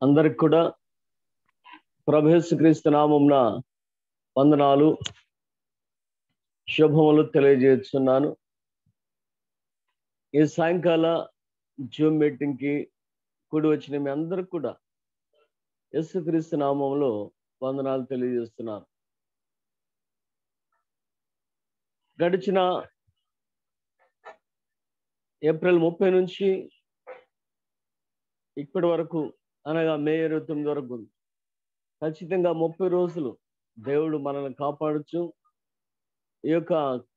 అందరికి కూడా ప్రభేసుక్రీస్తు నామంన వందనాలు శుభములు తెలియజేస్తున్నాను ఈ సాయంకాల జూమ్ మీటింగ్ కి కూడి వచ్చిన మీ అందరికి కూడా యేసుక్రీస్తు నామంలో వందనాలు తెలియజేస్తున్నాను గడిచిన ఏప్రిల్ ముప్పై నుంచి ఇప్పటి వరకు అనగా మే ఇరవై తొమ్మిది వరకు ఉంది ఖచ్చితంగా ముప్పై రోజులు దేవుడు మనల్ని కాపాడుచు ఈ యొక్క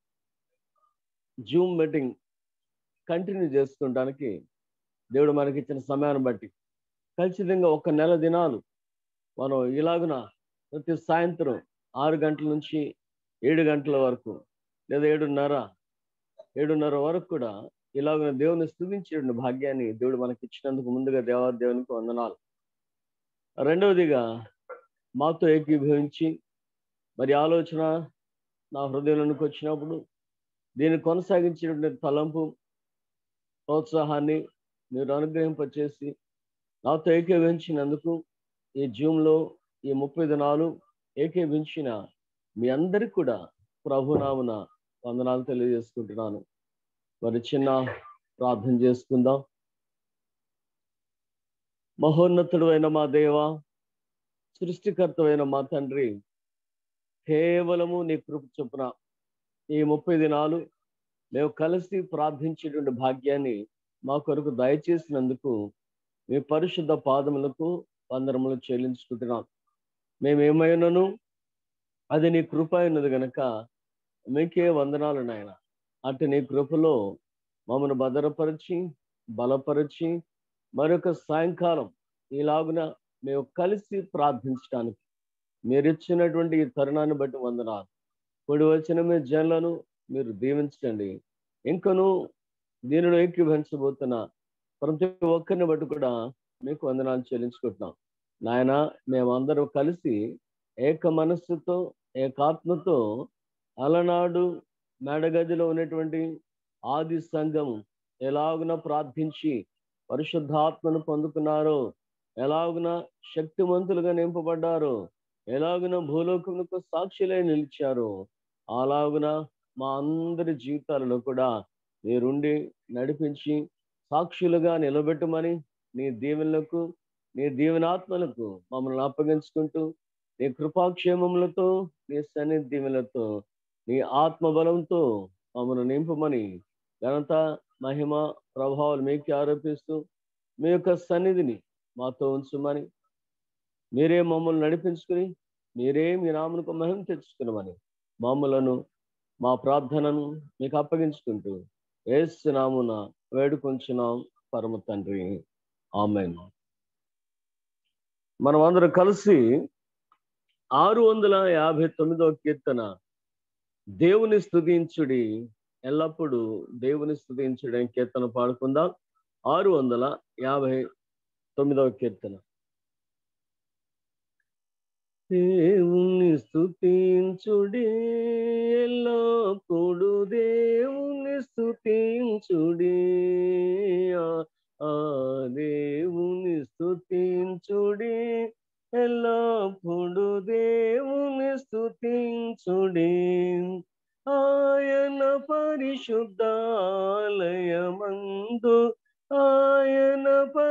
జూమ్ మీటింగ్ కంటిన్యూ చేసుకుంటానికి దేవుడు మనకి ఇచ్చిన సమయాన్ని బట్టి ఖచ్చితంగా ఒక నెల దినాలు మనం ఇలాగున ప్రతి సాయంత్రం ఆరు గంటల నుంచి ఏడు గంటల వరకు లేదా ఏడున్నర ఏడున్నర వరకు కూడా ఇలాగ దేవుని స్థుతించే భాగ్యాన్ని దేవుడు మనకి ఇచ్చినందుకు ముందుగా దేవాదేవునికి వందనాలు రెండవదిగా మాతో ఏకీభవించి మరి ఆలోచన నా హృదయంలోనికి వచ్చినప్పుడు దీన్ని కొనసాగించేటువంటి తలంపు ప్రోత్సాహాన్ని మీరు అనుగ్రహింపచేసి నాతో ఏకీభవించినందుకు ఈ జూమ్లో ఈ ముప్పై దినాలు ఏకీభించిన మీ అందరికి కూడా ప్రభునామున వందనాలు తెలియజేసుకుంటున్నాను మరి చిన్న ప్రార్థన చేసుకుందాం మహోన్నతుడు అయిన మా దేవ సృష్టికర్తమైన మా తండ్రి కేవలము నీ కృప చొప్పున ఈ ముప్పై దినాలు మేము కలిసి ప్రార్థించేటువంటి భాగ్యాన్ని మా కొరకు దయచేసినందుకు మీ పరిశుద్ధ పాదములకు వందరములు చెల్లించుకుంటున్నాం మేమేమైనాను అది నీ కృప అయినది గనక మీకే వందనాలు నాయన అటు నీ కృపలో మమ్మల్ని భద్రపరిచి బలపరిచి మరొక సాయంకాలం ఇలాగున మేము కలిసి ప్రార్థించడానికి మీరు ఇచ్చినటువంటి ఈ తరుణాన్ని బట్టి వందనాలు కూడి వచ్చిన మీ జన్లను మీరు దీవించండి ఇంకను దీనిలో ఏకీభవించబోతున్న ప్రతి ఒక్కరిని బట్టి కూడా మీకు వందనాలు చెల్లించుకుంటున్నాం నాయన మేమందరం కలిసి ఏక మనస్సుతో ఏకాత్మతో అలనాడు మేడగదిలో ఉన్నటువంటి ఆది సంఘం ఎలాగున ప్రార్థించి పరిశుద్ధాత్మను పొందుకున్నారో ఎలాగున శక్తివంతులుగా నింపబడ్డారో ఎలాగున భూలోకములకు సాక్షులై నిలిచారు అలాగున మా అందరి జీవితాలలో కూడా మీరుండి నడిపించి సాక్షులుగా నిలబెట్టమని నీ దీవెనలకు నీ దీవెనాత్మలకు మమ్మల్ని అప్పగించుకుంటూ నీ కృపాక్షేమములతో నీ సన్నిధిములతో నీ ఆత్మబలంతో మమ్మల్ని నింపమని ఘనత మహిమ ప్రభావాలు మీకు ఆరోపిస్తూ మీ యొక్క సన్నిధిని మాతో ఉంచుమని మీరే మమ్మల్ని నడిపించుకుని మీరే మీ నామనుకు మహిమ తెచ్చుకున్నామని మమ్మలను మా ప్రార్థనను మీకు అప్పగించుకుంటూ ఏసునామున వేడుకొంచున్నాం పరమ తండ్రి ఆమెన్ మనం అందరం కలిసి ఆరు వందల యాభై తొమ్మిదవ కీర్తన దేవుని స్థుతించుడి ఎల్లప్పుడూ దేవుని స్థుతించుడి అని కీర్తన పాడుకుందాం ఆరు వందల యాభై తొమ్మిదవ కీర్తన దేవుని స్థుతించుడి ఎల్లప్పుడు దేవుని స్థుతించుడి ఆ దేవుని స్థుతించుడి ఎల్లప్పుడు దేవుని స్థుతించుడి ఆయన పరిశుద్ధాలయమందు ఆయన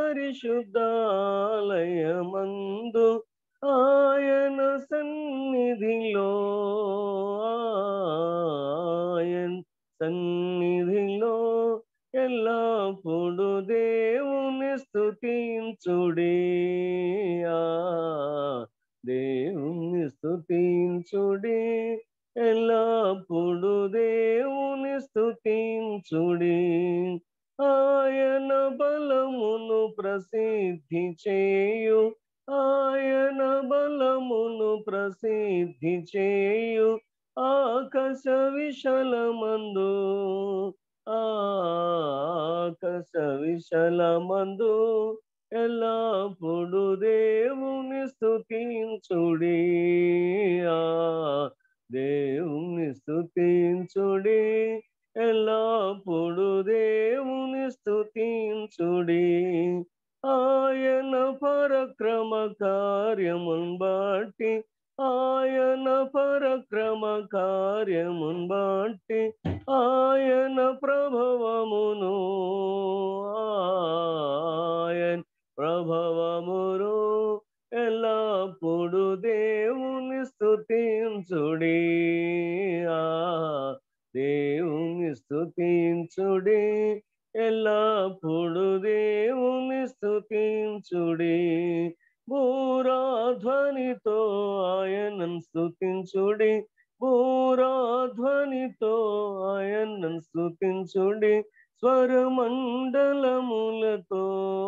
పరిశుద్ధాలయమందు ఆయన సన్నిధిలో ఆయన సన్నిధిలో ఎల్లప్పుడు దేవుని స్థుతించుడి దేవుని స్థుతించుడి ఎల్లప్పుడు దేవుని స్థుతించుడి ఆయన బలమును ప్రసిద్ధి చేయు ఆయన బలమును ప్రసిద్ధి చేయు ఆకాశ విశలమందు ఆకాశ విశలమందు ఎల్లప్పుడు దేవుని స్థుతించుడి దేవుని స్థుతించుడి ఎల్లప్పుడు దేవుని స్థుతించుడి ఆయన పరక్రమ కార్యమున్ బట్టి ఆయన పరక్రమ కార్యమున్ బట్టి ఆయన ప్రభవమును ఆయన ప్రభవమును ఎల్లప్పుడు దేవుని స్తుతించుడి ఆ దేవుని స్తుతించుడి ఎల్లప్పుడు దేవుని స్తుతించుడి భూరాధ్వనితో ఆయనను స్తుతించుడి భూరాధ్వనితో ఆయనను స్తుతించుడి స్వరమండలములతో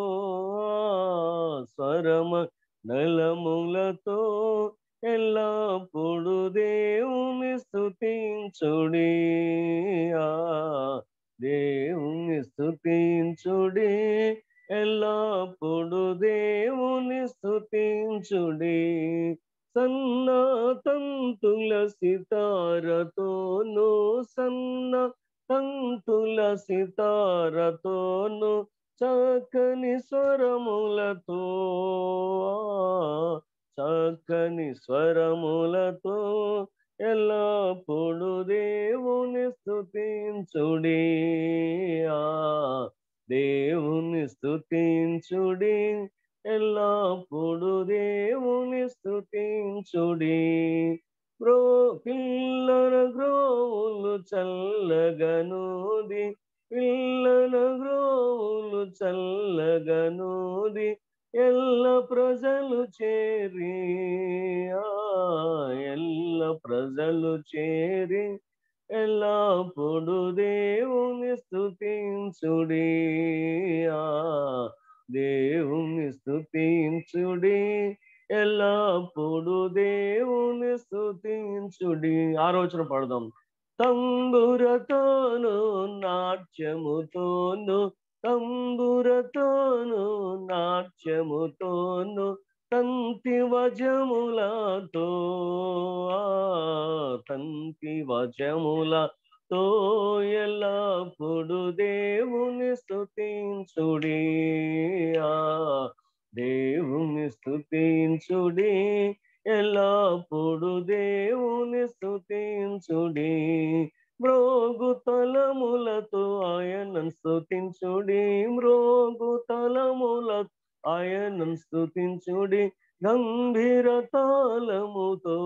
స్వరమ నలములతో ఎల్లప్పుడు దేవుని స్తుతించుడి ఆ దేవుని స్తుతించుడి ఎల్లప్పుడు దేవుని స్తుతించుడి సన్న తంతుల సితారతోను సన్న తంతుల సితారతోను చక్కని స్వరములతో చక్కని స్వరములతో ఎల్లప్పుడు దేవుని స్తుతించుడి ఆ దేవుని స్తుతించుడి ఎల్లప్పుడు దేవుని స్తుతించుడి బ్రో పిల్లల గ్రోవులు చల్లగనూది పిల్లల గ్రోవులు చల్లగనూది ఎల్ల ప్రజలు చేరి ఆ ఎల్ల ప్రజలు చేరి ఎల్లప్పుడు దేవుని స్తుతించుడి ఆ దేవుని స్తుతించుడి ఎల్లప్పుడు దేవుని స్తుతించుడి ఆలోచన పడదాం తంబురతోను నాట్యముతోను తంబురతోను నాట్యముతోను తంతి వజములతో ఆ తంతి వజములతో ఎల్లప్పుడు దేవుని స్తుతించుడి ఆ దేవుని స్తుతించుడి ఎల్లప్పుడు దేవుని స్తుతించుడి మ్రోగు తలములతో ఆయనను స్తుతించుడి మ్రోగు తలముల ఆయనను స్తుతించుడి గంభీర తాళముతో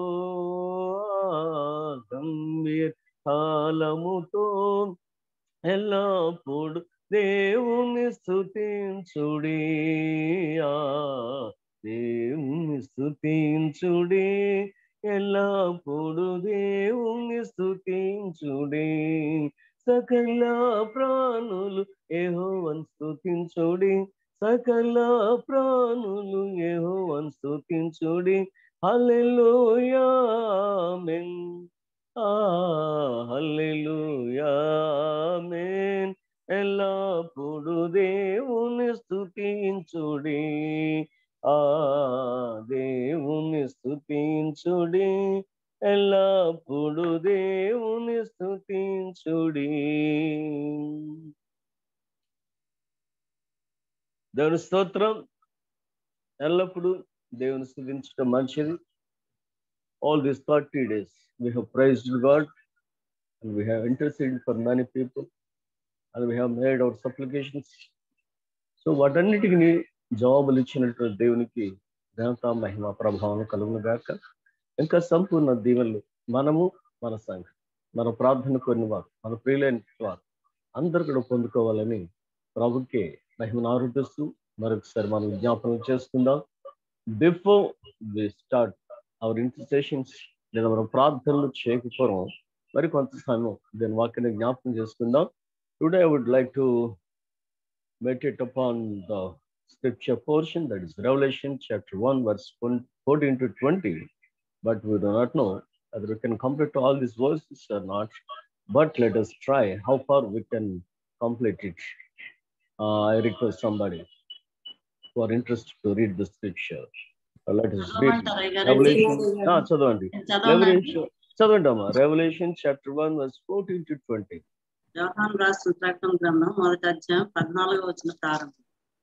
గంభీర తాళముతో ఎల్లప్పుడు దేవుని స్తుతించుడి ఆ దేవుని స్తుతించుడి ఎల్లప్పుడు దేవుని స్తుతించుడి సకల ప్రాణులు ఏహోవన్ స్తుతించుడి సకల ప్రాణులు ఏహోవన్ స్తుతించుడి హల్లెలూయా ఆమేన్ ఆ హల్లెలూయా ఆమేన్ ఎల్లప్పుడు దేవుని స్తుతించుడి ఆ దేవుని స్తుతించుడి ఎల్లప్పుడు దేవుని స్తుతించుడి దేవుని స్తోత్రం ఎల్లప్పుడు దేవుని స్థుతించడం మంచిది all these thirty days we have praised God and we have interceded for many people and we have made our supplications so వాటన్నిటికి జవాబులు ఇచ్చినటువంటి దేవునికి ఘనత మహిమ ప్రభావం కలుగును గాక ఇంకా సంపూర్ణ దీవెనలు మనము మన సంఘం మన ప్రార్థన కొన్ని వారు మన ప్రియులైన వారు అందరు కూడా పొందుకోవాలని ప్రభుకే మహిమను ఆరోపిస్తూ మరొకసారి మనం జ్ఞాపనం చేసుకుందాం before we start our intercessions లేదా మనం ప్రార్థనలు చేయకపోవడం మరి కొంత సమయం దీని వాక్యాన్ని జ్ఞాపకం చేసుకుందాం today I would like to meditate upon the scripture portion that is Revelation chapter 1, verse 14 to 20. But we do not know whether we can complete all these verses or not. But let us try how far we can complete it. Uh, I request somebody who are interested to read the scripture. Uh, let us read చదవమంటారా ఈ గారండి? Revelation. Ah, చదవండి చదవమండి Revelation. చదవండి అమ్మా revolution chapter one verse fourteen to twenty యోహాను రాసిన ప్రకటన గ్రంథం మొదటి అధ్యాయం పద్నాలుగు వచ్చిన ప్రారంభం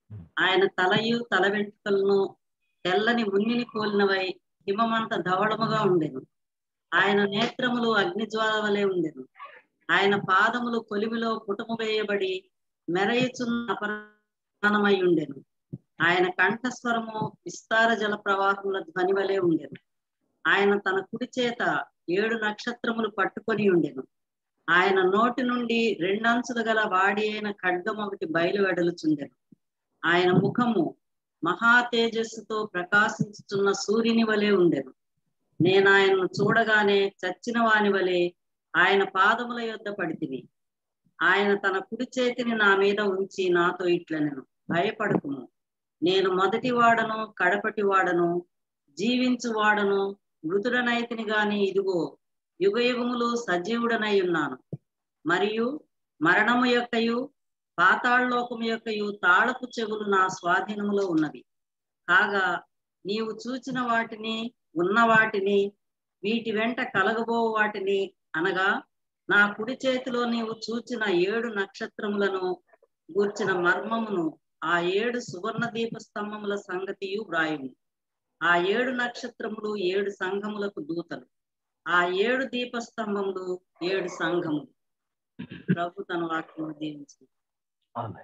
ఆయన తలయు తల వెంట్రుకలను తెల్లని ఉన్నిని పోలినవై హిమమంత ధవళముగా ఉండెను ఆయన నేత్రములు అగ్నిజ్వాల వలె ఉండెను ఆయన పాదములు కొలిమిలో పుటము వేయబడి మెరయుచున్న అపరాణమై ఉండెను ఆయన కంఠస్వరము విస్తార జల ప్రవాహముల ధ్వని వలె ఉండెను ఆయన తన కుడి చేత ఏడు నక్షత్రములు పట్టుకొని ఉండెను ఆయన నోటి నుండి రెండంచులు గల వాడి అయిన ఖడ్గం ఒకటి బయలు వెడలుచుండెను ఆయన ముఖము మహా తేజస్సుతో ప్రకాశించుచున్న సూర్యుని వలె ఉండెను నేను ఆయనను చూడగానే చచ్చిన వాని వలె ఆయన పాదముల యొద్ద పడితిని ఆయన తన కుడి చేతిని నా మీద ఉంచి నాతో ఇట్లనెను భయపడకుము నేను మొదటి వాడను కడపటి వాడను జీవించు వాడను మృతుడనైతిని గాని ఇదిగో యుగ యుగములు సజీవుడనై ఉన్నాను మరియు మరణము యొక్కయు పాతాళలోకము యొక్కయు తాళపు చెవులు నా స్వాధీనములో ఉన్నవి కాగా నీవు చూచిన వాటిని ఉన్న వాటిని వీటి వెంట కలగబో వాటిని అనగా నా కుడి చేతిలో నీవు చూచిన ఏడు నక్షత్రములను గూర్చిన మర్మమును ఆ ఏడు సువర్ణ దీప స్తంభముల సంగతియు వ్రాయుము ఆ ఏడు నక్షత్రములు ఏడు సంఘములకు దూతలు ఆ ఏడు దీపస్తంభములు ఏడు సంఘములు ప్రభు తన వాక్యము దీవించి ఆమె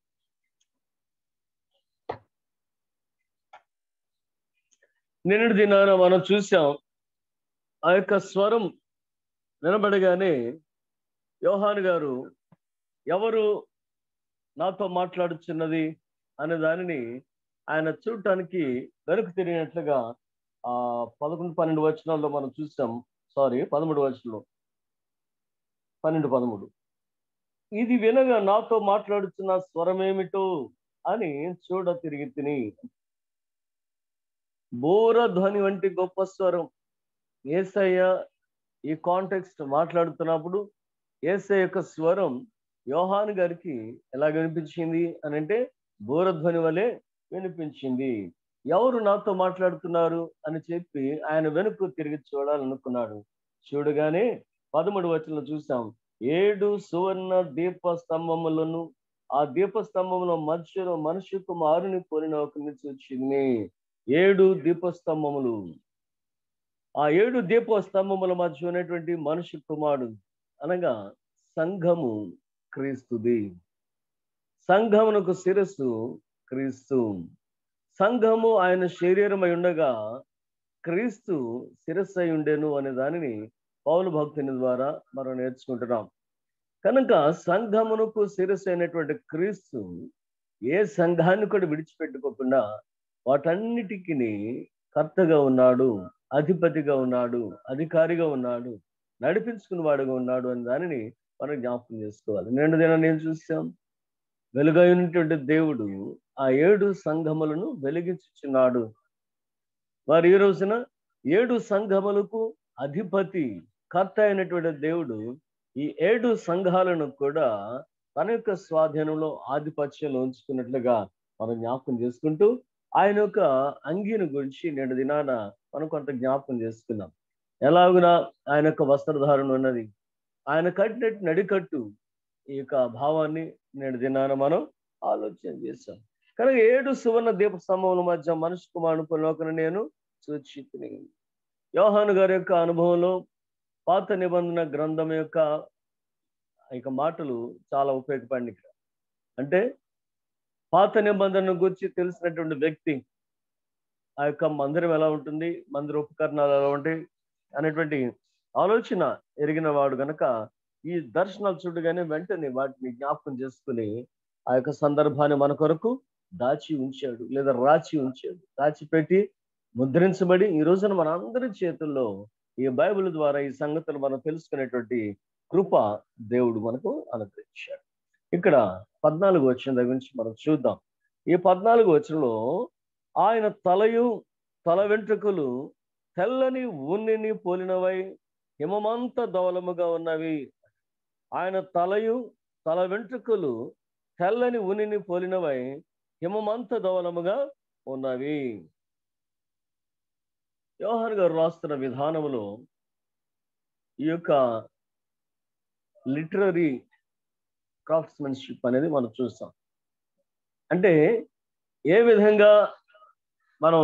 నిన్నటి దినాన మనం చూసాం ఆ యొక్క స్వరం వినబడగానే యోహాన్ గారు ఎవరు నాతో మాట్లాడుచున్నది అనే దానిని ఆయన చూడటానికి వెనుక తిరిగినట్లుగా ఆ పదకొండు పన్నెండు వచనాల్లో మనం చూసాం సారీ పదమూడు వచనంలో పన్నెండు పదమూడు ఇది వినగా నాతో మాట్లాడుతున్న స్వరం ఏమిటో అని చూడ తిరిగి తిని బోర ధ్వని వంటి గొప్ప స్వరం ఏసయ్య ఈ కాంటెక్స్ట్ మాట్లాడుతున్నప్పుడు ఏసయ్య యొక్క స్వరం యోహాన్ గారికి ఎలా వినిపించింది అని అంటే బోరధ్వని వలె వినిపించింది ఎవరు నాతో మాట్లాడుతున్నారు అని చెప్పి ఆయన వెనుక తిరిగి చూడాలనుకున్నాడు చూడగానే పదమూడు వచనంలో చూసాం ఏడు సువర్ణ దీప స్తంభములను ఆ దీప స్తంభముల మధ్యలో మనుషు కుమారుని పోలిన ఒకరిని చూచింది ఏడు దీపస్తంభములు ఆ ఏడు దీప స్తంభముల మధ్య ఉన్నటువంటి మనుషు కుమారుడు అనగా సంఘము క్రీస్తుది సంఘమునకు శిరస్సు క్రీస్తు సంఘము ఆయన శరీరమై ఉండగా క్రీస్తు శిరస్సు అయి ఉండేను అనే దానిని పౌలు భక్తుని ద్వారా మనం నేర్చుకుంటున్నాం కనుక సంఘమునకు శిరస్సు అయినటువంటి క్రీస్తు ఏ సంఘాన్ని కూడా విడిచిపెట్టుకోకుండా వాటన్నిటికీ కర్తగా ఉన్నాడు అధిపతిగా ఉన్నాడు అధికారిగా ఉన్నాడు నడిపించుకుని వాడుగా ఉన్నాడు అనే దానిని మనం జ్ఞాపకం చేసుకోవాలి నిండు దిన నేను చూసాం వెలుగైనటువంటి దేవుడు ఆ ఏడు సంఘములను వెలిగించుచున్నాడు వారు ఈ రోజున ఏడు సంఘములకు అధిపతి కర్త అయినటువంటి దేవుడు ఈ ఏడు సంఘాలను కూడా తన యొక్క స్వాధీనంలో ఆధిపత్యంలో ఉంచుకున్నట్లుగా మనం జ్ఞాపకం చేసుకుంటూ ఆయన యొక్క అంగీని గురించి నేడు దినాన మనం కొంత జ్ఞాపకం చేసుకున్నాం ఎలాగున ఆయన యొక్క వస్త్రధారణ ఉన్నది ఆయన కట్టినట్టు నడికట్టు ఈ యొక్క భావాన్ని నేడు దినాన మనం ఆలోచన చేశాం కనుక ఏడు సువర్ణ దీప స్తంభముల మధ్య మనిషి కుమారుని పొలవకను నేను సూచితుని యోహాను గారి యొక్క అనుభవంలో పాత నిబంధన గ్రంథం యొక్క ఇక మాటలు చాలా ఉపయోగపడింది ఇక్కడ అంటే పాత నిబంధనను గురించి తెలిసినటువంటి వ్యక్తి ఆ యొక్క మందిరం ఎలా ఉంటుంది మందిర ఉపకరణాలు ఎలా ఉంటాయి అనేటువంటి ఆలోచన ఎరిగిన వాడు గనక ఈ దర్శనాలు చూడగానే వెంటనే వాటిని జ్ఞాపకం చేసుకుని ఆ యొక్క సందర్భాన్ని మన కొరకు దాచి ఉంచాడు లేదా రాచి ఉంచాడు దాచిపెట్టి ముద్రించబడి ఈ రోజున మన అందరి చేతుల్లో ఈ బైబిల్ ద్వారా ఈ సంగతులు మనం తెలుసుకునేటువంటి కృప దేవుడు మనకు అనుగ్రహించాడు ఇక్కడ పద్నాలుగు వచ్చిన దగ్గర నుంచి మనం చూద్దాం ఈ పద్నాలుగు వచనంలో ఆయన తలయు తల వెంట్రుకలు తెల్లని ఉన్నిని పోలినవై హిమమంత దౌలముగా ఉన్నవి ఆయన తలయు తల వెంట్రుకలు తెల్లని ఉనిని పోలినవై హిమమంత దౌలముగా ఉన్నవి యోహన్ గారు రాస్తున్న విధానములో ఈ యొక్క లిటరరీ క్రాఫ్ట్స్మెన్షిప్ అనేది మనం చూస్తాం అంటే ఏ విధంగా మనం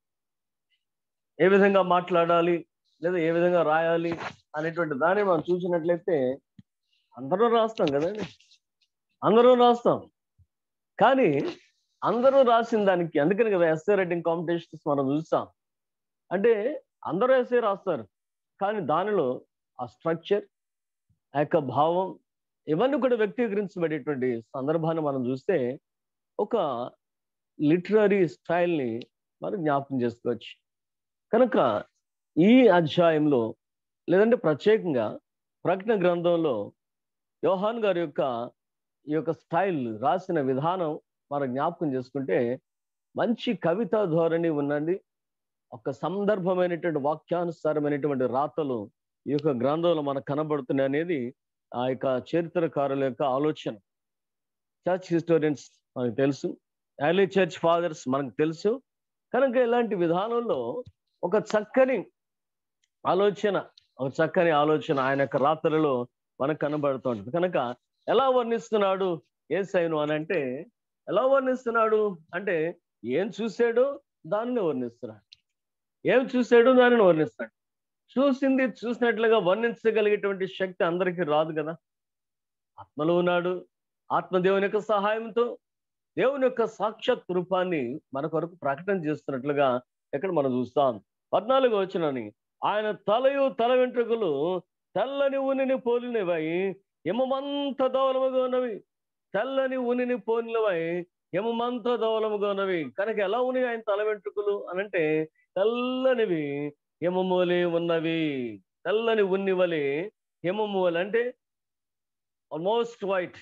ఏ విధంగా మాట్లాడాలి లేదా ఏ విధంగా రాయాలి అనేటువంటి దాన్ని మనం చూసినట్లయితే అందరూ రాస్తాం కదండి అందరూ రాస్తాం కానీ అందరూ రాసిన దానికి అందుకని కదా ఎస్ఏ రైటింగ్ కాంపిటీషన్స్ మనం చూస్తాం అంటే అందరూ ఎస్ఏ రాస్తారు కానీ దానిలో ఆ స్ట్రక్చర్ ఆ యొక్క భావం ఇవన్నీ కూడా వ్యక్తీకరించబడేటువంటి సందర్భాన్ని మనం చూస్తే ఒక లిటరరీ స్టైల్ని మనం జ్ఞాపకం చేసుకోవచ్చు కనుక ఈ అధ్యాయంలో లేదంటే ప్రత్యేకంగా ప్రకటన గ్రంథంలో యోహాన్ గారి యొక్క ఈ యొక్క స్టైల్ రాసిన విధానం మనం జ్ఞాపకం చేసుకుంటే మంచి కవితా ధోరణి ఉన్నది ఒక సందర్భమైనటువంటి వాక్యానుసారమైనటువంటి రాతలు ఈ యొక్క గ్రంథంలో మనకు కనబడుతున్నాయి అనేది ఆ యొక్క చరిత్రకారుల యొక్క ఆలోచన చర్చ్ హిస్టోరియన్స్ మనకు తెలుసు ఎర్లీ చర్చ్ ఫాదర్స్ మనకు తెలుసు కనుక ఇలాంటి విధానంలో ఒక చక్కని ఆలోచన ఒక చక్కని ఆలోచన ఆయన యొక్క రాత్రులలో మనకు కనబడుతుంటుంది కనుక ఎలా వర్ణిస్తున్నాడు ఏసైను అని అంటే ఎలా వర్ణిస్తున్నాడు అంటే ఏం చూశాడో దానిని వర్ణిస్తున్నాడు ఏం చూశాడో దానిని వర్ణిస్తాడు చూసింది చూసినట్లుగా వర్ణించగలిగేటువంటి శక్తి అందరికీ రాదు కదా ఆత్మలో ఉన్నాడు ఆత్మదేవుని యొక్క సహాయంతో దేవుని యొక్క సాక్షాత్ రూపాన్ని మన కొరకు ప్రకటన చేస్తున్నట్లుగా ఎక్కడ మనం చూస్తాం పద్నాలుగు వచ్చినని ఆయన తలయు తల వెంట్రుకలు తెల్లని ఉనిని పోలినవై హిమమంత దౌలముగా ఉన్నవి తెల్లని ఉనిని పోలినవై హిమమంత దౌలముగా ఉన్నవి కనుక ఎలా ఉన్నాయి ఆయన తల వెంట్రుకలు అనంటే తెల్లనివి హిమములే ఉన్నవి తెల్లని ఉన్ని వలె హిమము వలె అంటే ఆల్మోస్ట్ వైట్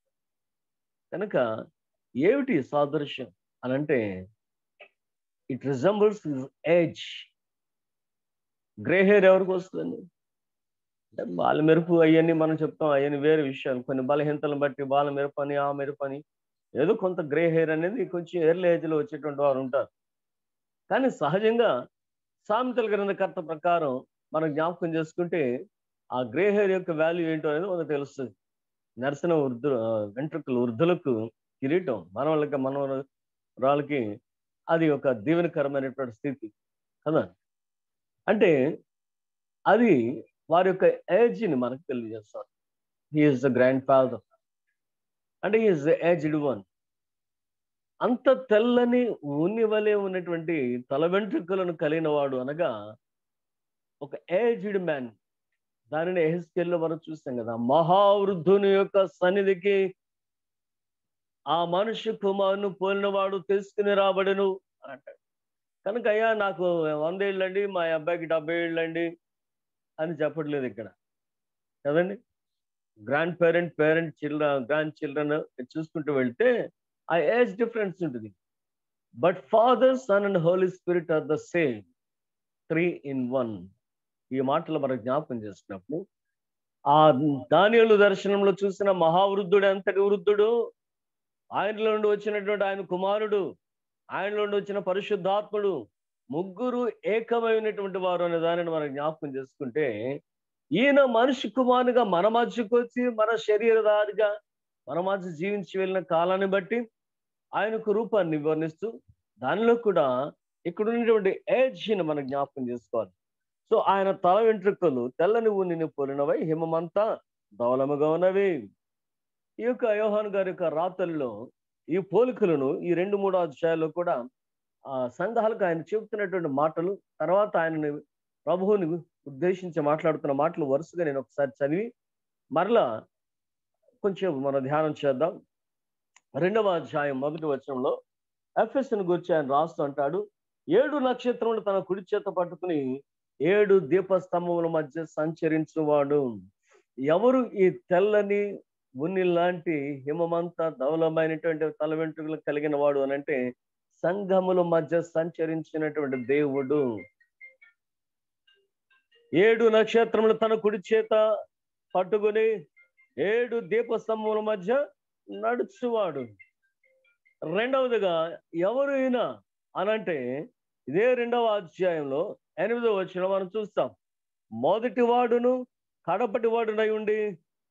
కనుక ఏమిటి సాదృశ్యం అని అంటే it resembles age grey hair ఎవరికి వస్తుంది అంటే బాల మెరుపు అవన్నీ మనం చెప్తాం అవన్నీ వేరే విషయాలు కొన్ని బలహీనతలను బట్టి బాల మెరుపు అని ఆ మెరుపు అని ఏదో కొంత గ్రే హెయిర్ అనేది కొంచెం ఎర్లీ ఏజ్లో వచ్చేటువంటి వారు ఉంటారు కానీ సహజంగా సామెతల గ్రంథకర్త ప్రకారం మనం జ్ఞాపకం చేసుకుంటే ఆ గ్రే హెయిర్ యొక్క వాల్యూ ఏంటో అనేది మనకు తెలుస్తుంది నరసిన వృద్ధు వెంట్రుకలు వృద్ధులకు కిరీటం మనవాళ్ళకి మనవరాలకి అది ఒక దీవెనకరమైనటువంటి స్థితి కదా అంటే అది వారి యొక్క ఏజ్ని మనకు తెలియజేస్తారు హీఈస్ ద గ్రాండ్ ఫాదర్ అంటే హీఈస్ ద ఏజ్డ్ వన్ అంత తెల్లని ఉన్ని వలె ఉన్నటువంటి తల వెంట్రుకలను కలిగిన వాడు అనగా ఒక ఏజ్డ్ మ్యాన్ దానిని ఎహెస్కెల్లో మనం చూస్తాం కదా మహావృద్ధుని యొక్క సన్నిధికి ఆ మనుష్య కుమారును పోలినవాడు తెలుసుకుని రాబడను అని అంటాడు కనుక అయ్యా నాకు వంద ఏళ్ళండి మా అబ్బాయికి డెబ్బై ఏళ్ళండి అని చెప్పట్లేదు ఇక్కడ కదండి grandparent parent children grandchildren చూసుకుంటూ వెళ్తే ఆ ఏజ్ డిఫరెన్స్ ఉంటుంది but father son and holy spirit are the same three in one ఈ మాటలు మనకు జ్ఞాపకం చేసినప్పుడు ఆ దానియులు దర్శనంలో చూసిన మహావృద్ధుడు ఎంతటి వృద్ధుడు ఆయనలో నుండి వచ్చినటువంటి ఆయన కుమారుడు ఆయనలో నుండి వచ్చిన పరిశుద్ధాత్ముడు ముగ్గురు ఏకమైనటువంటి వారు అనే దానిని మనం జ్ఞాపకం చేసుకుంటే ఈయన మనిషి కుమారుగా మన మధ్యకు వచ్చి మన శరీరదారిగా మన మధ్య జీవించి వెళ్ళిన కాలాన్ని బట్టి ఆయనకు రూపాన్ని వర్ణిస్తూ దానిలో కూడా ఇక్కడ ఉన్నటువంటి ఏజ్ని మనం జ్ఞాపకం చేసుకోవాలి సో ఆయన తల వెంట్రుకలు తెల్లని ఊనిని పోలినవై హిమమంతా ధవలముగా ఉన్నవి ఈ యొక్క యోహాన్ గారి యొక్క రాతల్లో ఈ పోలికలను ఈ రెండు మూడు అధ్యాయాల్లో కూడా ఆ సంఘాలకు ఆయన చెబుతున్నటువంటి మాటలు తర్వాత ఆయనని ప్రభువుని ఉద్దేశించి మాట్లాడుతున్న మాటలు వరుసగా నేను ఒకసారి చదివి మరలా కొంచెం మనం ధ్యానం చేద్దాం రెండవ అధ్యాయం మొదటి వచనంలో ఎఫ్ఎస్ని గురించి ఆయన రాస్తూ అంటాడు ఏడు నక్షత్రములు తన కుడి చేత పట్టుకుని ఏడు దీపస్తంభముల మధ్య సంచరించువాడు ఎవరు ఈ తెల్లని ఉన్ని లాంటి హిమమంత ధవలమైనటువంటి తల వెంట్రుకలు కలిగిన వాడు అని అంటే సంఘముల మధ్య సంచరించినటువంటి దేవుడు ఏడు నక్షత్రములు తన కుడి చేత పట్టుకుని ఏడు దీపస్తంభముల మధ్య నడుచువాడు రెండవదిగా ఎవరు ఈయన అనంటే ఇదే రెండవ అధ్యాయంలో ఎనిమిదవ వచ్చిన మనం చూస్తాం మొదటి వాడును కడపటి వాడునై ఉండి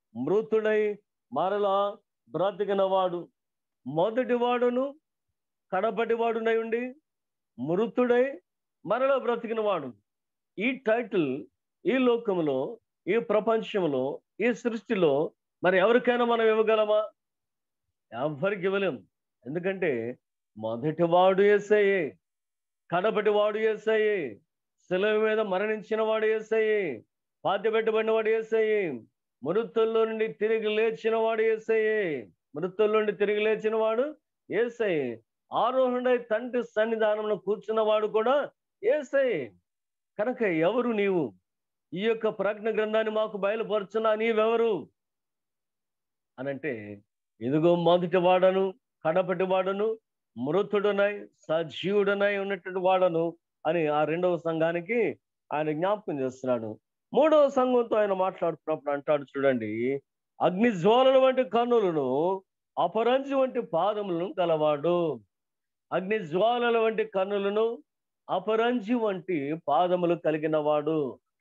మృతుడై మరలా బ్రతికిన వాడు మొదటి వాడును కడపటి వాడునై ఉండి మృతుడై మరల బ్రతికిన వాడు ఈ టైటిల్ ఈ లోకంలో ఈ ప్రపంచంలో ఈ సృష్టిలో మరి ఎవరికైనా మనం ఇవ్వగలమా ఎవరికి ఇవ్వలేం ఎందుకంటే మొదటి వాడు ఏసయ్యే కడపటి వాడు ఏసయ్యే సెలవు మీద మరణించిన వాడు ఏసయ్యే పాతి పెట్టబడిన వాడు ఏసయ్యే మృతుల్లో నుండి తిరిగి లేచిన వాడు ఏసయ్యే మృతుల్లో నుండి తిరిగి లేచిన వాడు ఏసయ్యే ఆరోహణై తండ్రి సన్నిధానంలో కూర్చున్న వాడు కూడా ఏసయ్యే కనుక ఎవరు నీవు ఈ యొక్క ప్రజ్ఞ గ్రంథాన్ని మాకు బయలుపరుచున్నా నీవెవరు అనంటే ఇదిగో మొదటి వాడను కడపటి వాడను మృతుడునై సజీవుడనై ఉన్నటువంటి వాడను అని ఆ రెండవ సంఘానికి ఆయన జ్ఞాపకం చేస్తున్నాడు మూడవ సంఘంతో ఆయన మాట్లాడుతున్నప్పుడు అంటాడు చూడండి అగ్ని జ్వాలల వంటి కన్నులను అపరంజి వంటి పాదములను గలవాడు అగ్ని జ్వాలల వంటి కన్నులను అపరంజి వంటి పాదములు కలిగిన వాడు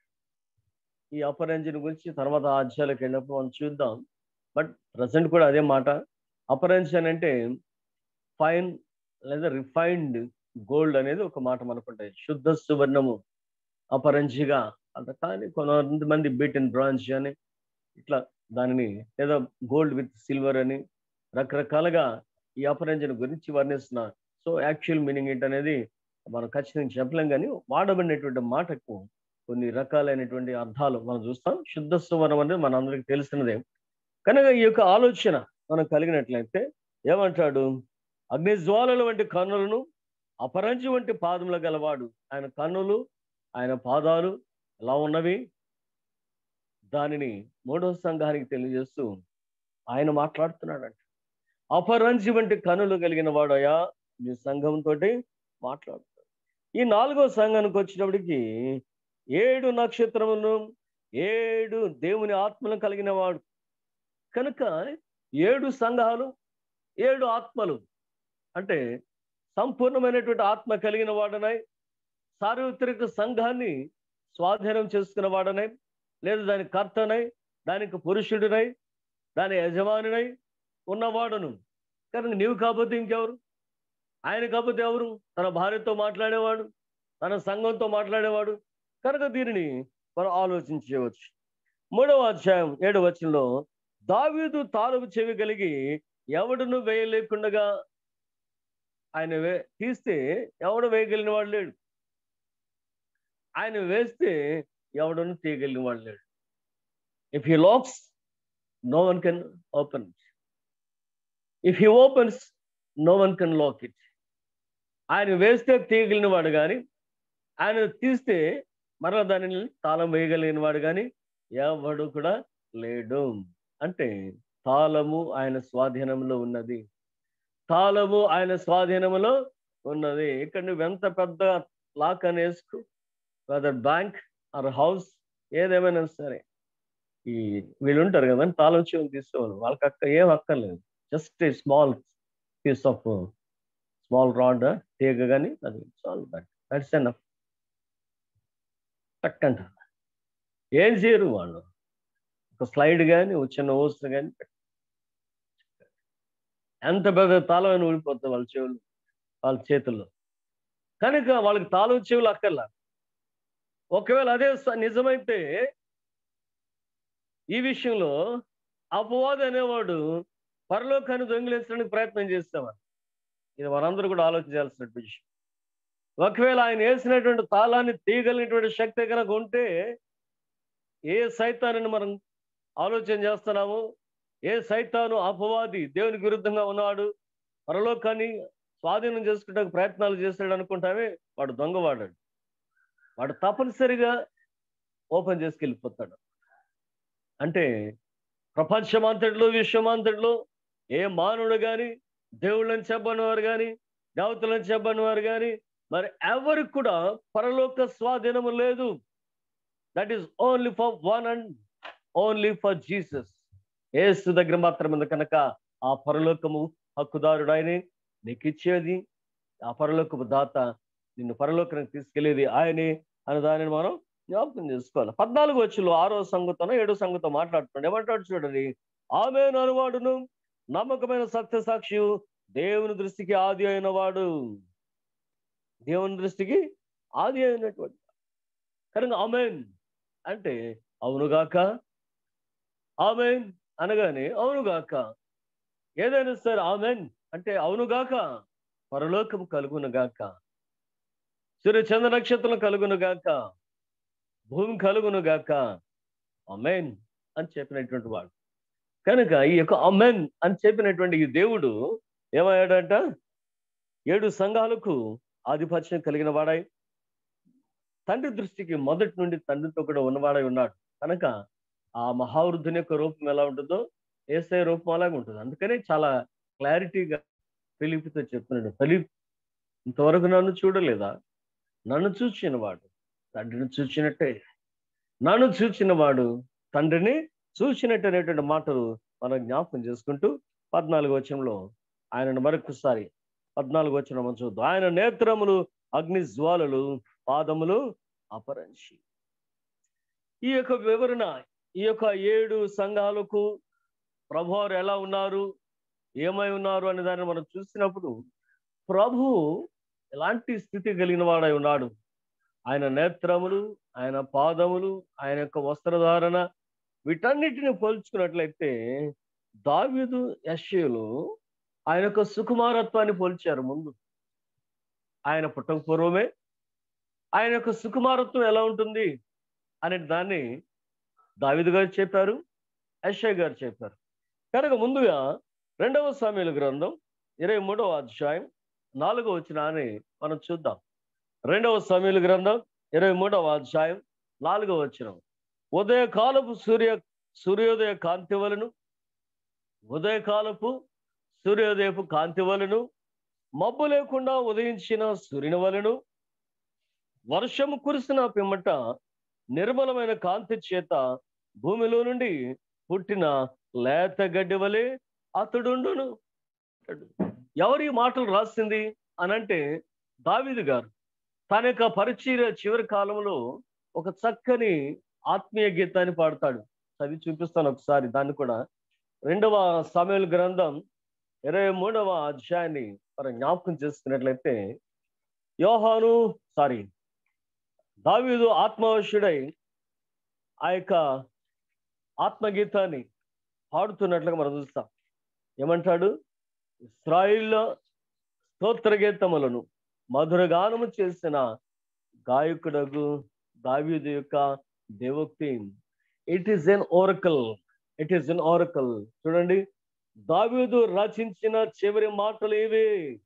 ఈ అపరంజిని గురించి తర్వాత ఆధ్యాలకు వెళ్ళినప్పుడు మనం చూద్దాం బట్ ప్రజెంట్ కూడా అదే మాట అపరంజి అని అంటే ఫైన్ లేదా రిఫైన్డ్ గోల్డ్ అనేది ఒక మాట మనకుంటాయి శుద్ధ సువర్ణము అపరంజిగా అంత కానీ కొంతమంది బీటన్ బ్రాంజ్ అని ఇట్లా దానిని లేదా గోల్డ్ విత్ సిల్వర్ అని రకరకాలుగా ఈ అపరంజన గురించి వర్ణిస్తున్నారు సో యాక్చువల్ మీనింగ్ ఏంటనేది మనం ఖచ్చితంగా చెప్పలేం కానీ వాడబడినటువంటి మాటకు కొన్ని రకాలైనటువంటి అర్థాలు మనం చూస్తాం శుద్ధ సువర్ణం అనేది మన అందరికి తెలిసినదే కనుక ఈ యొక్క ఆలోచన మనం కలిగినట్లయితే ఏమంటాడు అగ్ని జ్వాలల వంటి కన్నులను అపరంజి వంటి పాదములు గలవాడు ఆయన కన్నులు ఆయన పాదాలు ఎలా ఉన్నవి దానిని మూడవ సంఘానికి తెలియజేస్తూ ఆయన మాట్లాడుతున్నాడంట అపరంజి వంటి కనులు కలిగిన వాడయా మీ సంఘంతో మాట్లాడుతాడు ఈ నాలుగో సంఘానికి వచ్చినప్పటికి ఏడు నక్షత్రములను ఏడు దేవుని ఆత్మలు కలిగిన వాడు కనుక ఏడు సంఘాలు ఏడు ఆత్మలు అంటే సంపూర్ణమైనటువంటి ఆత్మ కలిగిన వాడనై సార్వత్రిక సంఘాన్ని స్వాధీనం చేసుకున్న వాడనై లేదా దాని కర్తనై దానికి పురుషుడినై దాని యజమానినై ఉన్నవాడును కనుక నీవు కాకపోతే ఇంకెవరు ఆయన కాకపోతే ఎవరు తన భార్యతో మాట్లాడేవాడు తన సంఘంతో మాట్లాడేవాడు కనుక దీనిని మనం ఆలోచించవచ్చు మూడవ అధ్యాయం ఏడవ వచనంలో దావీదు తాలపు చెవి కలిగి ఎవడును వేయలేకుండగా ఆయన వే తీస్తే ఎవడు వేయగలిగిన వాడు లేడు ఆయన వేస్తే ఎవడను తీయగలిగిన వాడు లేడు if he locks no one can open if he opens no one can lock it ఆయన వేస్తే తీయగలిగిన వాడు కానీ ఆయన తీస్తే మరలా దానిని తాళం వేయగలిగిన వాడు కానీ ఎవడు కూడా లేడు అంటే తాళము ఆయన స్వాధీనంలో ఉన్నది తాళము ఆయన స్వాధీనంలో ఉన్నది ఇక్కడ నువ్వు ఎంత పెద్ద లాక్ అని వేసుకో వెదర్ బ్యాంక్ ఆర్ హౌస్ ఏదేమైనా సరే ఈ వీళ్ళు ఉంటారు కదా తాళం చెవులు తీసుకోవాలి వాళ్ళకి అక్క ఏం అక్కర్లేదు just a small piece of small rod తీగ కానీ అది చాలు దట్ దట్స్ ఎనఫ్ టక్ అంటారు ఏం చేయరు వాళ్ళు ఒక స్లైడ్ కానీ ఒక చిన్న ఓస్ కానీ ఎంత పెద్ద తాళమైన ఊడిపోతుంది వాళ్ళ చెవులు వాళ్ళ చేతుల్లో కనుక వాళ్ళకి తాళం చెవులు అక్కర్లా ఒకవేళ అదే స- నిజమైతే ఈ విషయంలో అపవాది అనేవాడు పరలోకాన్ని దొంగిలించడానికి ప్రయత్నం చేస్తామని ఇది మనందరూ కూడా ఆలోచించాల్సిన విషయం ఒకవేళ ఆయన వేసినటువంటి తాళాన్ని తీయగలిగినటువంటి శక్తి కనుక ఉంటే ఏ సైతాన్ని మనం ఆలోచన చేస్తున్నాము ఏ సైతాను అపవాది దేవునికి విరుద్ధంగా ఉన్నాడు పరలోకాన్ని స్వాధీనం చేసుకుంటానికి ప్రయత్నాలు చేస్తాడు అనుకుంటామే వాడు దొంగవాడాడు వాడు తప్పనిసరిగా ఓపెన్ చేసుకెళ్ళిపోతాడు అంటే ప్రపంచమంతటిలో విశ్వమంతటిలో ఏ మానవుడు కానీ దేవుళ్ళని చెప్పని వారు కానీ దేవతలను చెప్పని వారు కానీ మరి ఎవరికి కూడా పరలోక స్వాధీనము లేదు that is only for one and only for Jesus ఏసు దగ్గర మాత్రమే కనుక ఆ పరలోకము హక్కుదారుడు ఆయనే నీకు ఇచ్చేది ఆ పరలోకపు దాత నిన్ను పరలోకానికి తీసుకెళ్లేది ఆయనే అని దానిని మనం జ్ఞాపకం చేసుకోవాలి పద్నాలుగు వచ్చులో ఆరో సంగతోనో ఏడో సంగతో మాట్లాడుతున్నాడు ఏమంటాడు చూడండి ఆమె అనువాడును నమ్మకమైన సత్య సాక్షి దేవుని దృష్టికి ఆది అయిన వాడు దేవుని దృష్టికి ఆది అయినటువంటి కనుక ఆమెన్ అంటే అవునుగాక ఆమెన్ అనగానే అవునుగాక ఏదైనా సరే ఆమెన్ అంటే అవునుగాక పరలోకం కలుగునుగాక సూర్య చంద్ర నక్షత్రం కలుగునుగాక భూమి కలుగునుగాక అమెన్ అని చెప్పినటువంటి వాడు కనుక ఈ యొక్క అమెన్ అని చెప్పినటువంటి ఈ దేవుడు ఏమయ్యాడంట ఏడు సంఘాలకు ఆధిపత్యం కలిగిన వాడై తండ్రి దృష్టికి మొదటి నుండి తండ్రితో కూడా ఉన్నవాడై ఉన్నాడు కనుక ఆ మహావృద్ధుని యొక్క రూపం ఎలా ఉంటుందో ఏసై రూపం అలాగే ఉంటుంది అందుకనే చాలా క్లారిటీగా ఫిలిప్తో చెప్తున్నాడు ఫిలిప్ ఇంతవరకు నన్ను చూడలేదా నన్ను చూచిన వాడు తండ్రిని చూచినట్టే నన్ను చూచిన వాడు తండ్రిని చూసినట్టు అనేటువంటి మాటలు మనం జ్ఞాపకం చేసుకుంటూ పద్నాలుగు వచనంలో ఆయనను మరొకసారి పద్నాలుగు వచ్చిన మనం చూద్దాం ఆయన నేత్రములు అగ్ని జ్వాలలు పాదములు అపరంచి ఈ యొక్క వివరణ ఈ యొక్క ఏడు సంఘాలకు ప్రభువారు ఎలా ఉన్నారు ఏమై ఉన్నారు అనే దాన్ని మనం చూసినప్పుడు ప్రభు ఎలాంటి స్థితి కలిగిన వాడై ఉన్నాడు ఆయన నేత్రములు ఆయన పాదములు ఆయన యొక్క వస్త్రధారణ వీటన్నిటిని పోల్చుకున్నట్లయితే దావీదు యశ్యులు ఆయన యొక్క సుకుమారత్వాన్ని పోల్చారు ముందు ఆయన పుట్టక పూర్వమే ఆయన యొక్క సుకుమారత్వం ఎలా ఉంటుంది అనే దాన్ని దావిదు గారు చెప్పారు యశ్య గారు చెప్పారు కనుక ముందుగా రెండవ సామ్యుల గ్రంథం ఇరవై మూడవ అధ్యాయం నాలుగో వచ్చినాన్ని మనం చూద్దాం రెండవ సమీల గ్రంథం ఇరవై మూడవ అధ్యాయం నాలుగవ వచనం ఉదయకాలపు సూర్య సూర్యోదయ కాంతి వలను ఉదయకాలపు సూర్యోదయపు కాంతి వలను మబ్బు లేకుండా ఉదయించిన సూర్యుని వలను వర్షము కురిసిన పిమ్మట నిర్మలమైన కాంతి చేత భూమిలో నుండి పుట్టిన లేత గడ్డి వలె అతడుండును ఎవరి మాటలు రాసింది అనంటే దావీదు గారు తన యొక్క పరిచయ చివరి కాలంలో ఒక చక్కని ఆత్మీయ గీతాన్ని పాడతాడు చదివి చూపిస్తాను ఒకసారి దాన్ని కూడా రెండవ సమయాల గ్రంథం ఇరవై మూడవ అధ్యాయాన్ని మనం జ్ఞాపకం చేసుకున్నట్లయితే యోహాను సారీ దావీదు ఆత్మవశుడై ఆ యొక్క ఆత్మగీతాన్ని పాడుతున్నట్లుగా మనం చూస్తాం ఏమంటాడు ఇస్రాయిల్లో స్తోత్ర గీతములను మధురగానము చేసిన గాయకుడగు దావీదు యొక్క దేవోక్తి it is an oracle it is an oracle చూడండి దావీదు రచించిన చివరి మాటలు ఇవి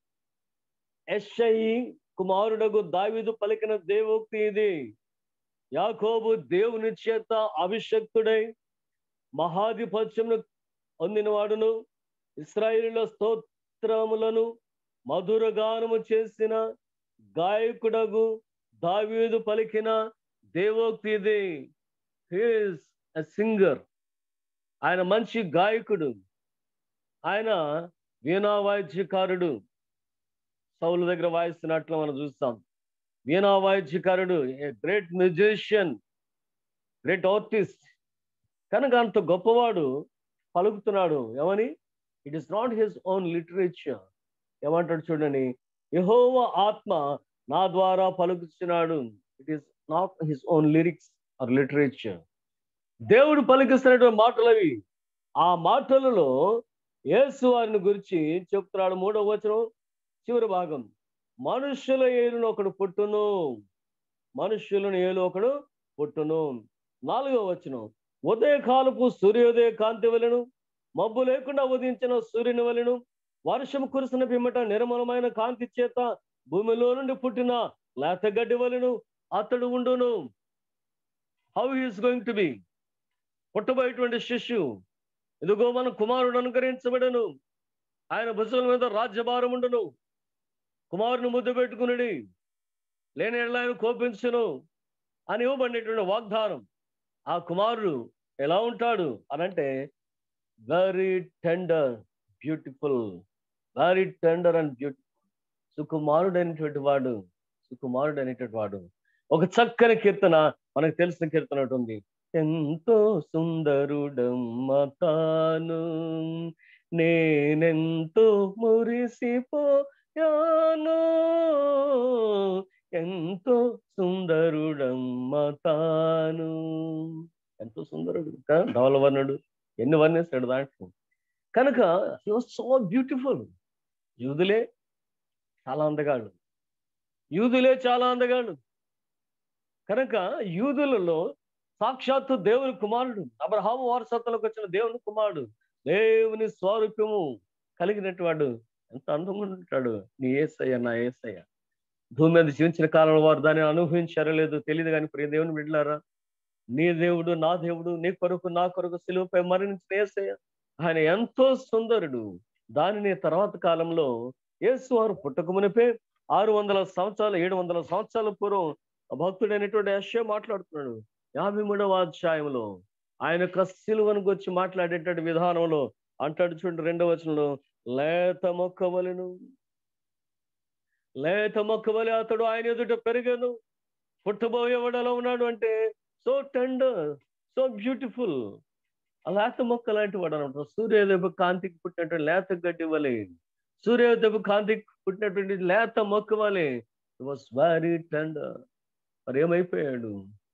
ఎస్ఐ కుమారుడగు దావీదు పలికిన దేవోక్తి ఇది యాకోబు దేవుని చేత అభిషక్తుడై మహాధిపత్యమును పొందినవాడును ఇస్రాయిల్లో స్తోత్రములను మధురగానము చేసిన గాయకుడగు దావీదు పలికిన దేవోక్తి ఇది హీస్ ఎ సింగర్ ఆయన మంచి గాయకుడు ఆయన వీణా వాయిద్యకారుడు సౌలు దగ్గర వాయిస్తున్నట్లు మనం చూస్తాం వీణా వాయిద్యకారుడు a great musician great artist కనుక అంత గొప్పవాడు పలుకుతున్నాడు ఏమని it is not his own literature ఏమంటాడు చూడండి యహోవ ఆత్మ నా ద్వారా పలుకుతున్నాడు it is not his own lyrics or literature దేవుడు పలికిస్తున్నటువంటి మాటలు అవి ఆ మాటలలో యేసు వారిని గురించి చెప్తున్నాడు మూడవ వచనం చివరి భాగం మనుష్యుల ఏలును ఒకడు పుట్టును మనుష్యులను ఏలు ఒకడు పుట్టును నాలుగవ వచనం ఉదయకాలపు సూర్యోదయ కాంతి వలెను మబ్బు లేకుండా ఉదయించిన సూర్యుని వలెను వర్షం కురిసిన పిమ్మట నిర్మలమైన కాంతి చేత భూమిలో నుండి పుట్టిన లేత గడ్డి వలెను అతడు ఉండును how is going to be పుట్టబోయేటువంటి శిష్యు ఇదిగో మన కుమారుడు అనుకరించబడను ఆయన భుజముల మీద రాజ్యభారం ఉండును కుమారుని ముద్దు పెట్టుకునుడి లేని ఎడల ఆయన కోపించును అని ఇవ్వబడినటువంటి వాగ్దానం ఆ కుమారుడు ఎలా ఉంటాడు అనంటే very tender beautiful very tender and beautiful సుకుమారుడు అనేటువంటి వాడు సుకుమారుడు అనేటువంటి వాడు ఒక చక్కని కీర్తన మనకు తెలిసిన కీర్తన ఒకటి ఉంది ఎంతో సుందరుడమ్మ తాను నేనెంతో మురిసిపోయాను ఎంతో సుందరుడమ్మ తాను ఎంతో సుందరుడు ధవలవర్ణుడు ఎన్ని వర్ణిస్తాడు దాంట్లో కనుక సో బ్యూటిఫుల్ యూదులే చాలా అందగాడు యూదులే చాలా అందగాడు కనుక యూదులలో సాక్షాత్తు దేవుని కుమారుడు అబ్రహాము వారసత్వంలోకి వచ్చిన దేవుని కుమారుడు దేవుని స్వరూప్యము కలిగినట్టు వాడు ఎంత అందంగా ఉంటాడు నీ ఏసయ్య నా ఏసయ్య భూమి మీద జీవించిన కాలంలో వారు దాన్ని అనుభవించారో లేదో తెలియదు కానీ ప్రియ దేవుని విడలారా నీ దేవుడు నా దేవుడు నీ కొరకు నా కొరకు సిలువపై మరణించిన ఏసయ్య ఆయన ఎంతో సుందరుడు దానిని తర్వాత కాలంలో యేసు వారు పుట్టక మునిపే ఆరు వందల సంవత్సరాలు ఏడు వందల సంవత్సరాల పూర్వం భక్తుడైనటువంటి యశ్వ మాట్లాడుతున్నాడు యాభై మూడవ అధ్యాయంలో ఆయన యొక్క సిలువను గురించి మాట్లాడేటటువంటి విధానంలో అంటాడు చూడండి రెండవ వచనంలో లేత మొక్కవలను లేత మొక్కవలి అతడు ఆయన ఎదుట పెరిగాను పుట్టబోయేవాడు ఉన్నాడు అంటే సో టెండర్ సో బ్యూటిఫుల్ ఆ లేత మొక్క లాంటి వాడు అనమాట సూర్యోదయపు కాంతికి పుట్టినటువంటి లేత గడ్డి వలె సూర్యోదయపు కాంతికి పుట్టినటువంటి లేత మొక్క వలె వాస్ వెరీ టెండర్ మరి ఏమైపోయాడు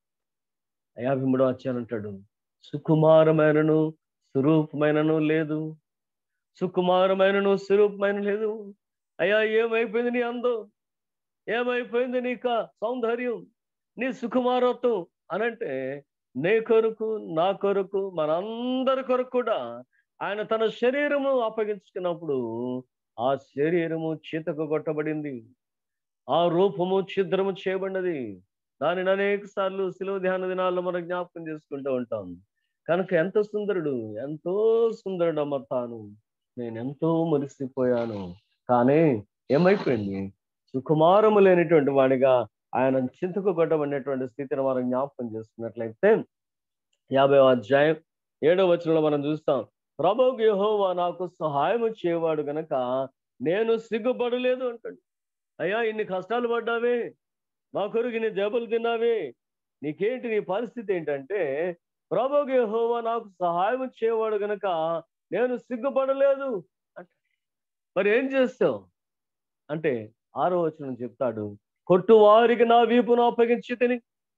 యాభై మూడో వచ్చానంటాడు సుకుమారమైనను స్వరూపమైనను లేదు సుకుమారమైనను స్వరూపమైన లేదు అయ్యా ఏమైపోయింది నీ అందం ఏమైపోయింది నీక సౌందర్యం నీ సుకుమారత్వం అనంటే నీ కొరకు నా కొరకు మనందరి కొరకు కూడా ఆయన తన శరీరము అప్పగించుకున్నప్పుడు ఆ శరీరము చీతకు కొట్టబడింది ఆ రూపము ఛిద్రము చేయబడినది దానిని అనేక సార్లు శిలువ ధ్యాన దినాల్లో మనం జ్ఞాపకం చేసుకుంటూ ఉంటాం కనుక ఎంత సుందరుడు ఎంతో సుందరుడు అమ్మ తాను నేను ఎంతో మురిసిపోయాను కానీ ఏమైపోయింది సుకుమారము లేనిటువంటి వాడిగా ఆయన చింతకు కొట్టబడినటువంటి స్థితిని మనం జ్ఞాపకం చేసుకున్నట్లయితే యాభై అధ్యాయం ఏడో వచనంలో మనం చూస్తాం ప్రభువు యెహోవా నాకు సహాయం చేయవాడు గనక నేను సిగ్గుపడలేదు అంటాడు అయ్యా ఇన్ని కష్టాలు పడ్డావే మా కొరకు ఇన్ని దెబ్బలు తిన్నావే నీకేంటి నీ పరిస్థితి ఏంటంటే ప్రభువు యెహోవా నాకు సహాయం చేయవాడు గనక నేను సిగ్గుపడలేదు అంట మరి ఏం చేస్తావు అంటే ఆరో వచనం చెప్తాడు కొట్టు వారికి నా వీపును అప్పగించి తిని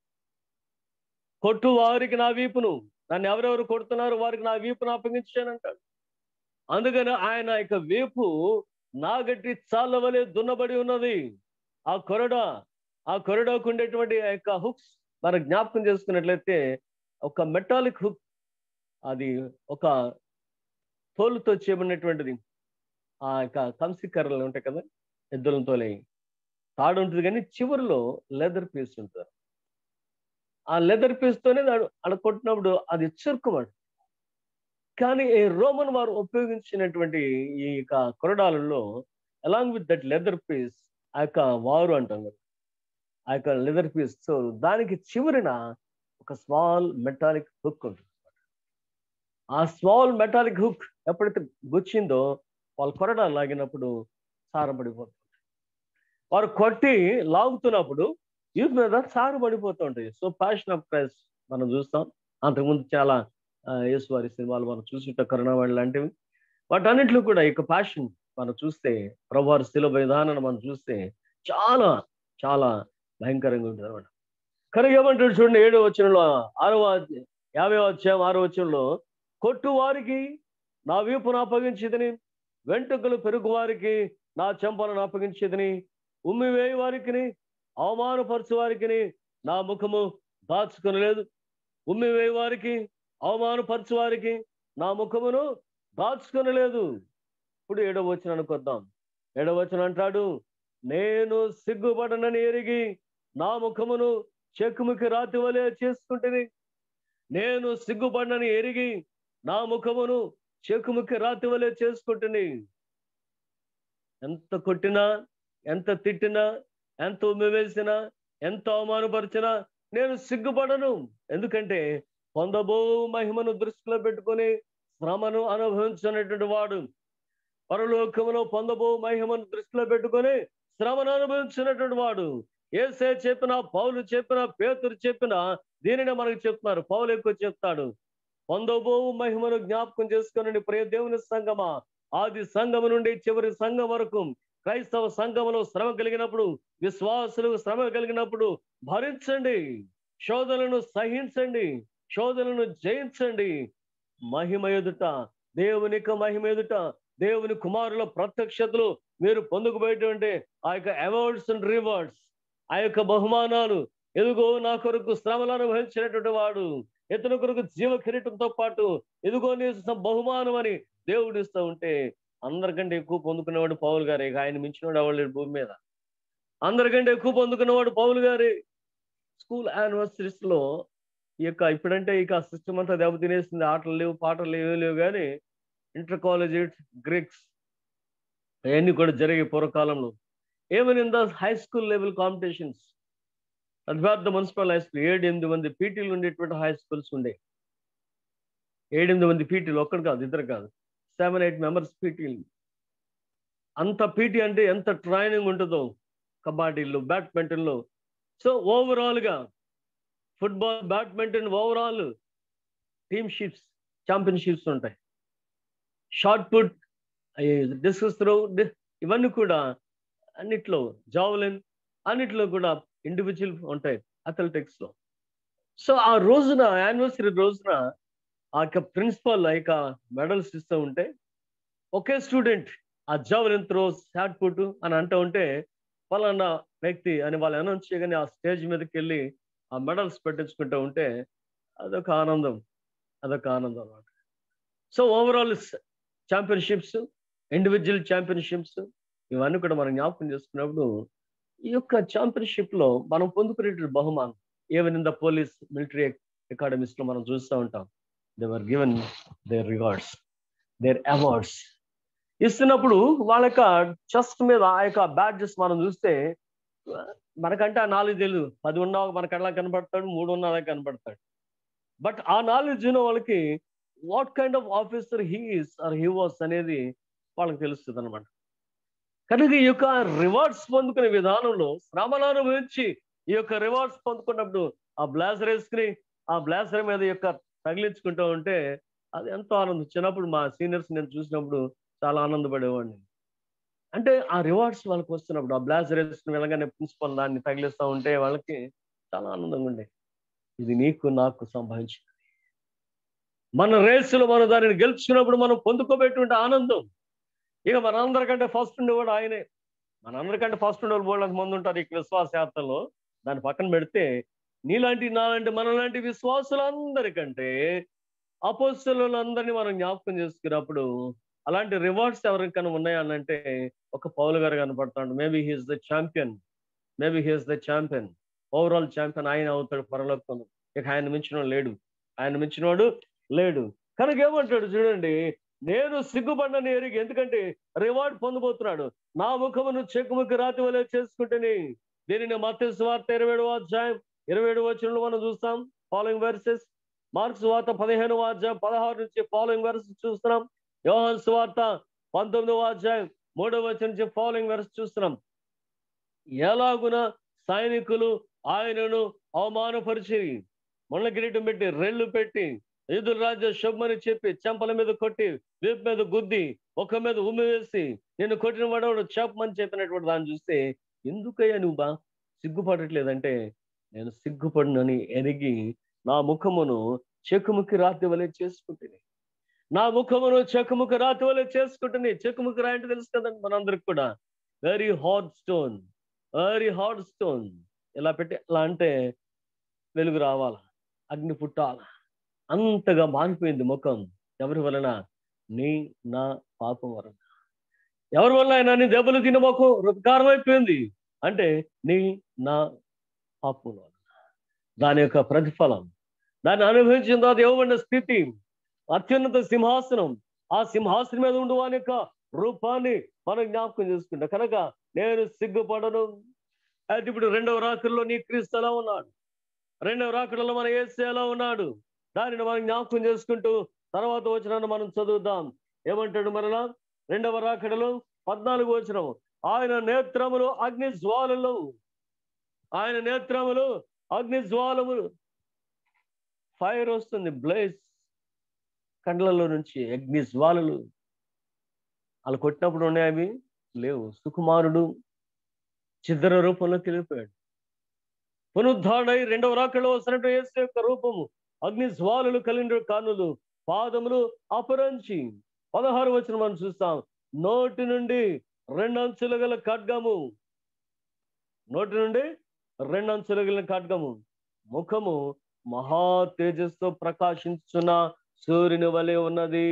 కొట్టు వారికి నా వీపును నన్ను ఎవరెవరు కొడుతున్నారు వారికి నా వీపును అప్పగించానంటాడు అందుకని ఆయన ఇక వీపు నాగట్టి చాల వలె దున్నబడి ఉన్నది ఆ కొరడ ఆ కొరడకు ఉండేటువంటి ఆ యొక్క హుక్స్ మనం జ్ఞాపకం చేసుకున్నట్లయితే ఒక మెటాలిక్ హుక్ అది ఒక తోలుతో చేయబడినటువంటిది ఆ యొక్క కంసి కర్రలు ఉంటాయి కదా ఎద్దులతోలే తాడు ఉంటుంది కానీ చివరిలో లెదర్ పీస్ ఉంటుంది ఆ లెదర్ పీస్ తోనే దాడు అక్కడ కొట్టినప్పుడు అది చురుకుమాట కానీ ఈ రోమన్ వారు ఉపయోగించినటువంటి ఈ యొక్క కొరడాలలో along with that leather piece ఆ యొక్క వారు అంటాం కదా ఆ యొక్క లెదర్ పీస్ సో దానికి చివరిన ఒక స్మాల్ మెటాలిక్ హుక్ ఉంటుంది ఆ స్మాల్ మెటాలిక్ హుక్ ఎప్పుడైతే గుచ్చిందో వాళ్ళు కొరడా లాగినప్పుడు సారం పడిపోతుంది వారు కొట్టి లాగుతున్నప్పుడు యూత్ మీద సారు పడిపోతూ ఉంటాయి సో ప్యాషన్ ఆఫ్ క్రైస్ట్ మనం చూస్తాం అంతకుముందు చాలా యేసు వారి సినిమాలు మనం చూసుంటే కరుణావాడి లాంటివి వాటన్నింటిలో కూడా ఇక ప్యాషన్ మనం చూస్తే ప్రభువారి శిల విధానాన్ని మనం చూస్తే చాలా చాలా భయంకరంగా ఉంటుంది అనమాట కనుక ఏమంటాడు చూడండి ఏడో వచనంలో ఆరవ యాభై వచ్చాం ఆరో వచనంలో కొట్టు వారికి నా వీపును అప్పగించేదని వెంట్రుకలు పెరుగు వారికి నా చెంపలను అప్పగించేదని ఉమ్మి వేయి వారికి అవమానపరచు వారికి నా ముఖము దాచుకొనలేదు ఉమ్మి వేయి వారికి అవమానపరచు వారికి నా ముఖమును దాచుకొనలేదు ఇప్పుడు ఏడవ వచ్చిన అనుకొద్దాం ఏడవ వచ్చిన అంటాడు నేను సిగ్గుపడనని ఎరిగి నా ముఖమును చెక్కుముకి రాతి వలె చేసుకుంటుంది నేను సిగ్గుపడనని ఎరిగి నా ముఖమును చెక్కుముకి రాతి వలె చేసుకుంటుంది ఎంత కొట్టినా ఎంత తిట్టినా ఎంత ఉమ్మివేసినా ఎంత అవమానపరిచినా నేను సిగ్గుపడను ఎందుకంటే పొందబో మహిమను దృష్టిలో పెట్టుకొని శ్రమను అనుభవించినటువంటి వాడు పరలోకములో పొందబో మహిమను దృష్టిలో పెట్టుకొని శ్రమను అనుభవించినటువంటి వాడు ఏసే చెప్పిన పౌలు చెప్పిన పేతురు చెప్పిన దీనిని మనకు చెప్తున్నారు పౌలు ఎక్కువ చెప్తాడు పొందబోవు మహిమను జ్ఞాపకం చేసుకుని ప్రియ దేవుని సంగమా ఆది సంఘము నుండి చివరి సంఘం వరకు క్రైస్తవ సంఘములో శ్రమ కలిగినప్పుడు విశ్వాసులు శ్రమ కలిగినప్పుడు భరించండి శోధనను సహించండి శోధనను జయించండి మహిమ ఎదుట దేవునిక మహిమ ఎదుట దేవుని కుమారుల ప్రత్యక్షతలు మీరు పొందుకుపోయేటువంటి ఆ యొక్క అవార్డ్స్ అండ్ రివార్డ్స్ ఆ యొక్క బహుమానాలు ఎదుగో నా కొరకు శ్రమలు అనుభవించినటువంటి వాడు ఇతని కొరకు జీవ కిరీటంతో పాటు ఎదుగో నీ బహుమానం అని దేవుడు ఇస్తూ ఉంటే అందరికంటే ఎక్కువ పొందుకునేవాడు పౌలు గారే ఇక ఆయన మించినవాడు ఎవరు లేడు భూమి మీద అందరికంటే ఎక్కువ పొందుకున్నవాడు పౌలు గారే స్కూల్ యానివర్సరీస్ లో ఈ యొక్క ఇప్పుడంటే ఇక సిస్టమ్ అంతా దెబ్బ తినేసింది ఆటలు లేవు పాటలు లేవు ఏమీ లేవు కానీ ఇంటర్ కాలేజ్ గ్రిక్స్ అవన్నీ కూడా జరిగే పూర్వకాలంలో ఏమని in the high school level competitions అది పెద్ద మున్సిపల్ హై స్కూల్ ఏడు ఎనిమిది మంది పీటీలు ఉండేటువంటి హై స్కూల్స్ ఉండే ఏడెనిమిది మంది పీటీలు ఒక్కడు కాదు ఇద్దరు కాదు సెవెన్ ఎయిట్ మెంబర్స్ పీటీలు అంత పీటీ అంటే ఎంత ట్రైనింగ్ ఉంటుందో కబడ్డీలో బ్యాడ్మింటన్లో సో ఓవరాల్గా football badminton overall team ships championships ఉంటాయి షార్ట్ పుట్ డిస్కస్ త్రో ఇవన్నీ కూడా అన్నిట్లో జావలిన్ అన్నిట్లో కూడా ఇండివిజువల్ ఉంటాయి అథ్లెటిక్స్ లో సో ఆ రోజున యానివర్సరీ రోజున ఆ యొక్క ప్రిన్సిపల్ ఆ యొక్క మెడల్స్ ఇస్తూ ఉంటే ఒకే స్టూడెంట్ ఆ జావలిన్ త్రో షార్ట్ పుట్ అని అంటూ ఉంటే పలానా వ్యక్తి అని వాళ్ళు అనౌన్స్ చేయగానే ఆ స్టేజ్ మీదకి వెళ్ళి ఆ మెడల్స్ పెట్టించుకుంటూ ఉంటే అదొక ఆనందం అదొక ఆనందం అన్నమాట so overall championships individual championships ఇవన్నీ కూడా మనం జ్ఞాపకం చేసుకున్నప్పుడు ఈ యొక్క ఛాంపియన్షిప్ లో మనం పొందుకునే బహుమానం even in the police military academies లో మనం చూస్తూ ఉంటాం they were given their rewards their awards ఇస్తున్నప్పుడు వాళ్ళ యొక్క చెస్ట్ మీద ఆ యొక్క బ్యాడ్జెస్ మనం చూస్తే మనకంటే ఆ నాలెడ్జ్ తెలియదు పది ఉన్నా మనకు అలా కనపడతాడు మూడు ఉన్నా అలా కనపడతాడు బట్ ఆ నాలెడ్జ్ ఉన్న వాళ్ళకి what kind of officer he's or he was అనేది వాళ్ళకి తెలుస్తుంది అనమాట కనుక ఈ యొక్క రివార్డ్స్ పొందుకునే విధానంలో శ్రమను అనుభవించి ఈ యొక్క రివార్డ్స్ పొందుకున్నప్పుడు ఆ బ్లాజర్ వేసుకుని ఆ బ్లాజర్ మీద యొక్క తగిలించుకుంటూ ఉంటే అది ఎంతో ఆనందం చిన్నప్పుడు మా సీనియర్స్ నేను చూసినప్పుడు చాలా ఆనందపడేవాడిని అంటే ఆ రివార్డ్స్ వాళ్ళకి వస్తున్నప్పుడు ఆ బ్లాజర్ వేసుకుని వెళ్ళగానే ప్రిన్సిపల్ దాన్ని తగిలిస్తూ ఉంటే వాళ్ళకి చాలా ఆనందంగా ఉండే ఇది నీకు నాకు సంభవించింది మన రేసులో మనం దానిని గెలుచుకున్నప్పుడు మనం పొందుకోబెట్టుంటే ఆనందం ఇక మనందరికంటే ఫస్ట్ ఉండేవాడు ఆయనే మనందరికంటే ఫస్ట్ ఉండేవాళ్ళు బోళ్ళకి ముందు ఉంటారు ఈ విశ్వాస యాత్రలో దాన్ని పక్కన పెడితే నీలాంటి నాలాంటి మనలాంటి విశ్వాసులందరికంటే అపోస్తులందరినీ మనం జ్ఞాపకం చేసుకున్నప్పుడు అలాంటి రివార్డ్స్ ఎవరికైనా ఉన్నాయా అని అంటే ఒక పౌలు గారు కనపడతాడు maybe he is the champion maybe he is the champion overall champion ఆయన అవుతాడు పరలోకంలో ఇక ఆయన మించిన లేడు ఆయన మించినవాడు లేడు కనుక ఏమంటాడు చూడండి నేను సిగ్గుపడ్డని ఎరిగి ఎందుకంటే రివార్డ్ పొందబోతున్నాడు నా ముఖమును చెక్కుముక్కి రాతి వలె చేసుకుంటేని దీనిని మత్స్య స్వార్థ ఇరవై ఏడవ అధ్యాయం ఇరవై ఏడు వచనంలో మనం చూస్తాం ఫాలోయింగ్ వర్సెస్ మార్క్స్ వార్త పదిహేను అధ్యాయం పదహారు నుంచి ఫాలోయింగ్ వర్సెస్ చూస్తున్నాం యోహన్ స్వార్త పంతొమ్మిదవ అధ్యాయం మూడవ వచనం నుంచి ఫాలోయింగ్ వర్స్ చూస్తున్నాం ఎలాగున సైనికులు ఆయనను అవమానపరిచి ముళ్ళ కిరీటం పెట్టి రెళ్ళు పెట్టి ఎదురు రాజ్య శుభమని చెప్పి చెంపల మీద కొట్టి వీపు మీద గుద్ది ఒక మీద ఉమ్మి వేసి నేను కొట్టిన వాడవాడు చెప్పమని చెప్పినటువంటి దాన్ని చూస్తే ఎందుకయ్యా నువ్వు బా సిగ్గుపడట్లేదంటే నేను సిగ్గుపడినని ఎరిగి నా ముఖమును చెక్కుముక్కి రాతి వలె చేసుకుంటుంది నా ముఖమును చెక్కుముక్కి రాతి వలె చేసుకుంటుంది చెక్కుముక్కి రా అంటే తెలుసు కదండి మనందరికి కూడా very hard stone very hard stone ఇలా పెట్టి ఇలా అంటే వెలుగు రావాల అగ్ని పుట్టాల అంతగా మారిపోయింది ముఖం ఎవరి వలన నీ నా పాపం వలన ఎవరి వల్ల అయినా నీ దెబ్బలు తిన్న ముఖం రుకారం అయిపోయింది అంటే నీ నా పాపం వలన దాని యొక్క ప్రతిఫలం దాన్ని అనుభవించిన తర్వాత ఇవ్వబడిన స్థితి అత్యున్నత సింహాసనం ఆ సింహాసనం మీద ఉండు వాని యొక్క రూపాన్ని మనం జ్ఞాపకం చేసుకుంటాం కనుక నేను సిగ్గుపడను అయితే ఇప్పుడు రెండవ రాత్రిలో నీ క్రీస్తు ఎలా ఉన్నాడు రెండవ రాత్రిలో మన ఏసు ఎలా ఉన్నాడు దానిని మనం జ్ఞాపకం చేసుకుంటూ తర్వాత వచ్చినాన్ని మనం చదువుదాం ఏమంటాడు మరలా రెండవ రాకడలో పద్నాలుగు వచనం ఆయన నేత్రములు అగ్ని జ్వాలలు ఆయన నేత్రములు అగ్ని జ్వాలములు ఫైర్ వస్తుంది బ్లేస్ కండ్లలో నుంచి అగ్ని జ్వాలలు వాళ్ళు కొట్టినప్పుడు ఉన్నాయి అవి లేవు సుకుమారుడు చిద్ర రూపంలోకి వెళ్ళిపోయాడు పునరుద్ధాడై రెండవ రాకలో వస్తున్నట్టు యేసు యొక్క రూపము అగ్ని జ్వాలలు కలిగిన కానులు పాదములు అపరంచి పదహారు వచ్చిన మనం చూస్తాం నోటి నుండి రెండంచులు గల ఖడ్గము నోటి నుండి రెండంచులు గల ఖడ్గము ముఖము మహా తేజస్తో ప్రకాశించున్న సూర్యుని వలె ఉన్నది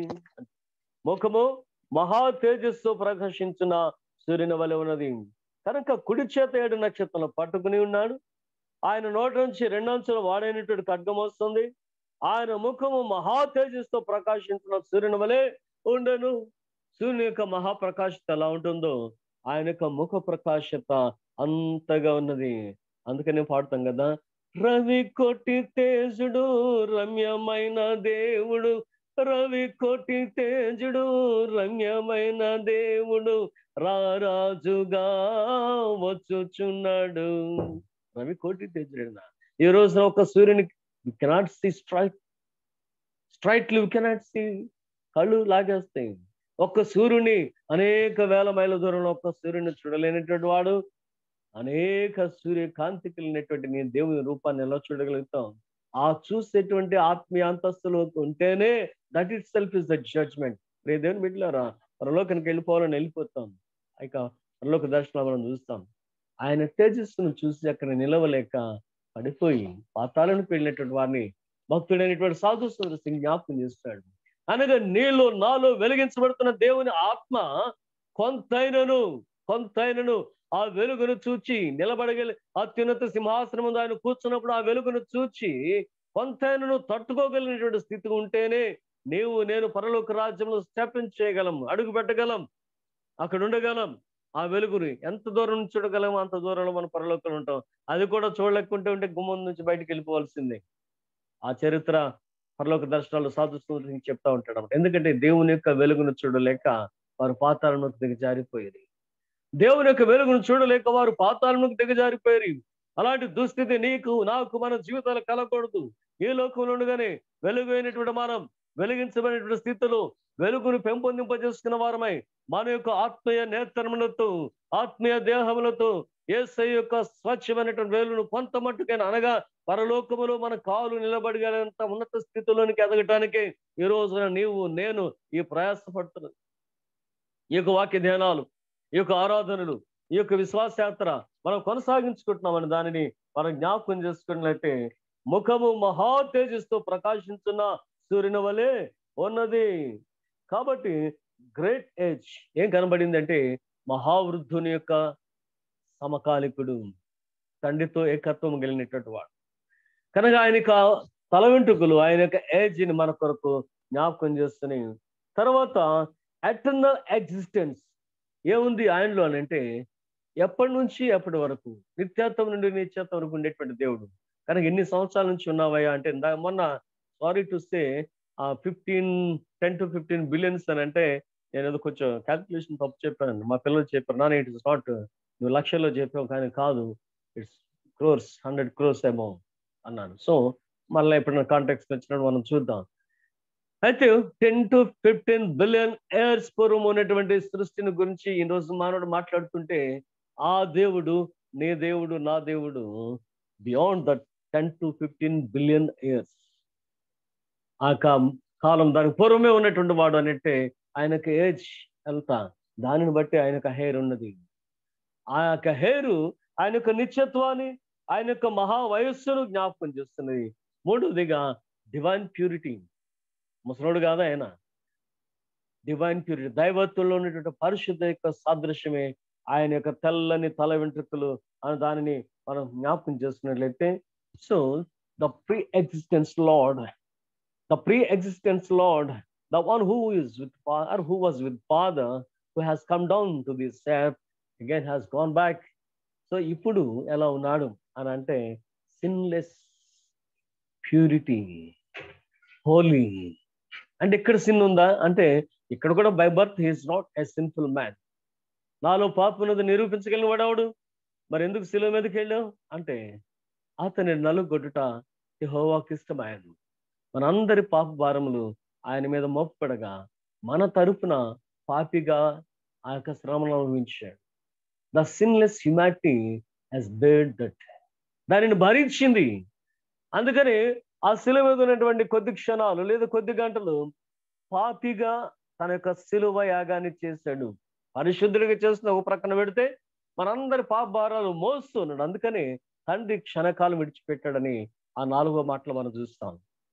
ముఖము మహా తేజస్తో ప్రకాశించిన సూర్యుని వలె ఉన్నది కనుక కుడి చేత ఏడు నక్షత్రాలు పట్టుకుని ఉన్నాడు ఆయన నోటి నుంచి రెండంచుల వాడైనటువంటి ఖడ్గం వస్తుంది ఆయన ముఖము మహా తేజస్తో ప్రకాశించిన సూర్యుని వలె ఉండను సూర్యుని యొక్క మహాప్రకాశత ఎలా ఉంటుందో ఆయన యొక్క ముఖ ప్రకాశత అంతగా ఉన్నది అందుకనే పాడుతాం కదా రవి కొట్టి తేజుడు రమ్యమైన దేవుడు రవి కొట్టి తేజుడు రమ్యమైన దేవుడు రారాజుగా వచ్చుచున్నాడు రవి కోటి తేజుడు ఈ రోజున ఒక సూర్యుని cannot see straight straightly cannot see కళ్ళు లాగేస్తాయి ఒక్క సూర్యుని అనేక వేల మైల దూరంలో ఒక్క సూర్యుని చూడలేనటువంటి వాడు అనేక సూర్య కాంతి కలిగినటువంటి నీ దేవుని రూపాన్ని ఎలా చూడగలుగుతాం ఆ చూసేటువంటి ఆత్మీయ అంతస్తులు ఉంటేనే that itself is the judgement ray దేవుని బిడ్డలారా పరలోకానికి వెళ్ళిపోవాలని వెళ్ళిపోతాం ఇక పరలోక దర్శనం మనం చూస్తాం ఆయన తేజస్సును చూసి అక్కడ నిలవలేక పడిపోయి పాతాలను వెళ్ళినటువంటి వారిని భక్తుడైనటువంటి సాధు సుందర సింగ్ జ్ఞాపకం చేస్తాడు అనగా నీలో నాలో వెలిగించబడుతున్న దేవుని ఆత్మ కొంతైనను కొంతైనను ఆ వెలుగును చూచి నిలబడగలి అత్యున్నత సింహాసనం ముందు ఆయన కూర్చున్నప్పుడు ఆ వెలుగును చూచి కొంతైనను తట్టుకోగలిగినటువంటి స్థితి ఉంటేనే నీవు నేను పరలోక రాజ్యంలో స్టెప్ చేయగలం అడుగు పెట్టగలం అక్కడ ఉండగలం ఆ వెలుగుని ఎంత దూరం నుంచి చూడగలం అంత దూరంలో మనం పరలోకంలో ఉంటాం అది కూడా చూడలేకుంటే ఉంటే గుమ్మం నుంచి బయటికి వెళ్ళిపోవాల్సిందే ఆ చరిత్ర పరలోక దర్శనాలు సాధు చెప్తా ఉంటాడు అన్నమాట ఎందుకంటే దేవుని యొక్క వెలుగును చూడలేక వారు పాతాలను దిగజారిపోయారు దేవుని యొక్క వెలుగును చూడలేక వారు పాతాలను దిగజారిపోయారు అలాంటి దుస్థితి నీకు నాకు మన జీవితాలు కలగకూడదు ఈ లోకంలో ఉండగానే వెలుగు అయినటువంటి మనం వెలిగించబడినటువంటి స్థితిలో వెలుగును పెంపొందింపజేసుకున్న వారమై మన యొక్క ఆత్మీయ నేత్రములతో ఆత్మీయ దేహములతో ఏసై యొక్క స్వచ్ఛమైనటువంటి వేలును కొంత మట్టుకైనా అనగా పరలోకములో మన కాలు నిలబడగలంత ఉన్నత స్థితిలోనికి ఎదగటానికి ఈ రోజున నీవు నేను ఈ ప్రయాసపడుతున్నాను ఈ యొక్క వాక్య ధ్యానాలు ఈ యొక్క ఆరాధనలు ఈ యొక్క విశ్వాసయాత్ర మనం కొనసాగించుకుంటున్నామని దానిని మనం జ్ఞాపకం చేసుకున్నట్లయితే ముఖము మహా తేజస్తో ప్రకాశించున్న సూర్యుని వలె ఉన్నది కాబట్టి గ్రేట్ ఏజ్ ఏం కనబడింది అంటే మహావృద్ధుని యొక్క సమకాలికుడు తండ్రితో ఏకత్వం కలిగినటువంటి వాడు కనుక ఆయన యొక్క తల వెంట్రుకలు ఆయన యొక్క ఏజ్ని మన కొరకు జ్ఞాపకం చేస్తున్నాయి తర్వాత ఎటర్నల్ ఎగ్జిస్టెన్స్ ఏముంది ఆయనలో అని అంటే ఎప్పటి నుంచి ఎప్పటి వరకు నిత్యాత్వం నుండి నిత్యాత్వం వరకు ఉండేటువంటి దేవుడు కనుక ఎన్ని సంవత్సరాల నుంచి ఉన్నావయ్యా అంటే ఇందా- మొన్న సారీ టు సే ఆ fifteen ten to fifteen billions అని అంటే నేను ఏదో కొంచెం క్యాల్కులేషన్ తప్పు చెప్పాను మా పిల్లలు చెప్పారు నాన్న ఇట్ ఇస్ నాట్ నువ్వు లక్షల్లో చెప్పావు కానీ కాదు ఇట్స్ క్రోర్స్ హండ్రెడ్ క్రోర్స్ ఏమో అన్నాను సో మళ్ళీ ఎప్పుడైనా కాంటాక్ట్స్ వచ్చినప్పుడు మనం చూద్దాం అయితే ten to fifteen billion years పూర్వం ఉన్నటువంటి సృష్టిని గురించి ఈ రోజు మానవుడు మాట్లాడుతుంటే ఆ దేవుడు నీ దేవుడు నా దేవుడు beyond that ten to fifteen billion years ఆ కా- కాలం దానికి పూర్వమే ఉన్నటువంటి వాడు అనంటే ఆయనకు ఏజ్ ఎంత దానిని బట్టి ఆయనకు హెయిర్ ఉన్నది ఆ యొక్క హెయిర్ ఆయన యొక్క నిత్యత్వాన్ని ఆయన యొక్క మహా వయస్సును జ్ఞాపకం చేస్తున్నది మూడవదిగా డివైన్ ప్యూరిటీ ముసలోడు కాదా ఆయన డివైన్ ప్యూరిటీ దైవత్వంలో ఉన్నటువంటి పరిశుద్ధ యొక్క సాదృశ్యమే ఆయన యొక్క తెల్లని తల వెంట్రుకలు అని దానిని మనం జ్ఞాపకం చేసుకున్నట్లయితే so the pre existence Lord the pre existence Lord the one who is with father who was with father who has come down to this earth again has gone back so ఇప్పుడు ఎలా ఉన్నాడు అని అంటే sinless purity Holi అంటే ఇక్కడ sin ఉందా అంటే ఇక్కడ కూడా by birth he's not a sinful man నాలో పాప ఉన్నది నిరూపించగలిగిన వాడవాడు మరి ఎందుకు శిలువ మీదకి వెళ్ళావు అంటే అతని నలుగొట్టుట యెహోవాకి ఇష్టమాయను మనందరి పాప భారములు ఆయన మీద మోపడగా మన తరపున పాపిగా ఆ యొక్క శ్రమను అనుభవించాడు the sinless humanity he's bared that దానిని భరించింది అందుకని ఆ శిలువ మీద ఉన్నటువంటి కొద్ది క్షణాలు లేదా కొద్ది గంటలు పాపిగా తన యొక్క శిలువ యాగాన్ని చేశాడు పరిశుద్ధుడిగా చేస్తున్న ఒక ప్రక్కన పెడితే మనందరి పాప భారాలు మోస్తున్నాడు అందుకని తండ్రి క్షణకాలం విడిచిపెట్టాడని ఆ నాలుగో మాటలు మనం చూస్తాం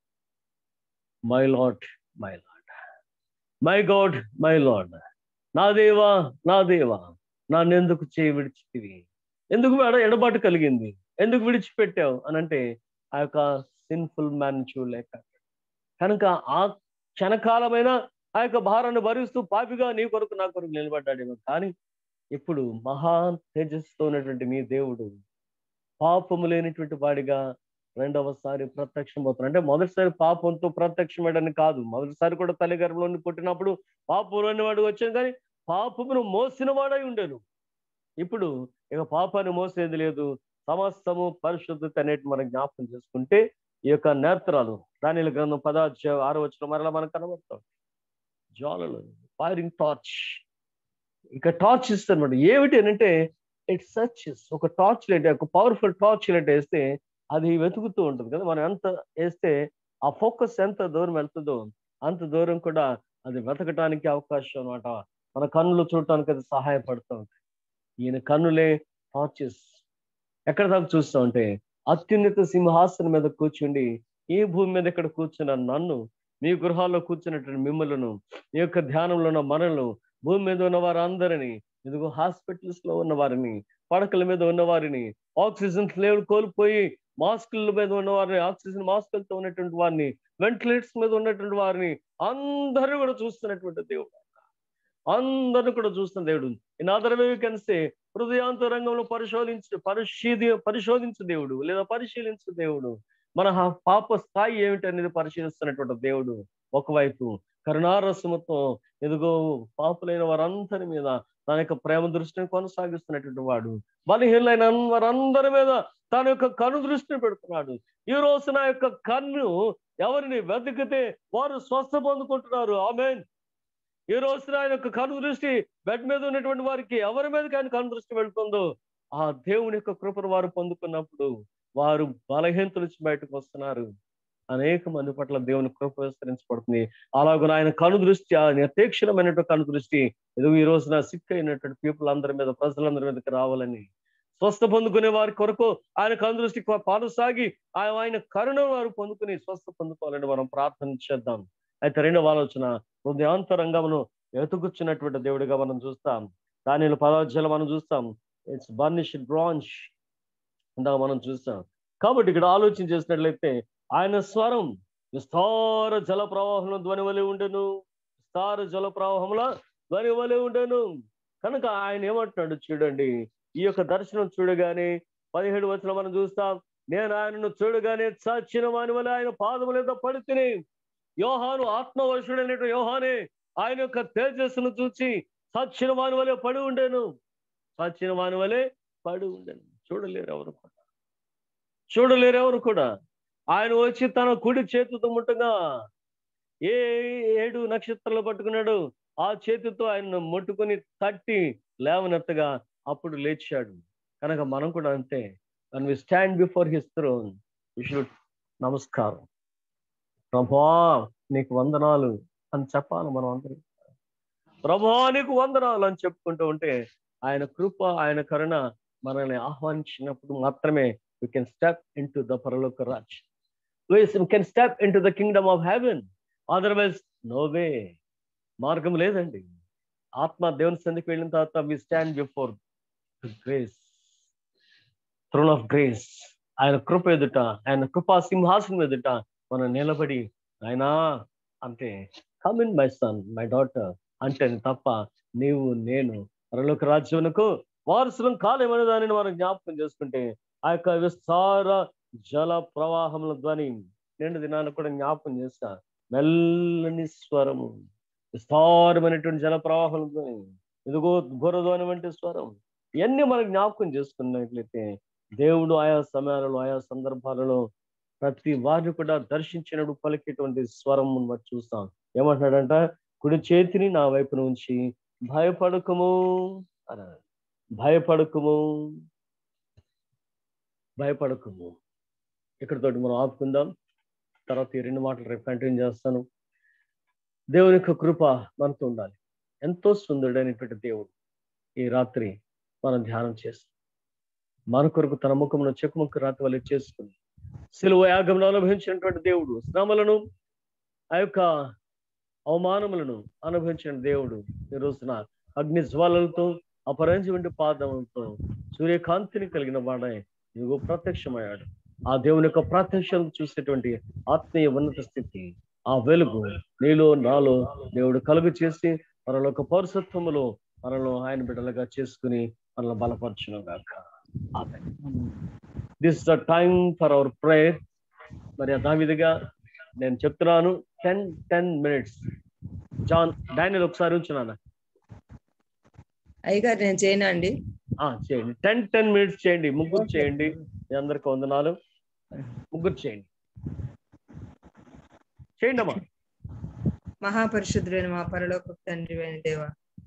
my Lord my Lord my God my Lord నా దేవా నా దేవా నన్నెందుకు చేయి విడిచితివి ఎందుకు మేడం ఎడబాటు కలిగింది ఎందుకు విడిచిపెట్టావు అని అంటే ఆ యొక్క సిన్ఫుల్ మ్యాన్ చూడలేక కనుక ఆ క్షణకాలమైన ఆ యొక్క భారాన్ని భరిస్తూ పాపిగా నీ కొరకు నా కొరకు నిలబడ్డాడేమో కానీ ఇప్పుడు మహా తేజస్సుతో ఉన్నటువంటి మీ దేవుడు పాపము లేనిటువంటి వాడిగా రెండవసారి ప్రత్యక్షమవుతున్నాడు అంటే మొదటిసారి పాపంతో ప్రత్యక్షమేడని కాదు మొదటిసారి కూడా తల్లి గర్భంలోని పుట్టినప్పుడు పాపంలోని వాడు వచ్చాను కానీ పాపమును మోసిన వాడై ఉండేను ఇప్పుడు ఇక పాపాన్ని మోసేది లేదు సమస్తము పరిశుద్ధత అనేటి మనం జ్ఞాపకం చేసుకుంటే ఈ యొక్క నేత్రాలు దానిల గ్రంథం పదాధ్యాయ ఆరో వచ్చిన మరలా మనకు కనబడతాం జ్వాలలు ఫైరింగ్ టార్చ్ ఇక టార్చ్ ఇస్తారనమాట ఏమిటి అని అంటే ఇట్ సర్చెస్ ఒక టార్చ్ లైట్ ఒక పవర్ఫుల్ టార్చ్ లైట్ వేస్తే అది వెతుకుతూ ఉంటుంది కదా మనం ఎంత వేస్తే ఆ ఫోకస్ ఎంత దూరం వెళ్తుందో అంత దూరం కూడా అది వెతకటానికి అవకాశం అనమాట మన కన్నులు చూడటానికి అది సహాయపడుతూ ఉంటాయి ఈయన కన్నులే టార్చెస్ ఎక్కడ దాకా చూస్తా ఉంటే అత్యున్నత సింహాసనం మీద కూర్చుండి ఈ భూమి మీద ఇక్కడ కూర్చున్న నన్ను మీ గృహాల్లో కూర్చున్నటువంటి మిమ్మలను ఈ యొక్క ధ్యానంలో ఉన్న మనలను భూమి మీద ఉన్న వారందరినీ ఇదిగో హాస్పిటల్స్ లో ఉన్న వారిని పడకల మీద ఉన్న వారిని ఆక్సిజన్ లేవు కోల్పోయి మాస్కుల మీద ఉన్న వారిని ఆక్సిజన్ మాస్కులతో ఉన్నటువంటి వారిని వెంటిలేటర్స్ మీద ఉన్నటువంటి వారిని అందరూ కూడా చూస్తున్నటువంటి దేవుడు అందరిని కూడా చూస్తున్న దేవుడు in other way can say హృదయాంతరంగంలో పరిశోధించు పరిశీలి పరిశోధించు దేవుడు లేదా పరిశీలించు దేవుడు మన హ- పాప స్థాయి ఏమిటి అనేది పరిశీలిస్తున్నటువంటి దేవుడు ఒకవైపు కరుణారసముతో ఎదుగో పాపులైన వారందరి మీద తన యొక్క ప్రేమ దృష్టిని కొనసాగిస్తున్నటువంటి వాడు బలహీనైన వారందరి మీద తన యొక్క కను దృష్టిని పెడుతున్నాడు ఈ రోజు నా యొక్క కన్ను ఎవరిని వెతికితే వారు స్వస్థ పొందుకుంటున్నారు ఆమెన్ ఈ రోజున ఆయన యొక్క కను దృష్టి బెడ్ మీద ఉన్నటువంటి వారికి ఎవరి మీదకి ఆయన కను దృష్టి వెళ్తుందో ఆ దేవుని యొక్క కృపను వారు పొందుకున్నప్పుడు వారు బలహీనత నుంచి బయటకు వస్తున్నారు అనేక మంది పట్ల దేవుని కృప విస్తరించబడుతుంది అలాగే ఆయన కను దృష్టి ఆయన తీక్షణమైనటువంటి కను దృష్టి ఏదో ఈ రోజున సిక్ అయినటువంటి పీపుల్ అందరి మీద ప్రజలందరి మీదకి రావాలని స్వస్థ పొందుకునే వారి కొరకు ఆయన కను దృష్టి కొనసాగి ఆయన ఆయన కరుణ వారు పొందుకుని స్వస్థ పొందుకోవాలని మనం ప్రార్థన చేద్దాం అయితే రెండవ ఆలోచన హృదయాంతరంగమును ఎతుకుచ్చినటువంటి దేవుడిగా మనం చూస్తాం దానిలో పదార్థాలు మనం చూస్తాం ఇట్స్ బర్నిష్ బ్రాంచ్ ఇందాక మనం చూస్తాం కాబట్టి ఇక్కడ ఆలోచన చేసినట్లయితే ఆయన స్వరం విస్తార జల ప్రవాహంలో ధ్వని వలె ఉండెను విస్తార జల ప్రవాహంలో ధ్వని వలె ఉండెను కనుక ఆయన ఏమంటున్నాడు చూడండి ఈ యొక్క దర్శనం చూడగానే పదిహేడు వచ్చిన మనం చూస్తాం నేను ఆయనను చూడగానే చచ్చిన వాని వల్ల ఆయన పాదములేత పడితేనే యోహాను ఆత్మవర్షుడైనటువంటి యోహానే ఆయన యొక్క తేజస్సును చూచి చచ్చిన వాని వలె పడి ఉండేను చచ్చిన వాని వలె పడి ఉండేను చూడలేరు ఎవరు కూడా చూడలేరు ఎవరు కూడా ఆయన వచ్చి తన కుడి చేతితో ముట్టగా ఏ ఏడు నక్షత్రాలు పట్టుకున్నాడు ఆ చేతితో ఆయన ముట్టుకుని తట్టి లేవనెత్తగా అప్పుడు లేచాడు కనుక మనం కూడా అంతే when we stand before his throne should నమస్కారం ప్రభా నీకు వందనాలు అని చెప్పాలి మనం అందరం ప్రభా నీకు వందనాలు అని చెప్పుకుంటూ ఉంటే ఆయన కృప ఆయన కరుణ మనల్ని ఆహ్వానించినప్పుడు మాత్రమే we can step into the Paraloka Raj. We can step into the kingdom of heaven. Otherwise, no way. మార్గం లేదండి ఆత్మ దేవుని సందికి వెళ్ళిన తర్వాత we stand before grace throne of grace ఆయన కృప ఎదుట ఆయన కృపా సింహాసనం ఎదుట మనం నిలబడి ఆయన అంటే come in my son my daughter అంటే తప్ప నీవు నేను పరలోక రాజ్యమునకు వారసులం కాలేమనే దానిని మనం జ్ఞాపకం చేసుకుంటే ఆ యొక్క విస్తార జల ప్రవాహముల ధ్వని నిండు దినాన్ని కూడా జ్ఞాపకం చేస్తా మెల్లని స్వరము విస్తారమైనటువంటి జల ప్రవాహం ధ్వని ఇదిగో ఘోరధ్వని వంటి స్వరం ఇవన్నీ మనం జ్ఞాపకం చేసుకున్నట్లయితే దేవుడు ఆయా సమయాలలో ఆయా సందర్భాలలో ప్రతి వారిని కూడా దర్శించినప్పుడు పలికేటువంటి స్వరం మనం చూస్తాం ఏమంటున్నాడంట కుడి చేతిని నా వైపు నుంచి భయపడకము అన్నాడు భయపడకము భయపడకము ఇక్కడతోటి మనం ఆపుకుందాం తర్వాత ఈ రెండు మాటలు రేపు కంటిన్యూ చేస్తాను దేవుని యొక్క కృప మనతో ఉండాలి ఎంతో సుందరుడైనటువంటి దేవుడు ఈ రాత్రి మనం ధ్యానం చేస్తాం మన కొరకు తన ముఖమును చెక్కుముక్కు రాత్రి వల్ల చేసుకుని సిలువ యాగంలో అనుభవించినటువంటి దేవుడు శ్రమలను ఆ యొక్క అవమానములను అనుభవించిన దేవుడు ఈ రోజున అగ్ని జ్వాలలతో అపరంజి పాదములతో సూర్యకాంతిని కలిగిన వాడే ఇదిగో ప్రత్యక్షమయ్యాడు ఆ దేవుని యొక్క ప్రత్యక్షం చూసేటువంటి ఆత్మీయ ఉన్నత స్థితి ఆ వెలుగు నీలో నాలో దేవుడు కలుగు చేసి మనలో ఒక పౌరసత్వములో మనలో ఆయన బిడ్డలుగా చేసుకుని మనల్ని బలపరచును గాక this the time for our prayer మరి దావిదిగా నేను చెప్తున్నాను ten ten minutes John Daniel ఒకసారి ఉంచున్నాను అయ్యగారు నేను చేయనా అండి ఆ, చేయండి టెన్ టెన్ మినిట్స్ చేయండి ముగ్గురు చేయండి మీ అందరికి వందనాలు ముగ్గురు చేయండి చేయండి అమ్మా మహాపరిశుద్ధుడైన మా పరలోక తండ్రి అయిన దేవ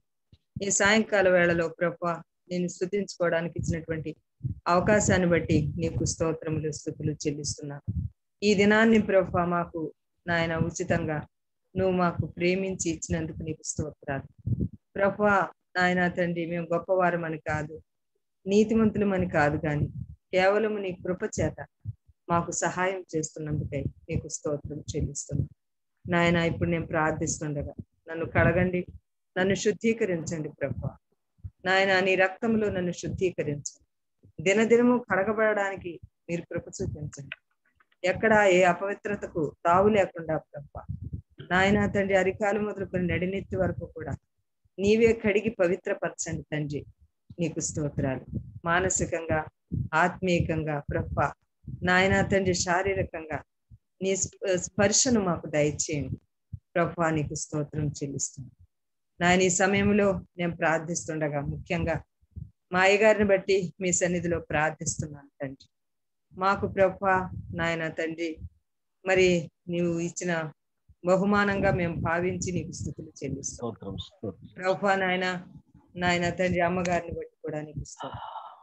ఈ సాయంకాల వేళలో ప్రభా నేను స్థుతించుకోవడానికి ఇచ్చినటువంటి అవకాశాన్ని బట్టి నీకు స్తోత్రములు స్థుతులు చెల్లిస్తున్నా ఈ దినాన్ని ప్రభా మాకు నాయన ఉచితంగా నువ్వు మాకు ప్రేమించి ఇచ్చినందుకు నీకు స్తోత్రాలు ప్రభా నాయన తండ్రి మేము గొప్పవారమని కాదు నీతిమంతులమని కాదు కానీ కేవలము నీ కృప చేత మాకు సహాయం చేస్తున్నందుకై నీకు స్తోత్రం చెల్లిస్తున్నా నాయన ఇప్పుడు నేను ప్రార్థిస్తుండగా నన్ను కడగండి నన్ను శుద్ధీకరించండి ప్రభా నాయన నీ రక్తంలో నన్ను శుద్ధీకరించండి దినదినము కడగబడడానికి మీరు కృప చూపించండి ఎక్కడ ఏ అపవిత్రతకు తావు లేకుండా ప్రభా నాయన తండ్రి అరికాలు మొదలుకొని నడినెత్తి వరకు కూడా నీవే కడిగి పవిత్రపరచండి తండ్రి నీకు స్తోత్రాలు మానసికంగా ఆత్మీయంగా ప్రభ నాయన తండ్రి శారీరకంగా నీ స్ప- స్పర్శను మాకు దయచేయండి ప్రభా నీకు స్తోత్రం చెల్లిస్తుంది నాయన ఈ సమయంలో నేను ప్రార్థిస్తుండగా ముఖ్యంగా మా అయ్యగారిని బట్టి మీ సన్నిధిలో ప్రార్థిస్తున్నాను తండ్రి మాకు ప్రభా నాయన తండ్రి మరి నీవు ఇచ్చిన బహుమానంగా మేము భావించి నీకు స్థుతులు చెల్లిస్తాం స్తోత్రం స్తోత్రం ప్రభా నాయన నాయన తండ్రి అమ్మగారిని బట్టి కూడా నీకు స్తోత్రం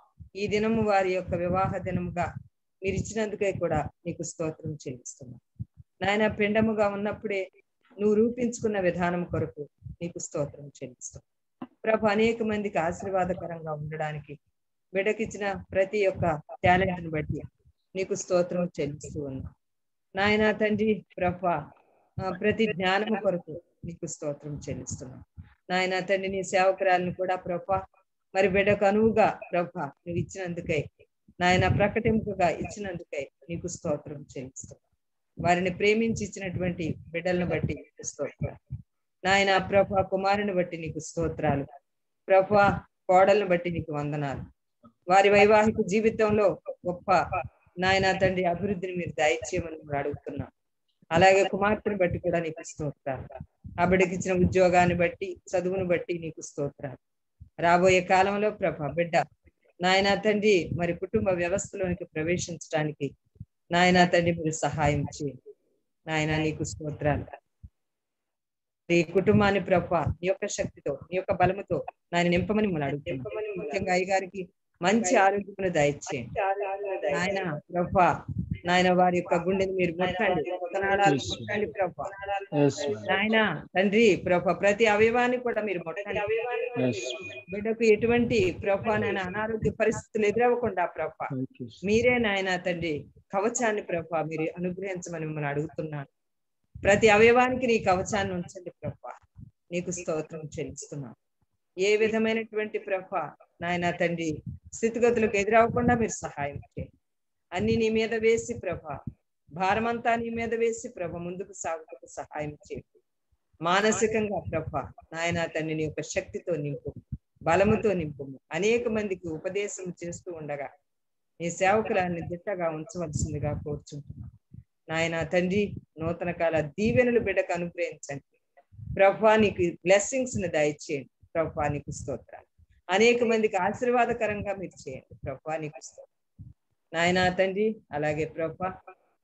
ఈ దినము వారి యొక్క వివాహ దినముగా మీరు ఇచ్చినందుకే కూడా నీకు స్తోత్రం చెల్లిస్తున్నాం నాయన పిండముగా ఉన్నప్పుడే నువ్వు రూపించుకున్న విధానం కొరకు నీకు స్తోత్రం చెల్లిస్తాం ప్రభు అనేక మందికి ఆశీర్వాదకరంగా ఉండడానికి బిడ్డకిచ్చిన ప్రతి ఒక్క టాలెంట్ని బట్టి నీకు స్తోత్రం చెల్లిస్తూ ఉన్నాం నాయన తండ్రి ప్రభా ఆ, ప్రతి జ్ఞానం కొరకు నీకు స్తోత్రం చెల్లిస్తున్నాం నాయన తండ్రి నీ సేవకురాలను కూడా ప్రభా మరి బిడ్డకు అనువుగా ప్రభా నువ్వు ఇచ్చినందుకై నాయన ప్రకటింపుగా ఇచ్చినందుకై నీకు స్తోత్రం చెల్లిస్తున్నాం వారిని ప్రేమించి ఇచ్చినటువంటి బిడ్డలను బట్టి నీకు స్తోత్రం నాయన ప్రభా కుమారుని బట్టి నీకు స్తోత్రాలు ప్రభా కోడలను బట్టి నీకు వందనాలు వారి వైవాహిక జీవితంలో గొప్ప నాయన తండ్రి అభివృద్ధిని మీరు దయచేయమని మేము అడుగుతున్నాం అలాగే కుమార్తెను బట్టి కూడా నీకు స్తోత్రాలు ఆ బిడ్డకి ఇచ్చిన ఉద్యోగాన్ని బట్టి చదువును బట్టి నీకు స్తోత్రాలు రాబోయే కాలంలో ప్రభ బిడ్డ నాయన తండ్రి మరి కుటుంబ వ్యవస్థలోనికి ప్రవేశించడానికి నాయన తండ్రి మీరు సహాయం చేయండి నాయన నీకు స్తోత్రాలు ఈ కుటుంబాన్ని ప్రభ నీ యొక్క శక్తితో నీ యొక్క బలముతో నాయన నింపమని మనం అడుగుతున్నాం ముఖ్యంగా అయ్యగారికి మంచి ఆరోగ్యమును దయచేయండి నాయన ప్రభా నాయన వారి యొక్క గుండెని మీరు ముట్టండి రక్తనాళాలు ముట్టండి ప్రభా Yes, నాయన తండ్రి ప్రభ ప్రతి అవయవాన్ని కూడా మీరు ముట్టండి yes. బిడ్డకు ఎటువంటి ప్రభా నాయన అనారోగ్య పరిస్థితులు ఎదురవ్వకుండా ప్రభ Thank you. మీరే నాయన తండ్రి కవచాన్ని ప్రభా మీరు అనుగ్రహించమని మిమ్మల్ని అడుగుతున్నాను ప్రతి అవయవానికి నీ కవచాన్ని ఉంచండి ప్రభా నీకు స్తోత్రం చెల్లిస్తున్నాను ఏ విధమైనటువంటి ప్రభ నాయన తండ్రి స్థితిగతులకు ఎదురవ్వకుండా మీరు సహాయం చేయండి అన్ని నీ మీద వేసి ప్రభ భారమంతా నీ మీద వేసి ప్రభ ముందుకు సాగుటకు సహాయం చేయండి మానసికంగా ప్రభ నాయన తండ్రి నీ యొక్క శక్తితో నింపు బలముతో నింపు అనేక మందికి ఉపదేశం చేస్తూ ఉండగా నీ సేవకులాన్ని దిట్టగా ఉంచవలసిందిగా కోరుచుంటున్నాను నాయన తండ్రి నూతన కాల దీవెనలు బిడ్డకు అనుగ్రహించండి ప్రభా నీకు బ్లెస్సింగ్స్ ని దయచేయండి ప్రభా నీకు స్తోత్రాలు అనేక మందికి ఆశీర్వాదకరంగా మీరు చేయండి ప్రభా నీకు స్తోత్రం నాయన తండ్రి అలాగే ప్రభా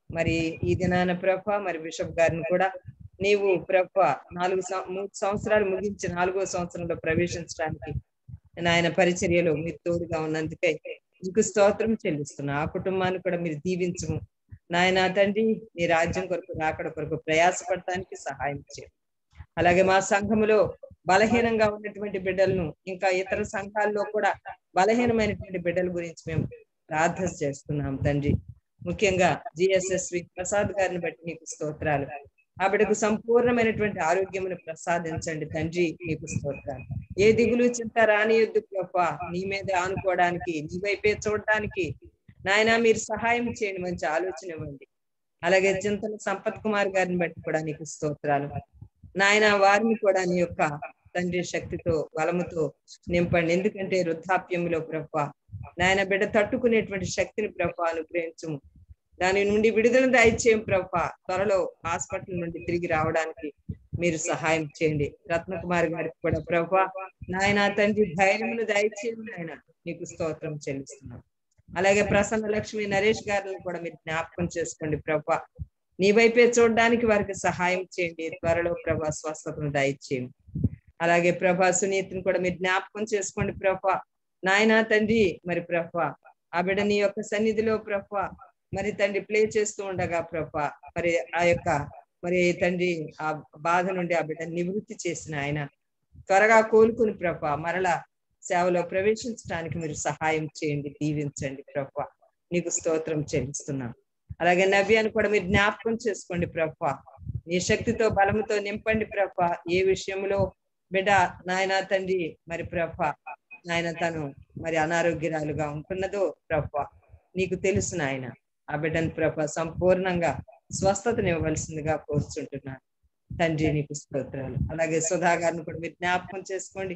మరి ఈ దినాన ప్రభ మరి బిషప్ గారిని కూడా నీవు ప్రభ నాలుగు సం- మూడు సంవత్సరాలు ముగించి నాలుగో సంవత్సరంలో ప్రవేశించడానికి నాయన పరిచర్యలో మీరు తోడుగా ఉన్నందుకే నీకు స్తోత్రం చెల్లిస్తున్నా ఆ కుటుంబాన్ని కూడా మీరు దీవించము నాయన తండ్రి నీ రాజ్యం కొరకు రాకడ కొరకు ప్రయాసపడటానికి సహాయం చేయండి అలాగే మా సంఘములో బలహీనంగా ఉన్నటువంటి బిడ్డలను ఇంకా ఇతర సంఘాల్లో కూడా బలహీనమైనటువంటి బిడ్డల గురించి మేము ప్రార్థన చేస్తున్నాం తండ్రి ముఖ్యంగా జిఎస్ఎస్వి ప్రసాద్ గారిని బట్టి నీకు స్తోత్రాలు ఆ బిడ్డకు సంపూర్ణమైనటువంటి ఆరోగ్యమును ప్రసాదించండి తండ్రి నీకు స్తోత్రాలు ఏ దిగులు చింత రానియొద్దు గొప్ప నీ మీద ఆనుకోవడానికి నీ వైపే చూడడానికి నాయన మీరు సహాయం చేయండి మంచి ఆలోచన ఇవ్వండి అలాగే చింతల సంపత్ కుమార్ గారిని బట్టి కూడా నీకు స్తోత్రాలు నాయన వారిని కూడా నీ యొక్క తండ్రి శక్తితో బలముతో నింపండి ఎందుకంటే వృద్ధాప్యంలో ప్రభ నాయన బిడ్డ తట్టుకునేటువంటి శక్తిని ప్రభ అనుగ్రహించము దాని నుండి విడుదల దయచేయం ప్రభ త్వరలో హాస్పిటల్ నుండి తిరిగి రావడానికి మీరు సహాయం చేయండి రత్నకుమార్ గారికి కూడా ప్రభ నాయన తండ్రి ధైర్యమును దయచేయండి నాయన నీకు స్తోత్రం చెల్లిస్తున్నాం అలాగే ప్రసన్న లక్ష్మి నరేష్ గారిని కూడా మీరు జ్ఞాపకం చేసుకోండి ప్రభ నీ వైపే చూడడానికి వారికి సహాయం చేయండి త్వరలో ప్రభా స్వస్థతను దయచేయండి అలాగే ప్రభా సునీతిని కూడా మీరు జ్ఞాపకం చేసుకోండి ప్రభా నాయన తండ్రి మరి ప్రభా ఆ బిడ్డ నీ యొక్క సన్నిధిలో ప్రభా మరి తండ్రి ప్లే చేస్తూ ఉండగా ప్రభా మరి ఆ యొక్క మరి తండ్రి ఆ బాధ నుండి ఆ బిడ్డ నివృత్తి చేసిన ఆయన త్వరగా కోలుకుని ప్రభా మరలా సేవలో ప్రవేశించడానికి మీరు సహాయం చేయండి దీవించండి ప్రభా నీకు స్తోత్రం చెల్లిస్తున్నాం అలాగే నవ్యాన్ని కూడా మీరు జ్ఞాపకం చేసుకోండి ప్రభా నీ శక్తితో బలముతో నింపండి ప్రభా ఏ విషయంలో బిడ్డ నాయన తండ్రి మరి ప్రభా నాయన తను మరి అనారోగ్యరాలుగా ఉంటున్నదో ప్రభా నీకు తెలుసు నాయన ఆ బిడ్డను ప్రభా సంపూర్ణంగా స్వస్థతనివ్వవలసిందిగా కోరుచుంటున్నాను తండ్రి నీకు స్తోత్రాలు అలాగే సుధా గారిని కూడా మీరు జ్ఞాపకం చేసుకోండి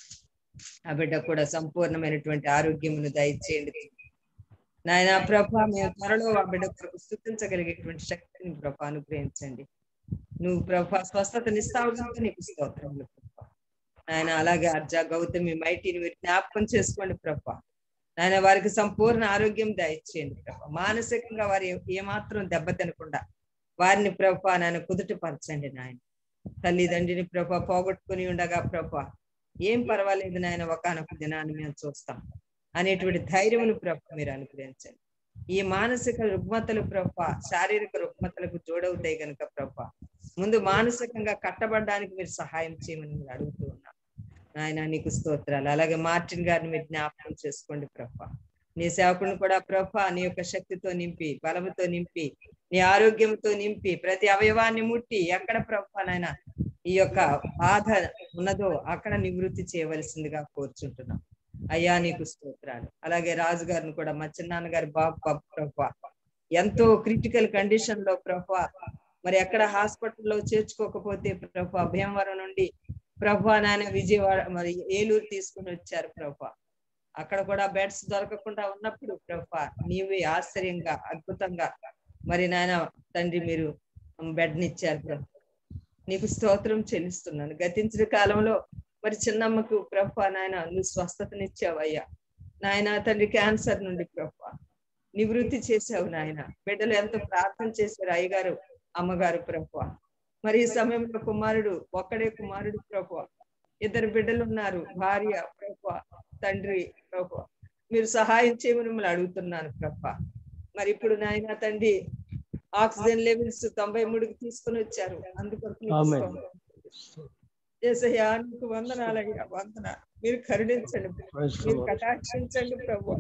ఆ బిడ్డ కూడా సంపూర్ణమైనటువంటి ఆరోగ్యమును దయచేయండి నాయన ప్రభా మేము త్వరలో ఆ బిడ్డ కొరకు స్థుతించగలిగేటువంటి శక్తిని ప్రభా అనుగ్రహించండి నువ్వు ప్రభా స్వస్థతనిస్తావు కనుక నీకు స్తోత్రములు ప్రభా నాయన అలాగే అర్జా గౌతమి మైటీని మీరు జ్ఞాపకం చేసుకోండి ప్రభా నాయన వారికి సంపూర్ణ ఆరోగ్యం దయచేయండి ప్రభా మానసికంగా వారు ఏ- ఏమాత్రం దెబ్బ తినకుండా వారిని ప్రభా నాయన కుదుటపరచండి నాయన తల్లిదండ్రిని ప్రభా పోగొట్టుకుని ఉండగా ప్రభా ఏం పర్వాలేదు నాయన ఒకనొక దినాన్ని మేము చూస్తాం అనేటువంటి ధైర్యమును ప్రభ మీరు అనుగ్రహించండి ఈ మానసిక రుగ్మతలు ప్రభ శారీరక రుగ్మతలకు జోడవుతాయి గనుక ప్రభ ముందు మానసికంగా కట్టబడడానికి మీరు సహాయం చేయమని మీరు అడుగుతూ ఉన్నాం నాయన నీకు స్తోత్రాలు అలాగే మార్టిన్ గారిని మీరు జ్ఞాపకం చేసుకోండి ప్రభ నీ సేవకుని కూడా ప్రభ నీ యొక్క శక్తితో నింపి బలముతో నింపి నీ ఆరోగ్యంతో నింపి ప్రతి అవయవాన్ని ముట్టి ఎక్కడ ప్రభ నాయన ఈ యొక్క బాధ ఉన్నదో అక్కడ నివృత్తి చేయవలసిందిగా కోరుచుంటున్నాం అయ్యా నీకు స్తోత్రాలు అలాగే రాజు గారిని కూడా మా చిన్నాన్న గారి బాబు బాబు ప్రభా ఎంతో క్రిటికల్ కండిషన్ లో ప్రభా మరి ఎక్కడ హాస్పిటల్లో చేర్చుకోకపోతే ప్రభా భీమవరం నుండి ప్రభా నాయన విజయవాడ మరి ఏలూరు తీసుకుని వచ్చారు ప్రభా అక్కడ కూడా బెడ్స్ దొరకకుండా ఉన్నప్పుడు ప్రభా నీవే ఆశ్చర్యంగా అద్భుతంగా మరి నాయన తండ్రి మీరు బెడ్ నిచ్చారు ప్రభా నీకు స్తోత్రం చెల్లిస్తున్నాను గతించిన కాలంలో మరి చిన్నమ్మకు ప్రభా నాయన నువ్వు స్వస్థతనిచ్చావయ్యా నాయన తండ్రి క్యాన్సర్ నుండి ప్రభా నివృత్తి చేసావు నాయన బిడ్డలు ఎంతో ప్రార్థన చేశారు అయ్యగారు అమ్మగారు ప్రభా మరి ఈ సమయంలో కుమారుడు ఒక్కడే కుమారుడు ప్రభా ఇద్దరు బిడ్డలు ఉన్నారు భార్య ప్రభా తండ్రి ప్రభా మీరు సహాయం చేయమని మిమ్మల్ని అడుగుతున్నాను ప్రభా మరి ఇప్పుడు నాయన తండ్రి ఆక్సిజన్ లెవెల్స్ తొంభై మూడుకి తీసుకుని వచ్చారు అందుకొరకు నీకు ఆమేన్. స్తోత్రం. యేసయ్యా నీకు వందనాలయ్యా వందన మీరు కరుణించండి Praise the మీరు Lord. కటాక్షించండి ప్రభు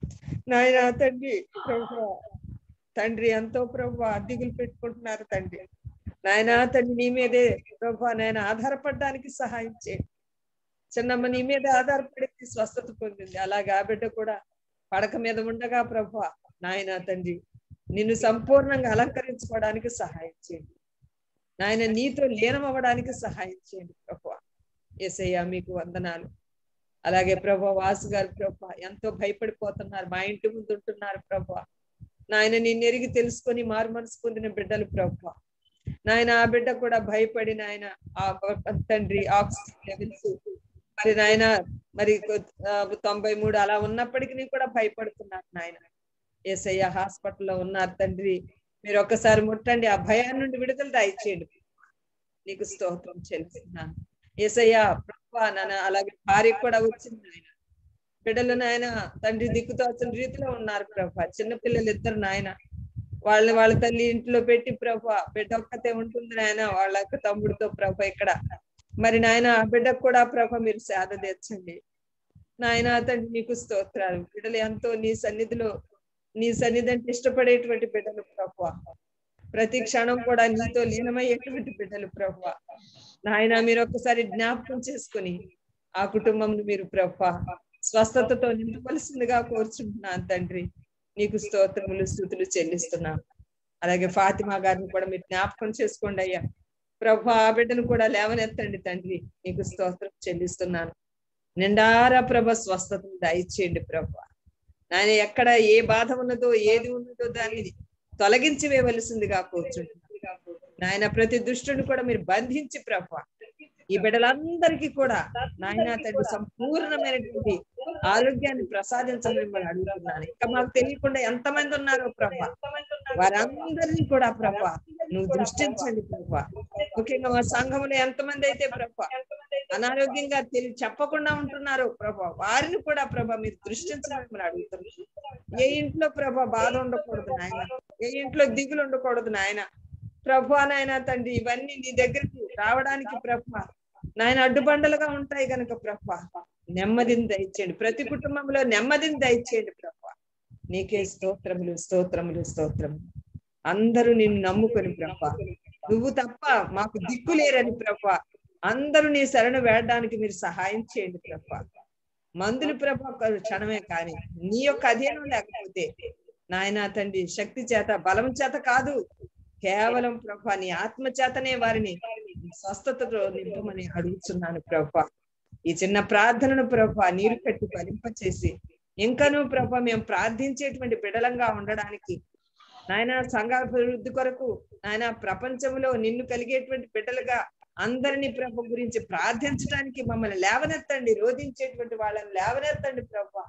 నాయన తండ్రి ప్రభు తండ్రి ఎంతో ప్రభు దిగులు పెట్టుకుంటున్నారు తండ్రి నాయన తండ్రి నీ మీదే ప్రభు నాయన ఆధారపడడానికి సహాయం చేయండి చిన్నమ్మ నీ మీద ఆధారపడి స్వస్థత పొందింది అలాగే ఆ బిడ్డ కూడా పడక మీద ఉండగా ప్రభు నాయన తండ్రి నిన్ను సంపూర్ణంగా అలంకరించుకోవడానికి సహాయం చేయండి నాయన నీతో లీనమవ్వడానికి సహాయం చేయండి ప్రభు ఏసయ్యా మీకు వందనాలు అలాగే ప్రభా వాసు గారు ప్రభా ఎంతో భయపడిపోతున్నారు మా ఇంటి ముందు ఉంటున్నారు ప్రభా నాయన నిన్ను ఎరిగి తెలుసుకొని మారు మనసు పొందిన బిడ్డలు ప్రభా నాయన ఆ బిడ్డ కూడా భయపడి నాయన ఆ తండ్రి ఆక్సిజన్ లెవెల్స్ మరి నాయన మరి కొ- ఆ, తొంభై మూడు అలా ఉన్నప్పటికీ కూడా భయపడుతున్నారు నాయన ఏసయ్య హాస్పిటల్లో ఉన్నారు తండ్రి మీరు ఒక్కసారి ముట్టండి ఆ భయాన్ని నుండి విడుదల దయచేయండి నీకు స్తోత్రం చెల్లిస్తున్నాను ఏసయ్యా ప్రభా నాన్న అలాగే భార్య కూడా వచ్చింది నాయన బిడ్డలు నాయన తండ్రి దిక్కుతోచిన రీతిలో ఉన్నారు ప్రభా చిన్న పిల్లలు ఇద్దరు నాయన వాళ్ళని వాళ్ళ తల్లి ఇంట్లో పెట్టి ప్రభా బిడ్డ ఒక్కతే ఉంటుంది నాయన వాళ్ళ యొక్క తమ్ముడితో ప్రభా ఇక్కడ మరి నాయన ఆ బిడ్డకు కూడా ప్రభ మీరు సేద తీర్చండి నాయన తండ్రి నీకు స్తోత్రాలు బిడ్డలు ఎంతో నీ సన్నిధిలో నీ సన్నిధి అంటే ఇష్టపడేటువంటి బిడ్డలు ప్రభు ప్రతి క్షణం కూడా నీతో లీనమయ్యేటువంటి బిడ్డలు ప్రభు నాయన మీరు ఒక్కసారి జ్ఞాపకం చేసుకుని ఆ కుటుంబం మీరు ప్రభు స్వస్థతతో నింపవలసిందిగా కోరుచుంటున్నాను తండ్రి నీకు స్తోత్రములు స్థుతులు చెల్లిస్తున్నాను అలాగే ఫాతిమా గారిని కూడా మీరు జ్ఞాపకం చేసుకోండి అయ్యా ప్రభు ఆ బిడ్డను కూడా లేవనెత్తండి తండ్రి నీకు స్తోత్రం చెల్లిస్తున్నాను నిండారా ప్రభ స్వస్థతను దయచేయండి ప్రభు నాయన ఎక్కడ ఏ బాధ ఉన్నదో ఏది ఉన్నదో దాన్ని తొలగించి వేయవలసిందిగా కూర్చుంటున్నాను నాయన ప్రతి దుష్టుని కూడా మీరు బంధించి ప్రభు ఈ బిడ్డలందరికీ కూడా నాయన తండ్రి సంపూర్ణమైనటువంటి ఆరోగ్యాన్ని ప్రసాదించమని మిమ్మల్ని అడుగుతున్నాను ఇంకా మాకు తెలియకుండా ఎంతమంది ఉన్నారో ప్రభ వారందరినీ కూడా ప్రభ నువ్వు దృష్టించండి ప్రభ ముఖ్యంగా మా సంఘంలో ఎంతమంది అయితే ప్రభ అనారోగ్యంగా తెలియ చెప్పకుండా ఉంటున్నారో ప్రభ వారిని కూడా ప్రభ మీరు దృష్టించమని మిమ్మల్ని అడుగుతున్నాం ఏ ఇంట్లో ప్రభ బాధ ఉండకూడదు నాయన ఏ ఇంట్లో దిగులు ఉండకూడదు నాయన ప్రభు నాయన తండ్రి ఇవన్నీ నీ దగ్గరికి రావడానికి ప్రభ నాయన అడ్డుబండలుగా ఉంటాయి గనుక ప్రభ నెమ్మదిని దయచేయండి ప్రతి కుటుంబంలో నెమ్మదిని దయచేయండి ప్రభ నీకే స్తోత్రములు స్తోత్రములు స్తోత్రములు అందరూ నిన్ను నమ్ముకొని ప్రభ నువ్వు తప్ప మాకు దిక్కు లేరని ప్రభ అందరూ నీ శరణు వేయడానికి మీరు సహాయం చేయండి ప్రభ మందులు ప్రభ ఒక క్షణమే కానీ నీ యొక్క అధీనం లేకపోతే నాయన తండ్రి శక్తి చేత బలం చేత కాదు కేవలం ప్రభ నీ ఆత్మ చేతనే వారిని స్వస్థతతో నింపమని అడుగుతున్నాను ప్రభ ఈ చిన్న ప్రార్థనను ప్రభ నీరు కట్టి ఫలింపచేసి ఇంకనూ ప్రభ మేము ప్రార్థించేటువంటి బిడలంగా ఉండడానికి నాయన సంఘ అభివృద్ధి కొరకు నాయన ప్రపంచంలో నిన్ను కలిగేటువంటి బిడ్డలుగా అందరినీ ప్రభ గురించి ప్రార్థించడానికి మమ్మల్ని లేవనెత్తండి రోధించేటువంటి వాళ్ళని లేవనెత్తండి ప్రభ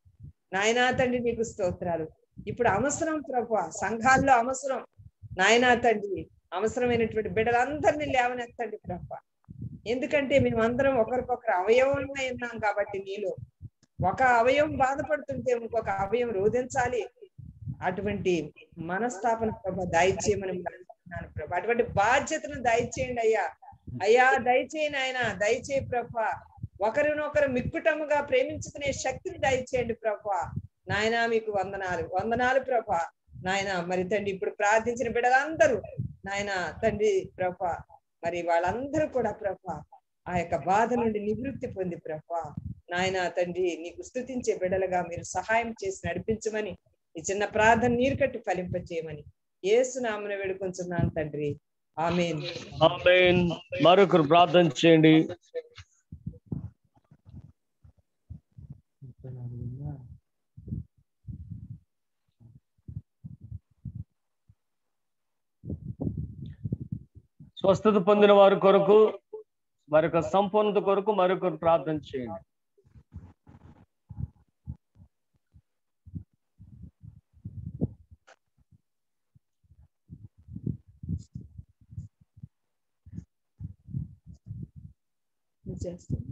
నాయనా తండ్రి నీకు స్తోత్రాలు ఇప్పుడు అవసరం ప్రభ సంఘాల్లో అవసరం నాయనా తండ్రి అవసరమైనటువంటి బిడ్డలందరినీ లేవనెత్తండి ప్రభ ఎందుకంటే మేమందరం ఒకరికొకరు అవయవంగా ఉన్నాం కాబట్టి నీలో ఒక అవయవం బాధపడుతుంటే ఇంకొక అవయవం రోధించాలి అటువంటి మనస్తాపన ప్రభ దయచేయమని అడుగుతున్నాను ప్రభ అటువంటి బాధ్యతను దయచేయండి అయ్యా అయ్యా దయచేయండి ఆయన దయచేయి ప్రభ ఒకరినొకరు మిక్కుటముగా ప్రేమించుకునే శక్తిని దయచేయండి ప్రభ నాయన మీకు వందనాలు వందనాలు ప్రభ నాయన మరి తండ్రి ఇప్పుడు ప్రార్థించిన బిడ్డలందరూ నాయన తండ్రి ప్రభ మరి వాళ్ళందరూ కూడా ప్రభ ఆ యొక్క బాధ నుండి నివృత్తి పొంది ప్రభ నాయన తండ్రి నీకు స్థుతించే బిడ్డలుగా మీరు సహాయం చేసి నడిపించమని ఈ చిన్న ప్రార్థన నీరు కట్టి ఫలింపచేయమని ఏసునామను వేడుకొంచున్నాను తండ్రి ఆమెన్ ఆమేన్ మరొకరు ప్రార్థన చేయండి స్వస్థత పొందిన వారి కొరకు మరొక సంపూర్ణత కొరకు మరొకరు ప్రార్థన చేయండి చేస్తాను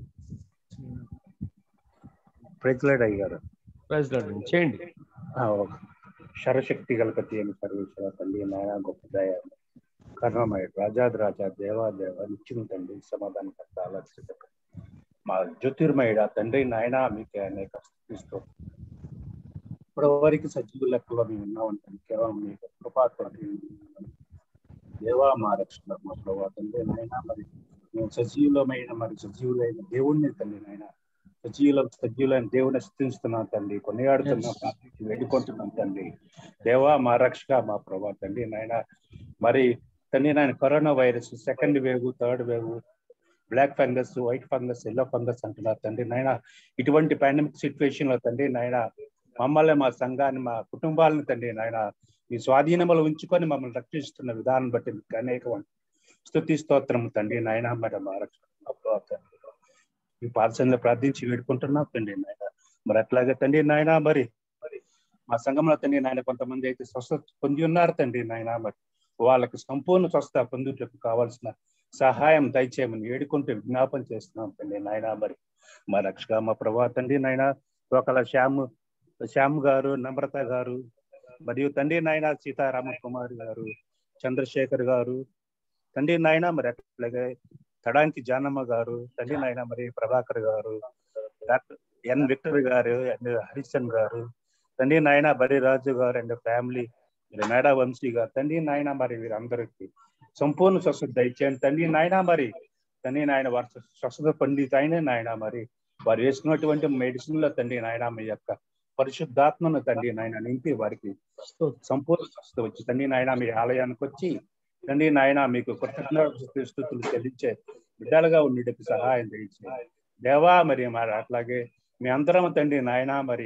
ప్రెజ్లాడ్ అయ్యారు ప్రెసిడెంట్ చేయండి శరశక్తి గలపతి అని సర్వేశ్వర తల్లి నాయన గొప్ప దయ కరుణమయ రాజాది రాజా దేవా దేవ నిత్యం తండ్రి సమాధానకర్త ఆలోచిత మా జ్యోతిర్మయుడ తండ్రి నాయన మీకే అనేక స్థితిస్తూ ఇప్పుడు వారికి సజీవ లెక్కలో మేము ఉన్నామంటే కేవలం మీ కృపాతో దేవా మా రక్షణ మా ప్రభావ తండ్రి నాయన మరి మేము సజీవులమైన మరి సజీవులైన దేవుణ్ణి తండ్రి నాయన సజీవుల సజీవులైన దేవుని స్థితిస్తున్నాం తండ్రి కొనియాడుతున్నాం ప్రార్థించి వేడుకుంటున్నాం తండ్రి దేవా మా రక్షక మా ప్రభా తండ్రి నాయన మరి తండ్రి నాయన corona virus second wave third wave black fungus white fungus yellow fungus అంటున్నారు తండ్రి నాయన ఇటువంటి పాండమిక్ సిచ్యువేషన్ లో తండ్రి నాయన మమ్మల్ని మా సంఘాన్ని మా కుటుంబాలను తండ్రి నాయన మీ స్వాధీనములు ఉంచుకొని మమ్మల్ని రక్షిస్తున్న విధానం బట్టి మీకు అనేక స్థుతి స్తోత్రం తండ్రి నాయన మరి మా రక్షణ మా ప్రభా తండ్రి మీ పాదశంలో ప్రార్థించి వేడుకుంటున్నాం తండ్రి నాయన మరి అట్లాగే తండ్రి నాయన మరి మరి మా సంఘంలో తండ్రి నాయన కొంతమంది అయితే స్వస్థత పొంది ఉన్నారు తండ్రి నాయన మరి వాళ్ళకి సంపూర్ణ స్వస్థ పొందుటకు కావాల్సిన సహాయం దయచేయమని వేడుకుంటూ విజ్ఞాపన చేస్తున్నాం తండ్రి నాయన మరి మా రక్షగా మా ప్రభా తండ్రి నాయన ఒకళ్ళ శ్యామ్ శ్యామ్ గారు నమ్రత గారు మరియు తండ్రి నాయన సీతారామ కుమార్ గారు చంద్రశేఖర్ గారు తండ్రి నాయన మరి అట్లాగే తడానికి జానమ్మ గారు తండ్రి నాయన మరి ప్రభాకర్ గారు డాక్టర్ ఎన్ విక్టర్ గారు అండ్ హరిచంద్ గారు తండ్రి నాయన బరిరాజు గారు అండ్ ఫ్యామిలీ మరి మేడా వంశీ గారు తండ్రి నాయన మరి వీరందరికీ సంపూర్ణ స్వస్థత దయచేయండి తండ్రి నాయన మరి తండ్రి నాయన వారి స్వస్థత పండిత అయిన నాయన మరి వారు వేసుకున్నటువంటి మెడిసిన్ లో తండ్రి నాయన మీ యొక్క పరిశుద్ధాత్మను తండ్రి నాయన నింపి వారికి సంపూర్ణ స్వస్థత వచ్చి తండ్రి నాయన మీ ఆలయానికి వచ్చి తండ్రి నాయన మీకు కృతజ్ఞత స్థుతులు చెల్లించే బిడ్డలుగా ఉండేటకు సహాయం చేయించండి దేవా మరి మరి అట్లాగే మీ అందరం తండ్రి నాయన మరి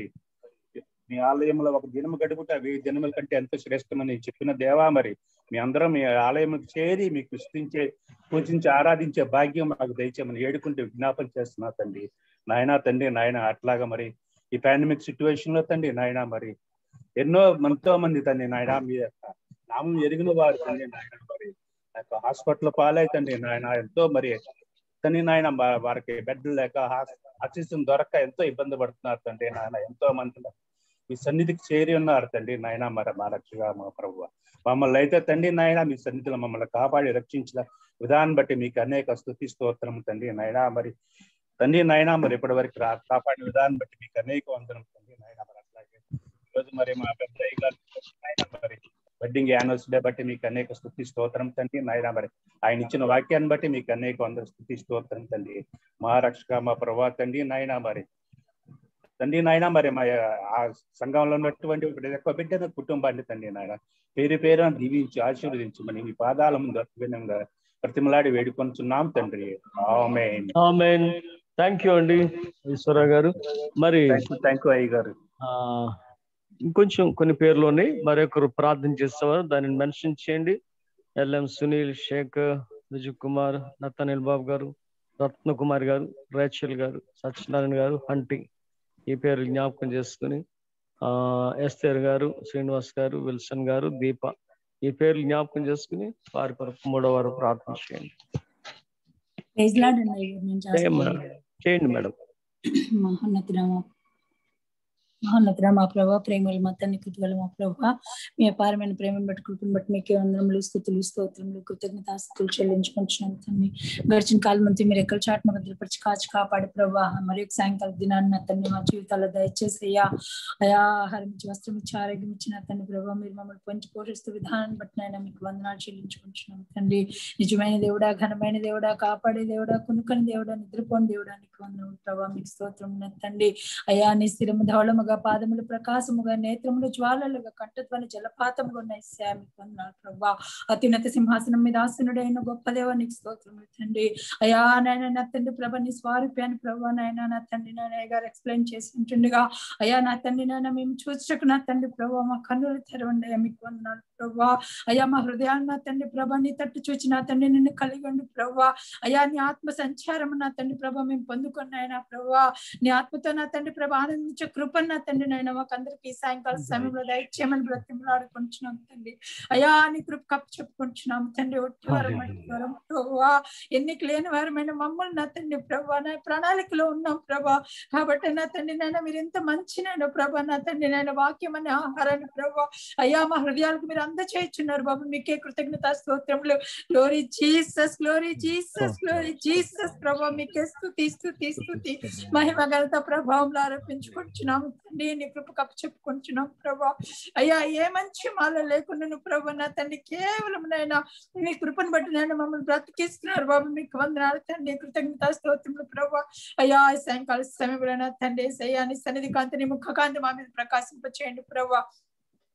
మీ ఆలయంలో ఒక దినము గడుపుట వెయ్యి దినముల కంటే ఎంతో శ్రేష్టమని చెప్పిన దేవా మరి మీ అందరం మీ ఆలయంకి చేరి మీకు సృష్టించే పూజించి ఆరాధించే భాగ్యం మాకు దయచేయమని ఏడుకుంటే విజ్ఞాపన చేస్తున్నా తండ్రి నాయన తండ్రి నాయన అట్లాగా మరి ఈ పాండమిక్ సిచ్యువేషన్ లో తండ్రి నాయన మరి ఎన్నో ఎంతో మంది తండ్రి నాయన మీ యొక్క నామం ఎరిగిన వారు తండ్రి నాయన మరి హాస్పిటల్ పాలై తండ్రి నాయన ఎంతో మరి తండ్రి నాయన వారికి బెడ్ లేక ఆక్సిజన్ దొరక్క ఎంతో ఇబ్బంది పడుతున్నారు తండ్రి నాయన ఎంతో మంది మీ సన్నిధికి చేరి ఉన్నారు తండ్రి నాయన మరి మా రక్షగా మా ప్రభు మమ్మల్ని అయితే తండ్రి నాయన మీ సన్నిధిలో మమ్మల్ని కాపాడి రక్షించిన విధానం బట్టి మీకు అనేక స్థుతి స్తోత్రం తండ్రి నాయన మరి తండ్రి నాయన మరి ఇప్పటి వరకు కాపాడిన విధానం బట్టి మీకు అనేక వందనం తండ్రి నాయన మరి అట్లాగే ఈరోజు మరి మా పెద్ద గారు నాయన మరి వెడ్డింగ్ యానివర్సరీ బట్టి మీకు అనేక స్థుతి స్తోత్రం తండ్రి నాయన మరి ఆయన ఇచ్చిన వాక్యాన్ని బట్టి మీకు అనేక వందల స్థుతి స్తోత్రం తండ్రి మా రక్షక మా ప్రభా తండ్రి నాయన మరి తండ్రి నాయన మరి మా ఆ సంఘంలో ఉన్నటువంటి ఎక్కువ బిడ్డ కుటుంబాన్ని తండ్రి నాయన పేరు పేరు దీవించి ఆశీర్వదించమని మీ పాదాల ముందు అభినంగా ప్రతిమలాడి వేడుకొంచున్నాం తండ్రి ఆమెన్ ఆమెన్ థ్యాంక్ యూ అండి ఈశ్వర గారు మరి థ్యాంక్ యూ అయ్య గారు ఆ ఇంకొంచెం కొన్ని పేర్లు ఉన్నాయి మరొకరు ప్రార్థన చేసేవారు దానిని మెన్షన్ చేయండి ఎల్ఎం సునీల్ షేక్ విజయ్ కుమార్ నత్తనిల్ బాబు గారు రత్న కుమార్ గారు రేచల్ గారు సత్యనారాయణ గారు హంటి ఈ పేరు జ్ఞాపకం చేసుకుని ఆ ఎస్తేర్ గారు శ్రీనివాస్ గారు విల్సన్ గారు దీప ఈ పేర్లు జ్ఞాపకం చేసుకుని వారి కొరకు మూడో వారు ప్రార్థన చేయండి ప్రైజ్ లార్డ్ అన్నయ్య గారు నేను చేస్తాను. చేయండి మేడం మహోన్నతుడమా మహోన్నతుడ మా ప్రభా ప్రేమలు మా తండ్రి కృతుగల మా ప్రభా మీ అపారమైన ప్రేమను బట్టి కృపను బట్టి మీకే వందనములు స్థుతులు స్తోత్రములు కృతజ్ఞతాస్తుతులు చెల్లించుకుంటున్నాం తండ్రి గడిచిన కాలం నుంచి మీరు ఎక్కడ చాటును భద్రపరిచి కాచి కాపాడి ప్రభా మరి ఒక సాయంకాల దినాన్ని నా తండ్రి మా జీవితాల్లో దయచేసి అయ్యా అయా ఆహారం ఇచ్చి వస్త్రం ఇచ్చి ఆరోగ్యం ఇచ్చి నా తండ్రి ప్రభా మీరు మమ్మల్ని పంచి పోషిస్తూ విధానాన్ని బట్టి నాయన మీకు వందనాలు చెల్లించుకుంటున్నాం తండ్రి నిజమైన దేవుడా ఘనమైన దేవుడా కాపాడే దేవుడా కొనుక్కని దేవుడా నిద్రపోని దేవుడా నీకు వందనములు ప్రభా మీకు స్తోత్రం నా తండ్రి అయా నీ స్థిరము ధవళముగా పాదములు ప్రకాశముగా నేత్రములు జ్వాలలుగా కంఠధ్వని జలపాతముగా ఉన్నాయి మీకు వందనాలు ప్రభా అత్యున్నత సింహాసనం మీద ఆసనుడైన గొప్ప దేవ నీకు స్తోత్రములు తండ్రి అయా నాయన నా తండ్రి ప్రభ నీ స్వారూప్యాన్ని ప్రభా నాయన నా తండ్రి నాయన గారు ఎక్స్ప్లెయిన్ చేసి ఉంటుండగా అయా నా తండ్రి నాయన మేము చూచకు నా తండ్రి ప్రభా మా కన్నులు తెరవండి అయ్యా మీకు వందనాలు ప్రభా అయ్యా మా హృదయాన్ని నా తండ్రి ప్రభా నీ తట్టు చూచి నా తండ్రి నిన్ను కలిగి ఉండి ప్రభా అయా నీ ఆత్మ సంచారం నా తండ్రి ప్రభా మేము పొందుకున్నాయన ప్రభా నీ ఆత్మతో నా తండ్రి ప్రభా ఆనందించే కృపను నా తండ్రి నాయన మాకు అందరికి సాయంకాల సమయంలో దయచేయమని బ్రతిమలాడుకుంటున్నాం తండ్రి అయా నీ కృప కప్పు చెప్పుకుంటున్నాం తండ్రి ఒట్టి వారం వరం ప్రభా ఎన్నిక లేని వారమైన మమ్మల్ని నా తండ్రి ప్రభా నా ప్రణాళికలో ఉన్నాం ప్రభా కాబట్టి నా తండ్రి నాయన మీరు ఎంత మంచి నాయన ప్రభా నా తండ్రి నాయన వాక్యం అనే ఆహారాన్ని ప్రభా అయ్యా మా హృదయాలకు మీరు అందచేస్తున్నారు బాబు మీకే కృతజ్ఞత స్తోత్రములు glory Jesus glory Jesus glory Jesus ప్రభా మీకే స్థుతి స్థుతి స్థుతి మహిమ ఘనత ప్రభావంలో ఆరోపించుకుంటున్నాం తండ్రి నీ కృప కప్పు చెప్పుకుంటున్నాం ప్రభా అయ్యా ఏ మంచి మాల లేకుండా నువ్వు ప్రభా నా తండ్రి కేవలం నైనా నీ కృపను బట్టి నేను మమ్మల్ని బ్రతికిస్తున్నారు బాబు మీకు వందనాలు తండ్రి కృతజ్ఞత స్తోత్రములు ప్రభా అయ్యా ఈ సాయంకాల సమయంలో నా తండ్రి సయ్యాని సన్నిధి కాంతిని ముఖ కాంతి మా మీద ప్రకాశింపచేయండి ప్రభా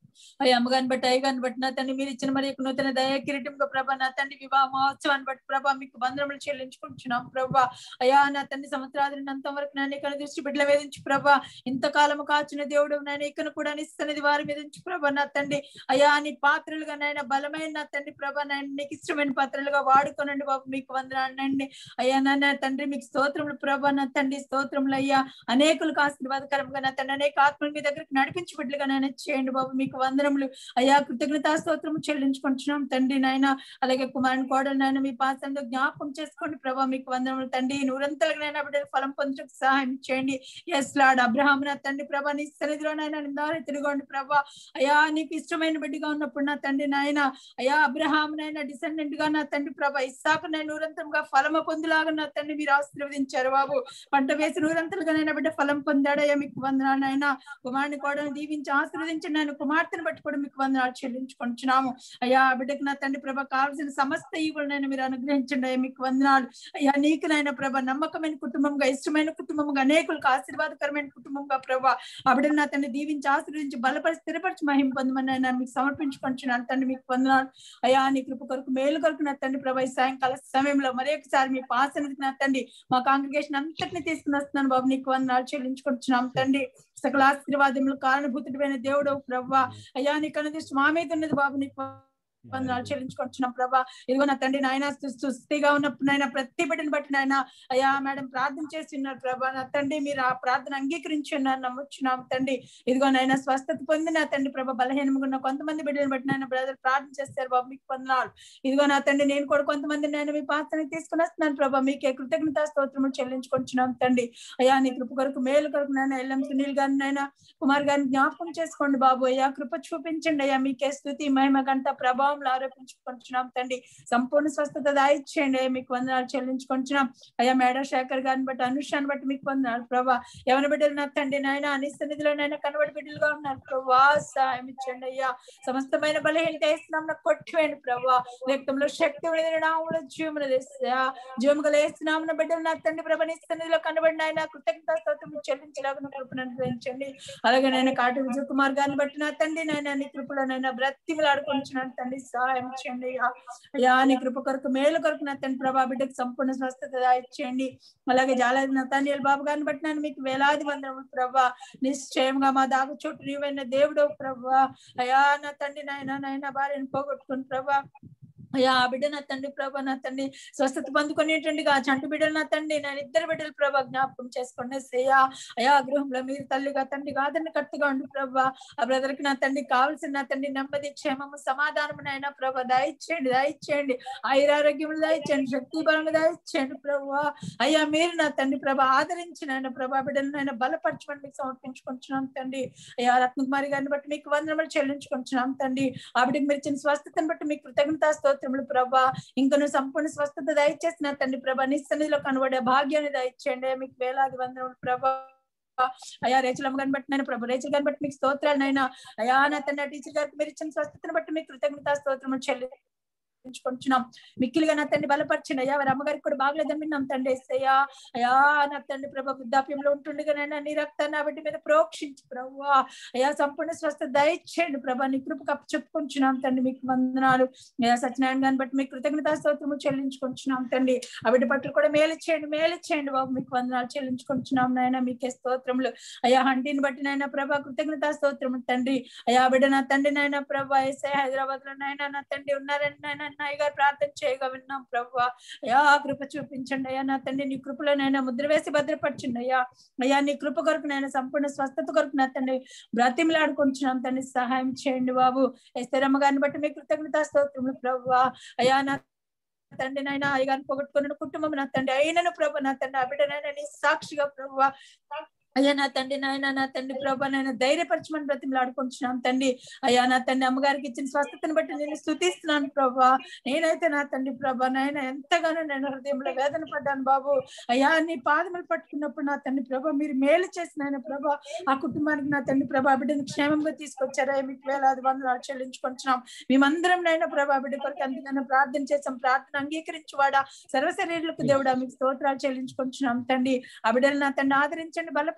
అయ్యా అమ్మగారిని బట్టి అయ్యగారిని బట్టి నా తండ్రి మీరు ఇచ్చిన మరి యొక్క నూతన దయా కిరీటంగా ప్రభా నా తండ్రి వివాహ మహోత్సవాన్ని బట్టి ప్రభా మీకు బంధనములు చెల్లించుకుంటున్నాం ప్రభా అయ్యా నా తండ్రి సంవత్సరాలు అంతవరకు నేను ఇక్కడ దృష్టి బిడ్డల వేధించి ప్రభా ఇంతకాలము కాచిన దేవుడు నేను ఇక్కడ కూడా నిస్తనిది వారి మీద ఉంచి ప్రభా నా తండ్రి అయ్యా నీ పాత్రలుగా నాయన బలమైన నా తండ్రి ప్రభా నాయన నీకు ఇష్టమైన పాత్రలుగా వాడుకోనండి బాబు మీకు వందనండి అయ్యా నాన్న తండ్రి మీకు స్తోత్రములు ప్రభా నా తండ్రి స్తోత్రములు అయ్యా అనేకులకు ఆశీర్వాదకరంగా నా తండ్రి అనేక ఆత్మలు మీ దగ్గరికి నడిపించి బిడ్డలుగా నాయన చేయండి బాబు మీకు వందనములు అయ్యా కృతజ్ఞతా స్తోత్రము చెల్లించుకుంటున్నాం తండ్రి నాయన అలాగే కుమారుని కోడలు నాయన మీ పాసంలో జ్ఞాపకం చేసుకోండి ప్రభా మీకు వందనములు తండ్రి నూరంతలుగా నైనా బిడ్డలు ఫలం పొందడానికి సహాయం చేయండి ఎస్ లాడ్ అబ్రహాం నా తండ్రి ప్రభా నీ సన్నిధిలో నాయన నిందారి తిరగండి ప్రభా అయ్యా నీకు ఇష్టమైన బిడ్డగా ఉన్నప్పుడు నా తండ్రి నాయన అయ్యా అబ్రహాం నైనా డిసెండెంట్ గా నా తండ్రి ప్రభా ఇస్సాకు నేను నూరంతంగా ఫలము పొందులాగా నా తండ్రి మీరు ఆశీర్వదించారు బాబు పంట వేసి నూరంతలుగా నైనా బిడ్డ ఫలం పొందాడయ్యా మీకు వందనాలు నాయన కుమారుని కూడా దీవించి ఆశీర్వదించి నేను కుమార్తెను బట్టి కూడా మీకు వందనాలు చెల్లించుకుంటున్నాము అయ్యా ఆ బిడ్డకు నా తండ్రి ప్రభ కావాల్సిన సమస్త ఈవులనైనా మీరు అనుగ్రహించండి అయ్యా మీకు వందనాలు అయ్యా నీకు నాయన ప్రభ నమ్మకమైన కుటుంబంగా ఇష్టమైన కుటుంబంగా అనేకులకు ఆశీర్వాదకరమైన కుటుంబంగా ప్రభ ఆ బిడ్డను నా తండ్రి దీవించి ఆశీర్వదించి బలపరిచి స్థిరపరిచి మహిం పొందమని ఆయన మీకు సమర్పించుకుంటున్నాను తండ్రి మీకు వందనాలు అయ్యా నీ కృప కొరకు మేలు కొరకు నా తండ్రి ప్రభా ఈ సాయంకాల సమయంలో మరి ఒకసారి మీ పాసనకి నా తండ్రి మా కాంగ్రిగేషన్ అంతటిని తీసుకుని వస్తున్నాను బాబు నీకు వందనాలు చెల్లించుకుంటున్నాం తండ్రి సకల ఆశీర్వాదములు కారణభూతుడైన దేవుడు ప్రభా అయ్యా నీ కనుదృష్టి మా మీద ఉన్నది బాబు నీకు వందనాలు చెల్లించుకుంటున్నాం ప్రభా ఇదిగో నా తండ్రి నాయన సుస్థిగా ఉన్నప్పుడు నాయన ప్రతి బిడ్డని బట్టి నాయన అయ్యా మేడం ప్రార్థన చేసి ఉన్నారు ప్రభా నా తండ్రి మీరు ఆ ప్రార్థన అంగీకరించి ఉన్నారు నమ్ముచున్నాం తండ్రి ఇదిగో నాయన స్వస్థత పొంది నా తండ్రి ప్రభా బలహీనంగా ఉన్న కొంతమంది బిడ్డలను బట్టి నాయన బ్రదర్ ప్రార్థన చేస్తారు బాబు మీకు వందనాలు ఇదిగో నా తండ్రి నేను కూడా కొంతమంది నేను మీ పాత్రని తీసుకుని వస్తున్నాను ప్రభా మీకే కృతజ్ఞతా స్తోత్రము చెల్లించుకుంటున్నాం తండ్రి అయ్యా నీ కృప కొరకు మేలు కొరకు నాయన ఎల్లం సునీల్ గారిని నాయన కుమార్ గారిని జ్ఞాపకం చేసుకోండి బాబు అయ్యా కృప చూపించండి అయ్యా మీకే స్థుతి మహిమ గంట ప్రభావంలో ఆరోపించుకుంటున్నాం తండ్రి సంపూర్ణ స్వస్థత దాయిచ్చేయండి అయ్యా మీకు వందనాలు చెల్లించుకుంటున్నాం అయ్యా మేడ శేఖర్ గారిని బట్టి అనుషాన్ని బట్టి మీకు వందనాలు ప్రభా ఎవరి బిడ్డలు నా తండ్రి నాయన అన్ని సన్నిధిలో నాయన కనబడి బిడ్డలుగా ఉన్నారు ప్రభా సహాయం ఇచ్చండి అయ్యా సమస్తమైన బలహీనత వేస్తున్నాం నాకు కొట్టివేయండి ప్రభా రక్తంలో శక్తి ఉండేది నామంలో జీవములు తెస్తా జీవముగా వేస్తున్నాం బిడ్డలు నా తండ్రి ప్రభా నీ సన్నిధిలో కనబడిన ఆయన కృతజ్ఞత స్తోత్రం చెల్లించలాగా కృపను అనుగ్రహించండి అలాగే నేను కాటి విజయ్ కుమార్ గారిని బట్టి నా తండ్రి నాయన నీ కృపలో నైనా బ్రతిమలాడుకుంటున్నాను తండ్రి సహాయం చేయండి అయ్యా అయ్యా నీ కృప కొరకు మేలు కొరకు నా తండ్రి ప్రభా బిడ్డకు సంపూర్ణ స్వస్థత ఇచ్చేయండి అలాగే జాలాది నతానియల్ బాబు గారిని బట్టి నేను మీకు వేలాది వందనములు ప్రభా నిశ్చయంగా మా దాగు చోటు నీవైన దేవుడు ప్రభా అయ్యా నా తండ్రి నాయన నాయన భార్యను పోగొట్టుకుని ప్రభా అయ్యా ఆ బిడ్డ నా తండ్రి ప్రభా నా తండ్రి స్వస్థత పొందుకునేటండిగా చంటి బిడ్డలు నా తండ్రి నేను ఇద్దరు బిడ్డలు ప్రభా జ్ఞాపకం చేసుకోండి అయ్యా అయా గృహంలో మీరు తల్లిగా తండ్రిగా ఆదరణ కట్టుగా ఉండి ప్రభా ఆ బ్రదర్ కి నా తండ్రి కావాల్సిన నా తండ్రి నెమ్మది క్షేమము సమాధానము నైనా ప్రభా దయచేయండి దయచేయండి ఆయురారోగ్యములు దయచేయండి శక్తి బలము దయచేయండి ప్రభా అయ్యా మీరు నా తండ్రి ప్రభా ఆదరించిన ఆయన ప్రభా బిడ్డలను ఆయన బలపరచమని మీకు సమర్పించుకుంటున్నాం తండ్రి అయ్యా రత్నకుమారి గారిని బట్టి మీకు వందనములు చెల్లించుకుంటున్నాం తండ్రి ఆ బిడ్డకి మీరు ఇచ్చిన స్వస్థతను బట్టి మీకు కృతజ్ఞతా స్తోత్రములు ప్రభా ఇంకను సంపూర్ణ స్వస్థత దయచేసిన తండ్రి ప్రభా నిస్సన్నిధిలో కనబడే భాగ్యాన్ని దయచేయండి మీకు వేలాది వందనములు ప్రభా అయ్యా రేచలమ్మ గారిని బట్టి నేను ప్రభు రేచల్ గారిని బట్టి మీకు స్తోత్రాలు నైనా అయా నా తండ్రి టీచర్ గారికి మీరు ఇచ్చిన స్వస్థతను బట్టి మీకు కృతజ్ఞతా స్తోత్రము చెల్లి ఉంచుకుంటున్నాం మిక్కిలిగా నా తండ్రి బలపరచండి అయ్యా వారి అమ్మగారికి కూడా బాగలేదని విన్నాం తండ్రి అయ్యా అయ్యా నా తండ్రి ప్రభా వృద్ధాప్యంలో ఉంటుండగానైనా నీ రక్తాన్ని ఆ బిడ్డ మీద ప్రోక్షించి ప్రభు అయ్యా సంపూర్ణ స్వస్థ దయచేయండి ప్రభా నీ కృప కప్పు చెప్పుకుంటున్నాం తండ్రి మీకు వందనాలు అయ్యా సత్యనారాయణ గారిని బట్టి మీకు కృతజ్ఞతా స్తోత్రము చెల్లించుకుంటున్నాం తండ్రి ఆ బిడ్డ పట్ల కూడా మేలు చేయండి మేలు చేయండి బాబు మీకు వందనాలు చెల్లించుకుంటున్నాం నాయన మీకే స్తోత్రములు అయ్యా హంటిని బట్టి నాయన ప్రభా కృతజ్ఞతా స్తోత్రము తండ్రి అయ్యా ఆ బిడ్డ నా తండ్రి నాయన ప్రభా ఎస్ఐ హైదరాబాద్ లో నాయన నా తండ్రి ఉన్నారని నాయన అన్నయ్య గారు ప్రార్థన చేయగా విన్నాం ప్రభు అయ్యా కృప చూపించండి అయ్యా నా తండ్రి నీ కృపలో నైనా ముద్ర వేసి భద్రపరచండి అయ్యా అయ్యా నీ కృప కొరకు నైనా సంపూర్ణ స్వస్థత కొరకు నా తండ్రి బ్రతిమలాడుకుంటున్నాం తండ్రి సహాయం చేయండి బాబు ఎస్తరమ్మ గారిని బట్టి మీ కృతజ్ఞతా స్తోత్రములు ప్రభు అయ్యా నా తండ్రి నాయన అయ్యగారిని పొగట్టుకున్న కుటుంబం నా తండ్రి అయినను ప్రభు నా తండ్రి ఆ బిడ్డనైనా నీ సాక్షిగా ప్రభు అయ్యా నా తండ్రి నాయన నా తండ్రి ప్రభా నాయన ధైర్యపరచమని బ్రతిమలాడుకుంటున్నాం తండ్రి అయ్యా నా తండ్రి అమ్మగారికి ఇచ్చిన స్వస్థతను బట్టి నేను స్థుతిస్తున్నాను ప్రభా నేనైతే నా తండ్రి ప్రభా నాయన ఎంతగానో నేను హృదయంలో వేదన పడ్డాను బాబు అయ్యా నీ పాదములు పట్టుకున్నప్పుడు నా తండ్రి ప్రభా మీరు మేలు చేసిన ఆయన ప్రభా ఆ కుటుంబానికి నా తండ్రి ప్రభా బిడ్డను క్షేమంగా తీసుకొచ్చారా మీకు వేలాది వందలు చెల్లించుకుంటున్నాం మేమందరం నైనా ప్రభా బిడ్డ కొరకు ఎంతగానో ప్రార్థన చేసాం ప్రార్థన అంగీకరించువాడా సర్వశరీరులకు దేవుడా మీకు స్తోత్రాలు చెల్లించుకుంటున్నాం తండ్రి ఆ బిడ్డలు నా తండ్రి ఆదరించండి బలప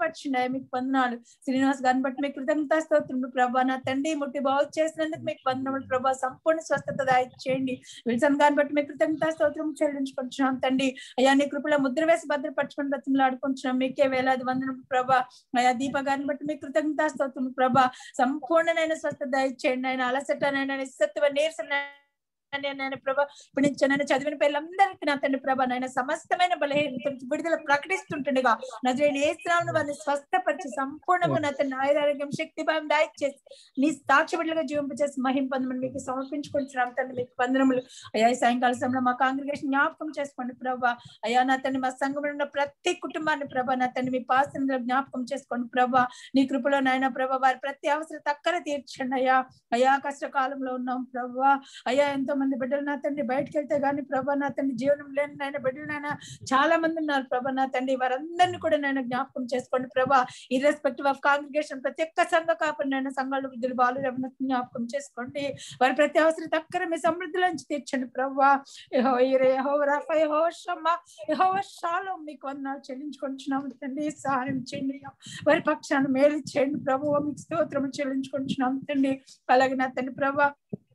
బలపరచండి అయ్యా మీకు వందనాలు శ్రీనివాస్ గారిని బట్టి మీకు కృతజ్ఞత స్తోత్రములు ప్రభా నా తండ్రి ముట్టి బాగు చేసినందుకు మీకు వందనములు ప్రభా సంపూర్ణ స్వస్థత దయచేయండి విల్సన్ గారిని బట్టి మీకు కృతజ్ఞత స్తోత్రం చెల్లించుకుంటున్నాం తండ్రి అయ్యా నీ కృపలో ముద్ర వేసి భద్రపరచుకొని బ్రతిమలు ఆడుకుంటున్నాం మీకే వేలాది వందనం ప్రభా అయ్యా దీప గారిని బట్టి మీకు కృతజ్ఞత స్తోత్రం ప్రభా సంపూర్ణమైన స్వస్థత దయచేయండి ఆయన అలసటనైనా నిస్సత్వ నీరసన నేను ప్రభా ఇప్పుడు నేను నేను చదివిన పిల్లలందరికీ నా తండ్రి ప్రభా నాయన సమస్తమైన బలహీనత నుంచి విడుదల ప్రకటిస్తుంటుండగా నజరేని ఏసునామను వారిని స్వస్థపరిచి సంపూర్ణంగా నా తండ్రి ఆయురారోగ్యం శక్తి భయం దాయిచ్చేసి నీ సాక్షి బిడ్డలుగా జీవింపచేసి మహిం పొందమని మీకు సమర్పించుకుంటున్నాం తండ్రి మీకు వందనములు అయ్యా ఈ సాయంకాల సమయంలో మా కాంగ్రిగేషన్ జ్ఞాపకం చేసుకోండి ప్రభా అయ్యా నా తండ్రి మా సంఘంలో ఉన్న ప్రతి కుటుంబాన్ని ప్రభా నా తండ్రి మీ పాసంలో జ్ఞాపకం చేసుకోండి ప్రభా నీ కృపలో నాయన ప్రభా వారి ప్రతి అవసరం తక్కర తీర్చండి అయ్యా అయ్యా కష్టకాలంలో ఉన్నాం ప్రభా అయ్యా ఎంతో మంది బిడ్డలు నా తండ్రి బయటకు వెళ్తే గానీ ప్రభా నా తండ్రి జీవనం లేని నాయన బిడ్డలు నాయన చాలా మంది ఉన్నారు ప్రభా నా తండ్రి వారందరినీ కూడా నేను జ్ఞాపకం చేసుకోండి ప్రభా ఇర్రెస్పెక్టివ్ ఆఫ్ కాంగ్రిగేషన్ ప్రతి ఒక్క సంఘ కాపరి నేను సంఘాలు విద్యులు బాలు రమణతని జ్ఞాపకం చేసుకోండి వారి ప్రతి అవసరం తక్కర మీ సమృద్ధిలోంచి తీర్చండి ప్రభా Jehovah Jireh, Jehovah Rapha, Jehovah Shammah, Jehovah Shalom మీకు వందనాలు చెల్లించుకుంటున్నాము తండ్రి సహాయం చేయండి అయ్యా. వారి పక్షాన్ని మేలు చేయండి ప్రభు మీకు స్తోత్రము చెల్లించుకుంటున్నాం తండ్రి అలాగే నా తండ్రి ప్రభా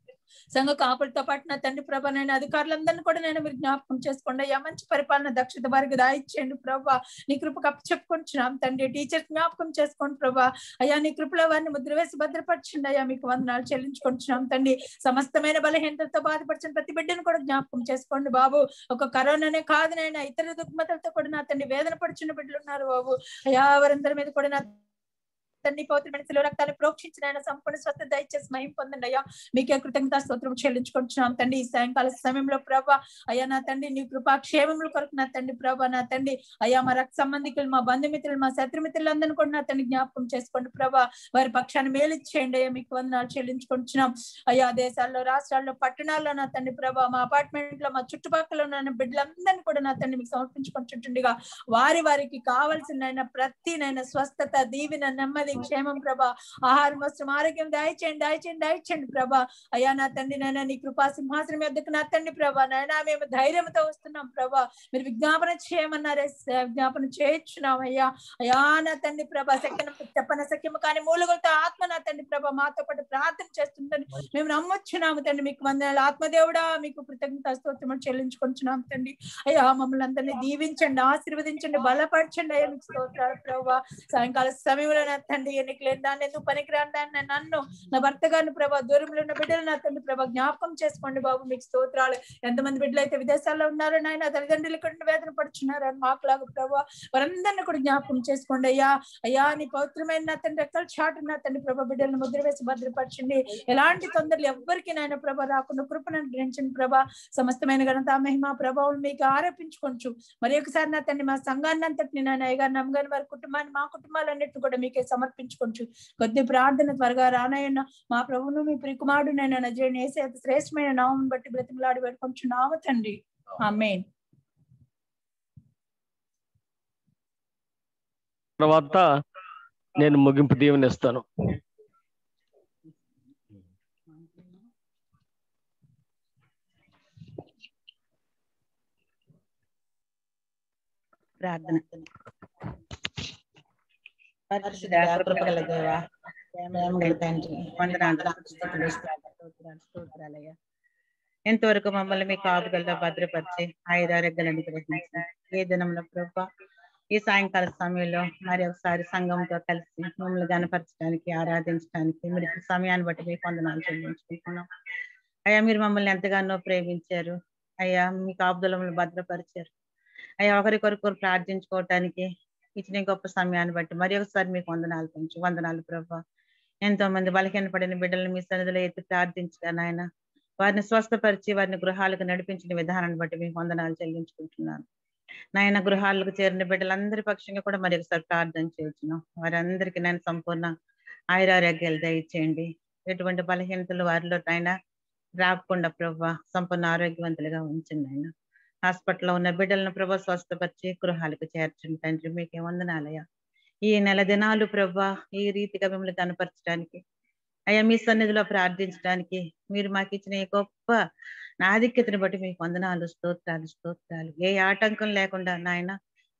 సంఘ కాపులతో పాటు నా తండ్రి ప్రభా నేను అధికారులందరినీ కూడా నేను మీరు జ్ఞాపకం చేసుకోండి అయ్యా మంచి పరిపాలన దక్షత వారికి దాయిచ్చేయండి ప్రభా నీ కృపకు అప్పు చెప్పుకుంటున్నాం తండ్రి టీచర్స్ జ్ఞాపకం చేసుకోండి ప్రభా అయ్యా నీ కృపలో వారిని ముద్ర వేసి భద్రపరచండి అయ్యా మీకు వందనాలు చెల్లించుకుంటున్నాం తండ్రి సమస్తమైన బలహీనతలతో బాధపరిచిన ప్రతి బిడ్డను కూడా జ్ఞాపకం చేసుకోండి బాబు ఒక కరోనానే కాదు నైనా ఇతర దుఃఖమతలతో కూడా నా తండ్రి వేదన పడుచున్న బిడ్డలు ఉన్నారు బాబు అయ్యా వారందరి మీద కూడా నా తండ్రి పవిత్రమైన శిలువ రక్తాన్ని ప్రోక్షించిన ఆయన సంపూర్ణ స్వస్థ దయచేసి మహిం పొందండి అయ్యా మీకే కృతజ్ఞత స్తోత్రం చెల్లించుకుంటున్నాం తండ్రి ఈ సాయంకాల సమయంలో ప్రభా అయ్యా నా తండ్రి నీ కృపా క్షేమముల కొరకు నా తండ్రి ప్రభా నా తండ్రి అయ్యా మా రక్త సంబంధికులు మా బంధుమిత్రులు మా శత్రుమిత్రులందరినీ కూడా నా తండ్రి జ్ఞాపకం చేసుకోండి ప్రభా వారి పక్షాన్ని మేలు చేయండి అయ్యా మీకు వందనాలు చెల్లించుకుంటున్నాం అయ్యా దేశాల్లో రాష్ట్రాల్లో పట్టణాల్లో నా తండ్రి ప్రభా మా అపార్ట్మెంట్ లో మా చుట్టుపక్కల ఉన్న బిడ్డలందరినీ కూడా నా తండ్రి మీకు సమర్పించుకుంటుండగా వారి వారికి కావలసిన ఆయన ప్రతి నైనా స్వస్థత దీవిన నెమ్మది క్షేమం ప్రభా ఆహారం వస్త్రం ఆరోగ్యం దయచేయండి దయచేయండి దయచేయండి ప్రభా అయ్యా నా తండ్రి నాయన నీ కృపా సింహాసనం యొద్దకు నా తండ్రి ప్రభా నాయన మేము ధైర్యంతో వస్తున్నాం ప్రభా మీరు విజ్ఞాపన చేయమన్నారే స- విజ్ఞాపన చేయొచ్చున్నాం అయ్యా అయ్యా నా తండ్రి ప్రభా సెక్కన చెప్పన సఖ్యము కానీ మూలుగులతో ఆత్మ నా తండ్రి ప్రభా మాతో పాటు ప్రార్థన చేస్తుందని మేము నమ్మొచ్చున్నాము తండ్రి మీకు వందనాలు ఆత్మదేవుడా మీకు కృతజ్ఞత స్తోత్రం చెల్లించుకుంటున్నాం తండ్రి అయ్యా మమ్మల్ని అందరినీ దీవించండి ఆశీర్వదించండి బలపరచండి అయ్యా మీకు స్తోత్రాలు ప్రభా సాయంకాల సమయంలో నా తండ్రి ఎన్నిక లేని దాన్ని ఎందుకు పనికిరాని దాన్ని నన్ను నా భర్త గారిని ప్రభా దూరంలో ఉన్న బిడ్డలు నా తండ్రి ప్రభా జ్ఞాపకం చేసుకోండి బాబు మీకు స్తోత్రాలు ఎంతమంది బిడ్డలు అయితే విదేశాల్లో ఉన్నారో నాయన తల్లిదండ్రులు ఇక్కడ వేదన పడుచున్నారు అని మాకులాగా ప్రభా వారందరినీ కూడా జ్ఞాపకం చేసుకోండి అయ్యా అయ్యా నీ పవిత్రమైన నా తండ్రి రెక్కల చాటు నా తండ్రి ప్రభా బిడ్డలను ముద్ర వేసి భద్రపరచండి ఎలాంటి తొందరలు ఎవ్వరికి నాయన ప్రభా రాకుండా కృపను గ్రహించండి ప్రభా సమస్తమైన ఘనత మహిమ ప్రభావం మీకు ఆరోపించుకోవచ్చు మరి ఒకసారి నా తండ్రి మా సంఘాన్ని అంతటిని నాయన అయ్యగారు నమ్మగాని వారి కుటుంబాన్ని మా కుటుంబాలన్నిటిని కూడా మీకే సమర్పించుకోవచ్చు కొద్ది ప్రార్థన త్వరగా రానయ్యన్న మా ప్రభువును మీ ప్రికుమారుడు నేను నజరేని వేసే అతి శ్రేష్టమైన నామం బట్టి బ్రతిమలాడి పెట్టుకుంటున్నాము తండ్రి ఆమేన్ తర్వాత నేను ముగింపు దీవెనిస్తాను ప్రార్థన పరిశుద్ధ కృపగల దేవ ప్రేమగల తండ్రి వందనాలు స్తుతులు, స్తోత్రాలు, స్తోత్రాలయ్యా ఎంతవరకు మమ్మల్ని మీ కాపుగల్లో భద్రపరిచి ఆయురారోగ్యాలను గ్రహించి ఏ దినంలో ప్రభా ఈ సాయంకాల సమయంలో మరి ఒకసారి సంఘంతో కలిసి మమ్మల్ని గనపరచడానికి ఆరాధించడానికి మీరు ఇచ్చిన సమయాన్ని బట్టి మీకు వందనాలు చెల్లించుకుంటున్నాం అయ్యా మీరు మమ్మల్ని ఎంతగానో ప్రేమించారు అయ్యా మీ కాపుదలములు భద్రపరిచారు అయ్యా ఒకరికొరకు ప్రార్థించుకోవటానికి ఇచ్చిన ఈ గొప్ప సమయాన్ని బట్టి మరి ఒకసారి మీకు వందనాలు పెంచు వందనాలు ప్రభా ఎంతో మంది బలహీన పడిన బిడ్డలను మీ సన్నిధిలో ఎత్తి ప్రార్థించగా నాయన వారిని స్వస్థపరిచి వారిని గృహాలకు నడిపించిన విధానాన్ని బట్టి మీకు వందనాలు చెల్లించుకుంటున్నాను నాయన గృహాలకు చేరిన బిడ్డలందరి పక్షంగా కూడా మరి ఒకసారి ప్రార్థన చేయొచ్చును వారందరికీ నేను సంపూర్ణ ఆయురారోగ్యాలు దయచేయండి ఎటువంటి బలహీనతలు వారిలో నాయన రాకుండా ప్రభా సంపూర్ణ ఆరోగ్యవంతులుగా ఉంచండి ఆయన హాస్పిటల్లో ఉన్న బిడ్డలను ప్రభా స్వస్థపరిచి గృహాలకు చేర్చండి తండ్రి మీకే వందనాలయ్యా ఈ నెల దినాలు ప్రభా ఈ రీతిగా మిమ్మల్ని కనపరచడానికి అయ్యా మీ సన్నిధిలో ప్రార్థించడానికి మీరు మాకు ఇచ్చిన ఈ గొప్ప ఆధిక్యతను బట్టి మీకు వందనాలు స్తోత్రాలు స్తోత్రాలు ఏ ఆటంకం లేకుండా నాయన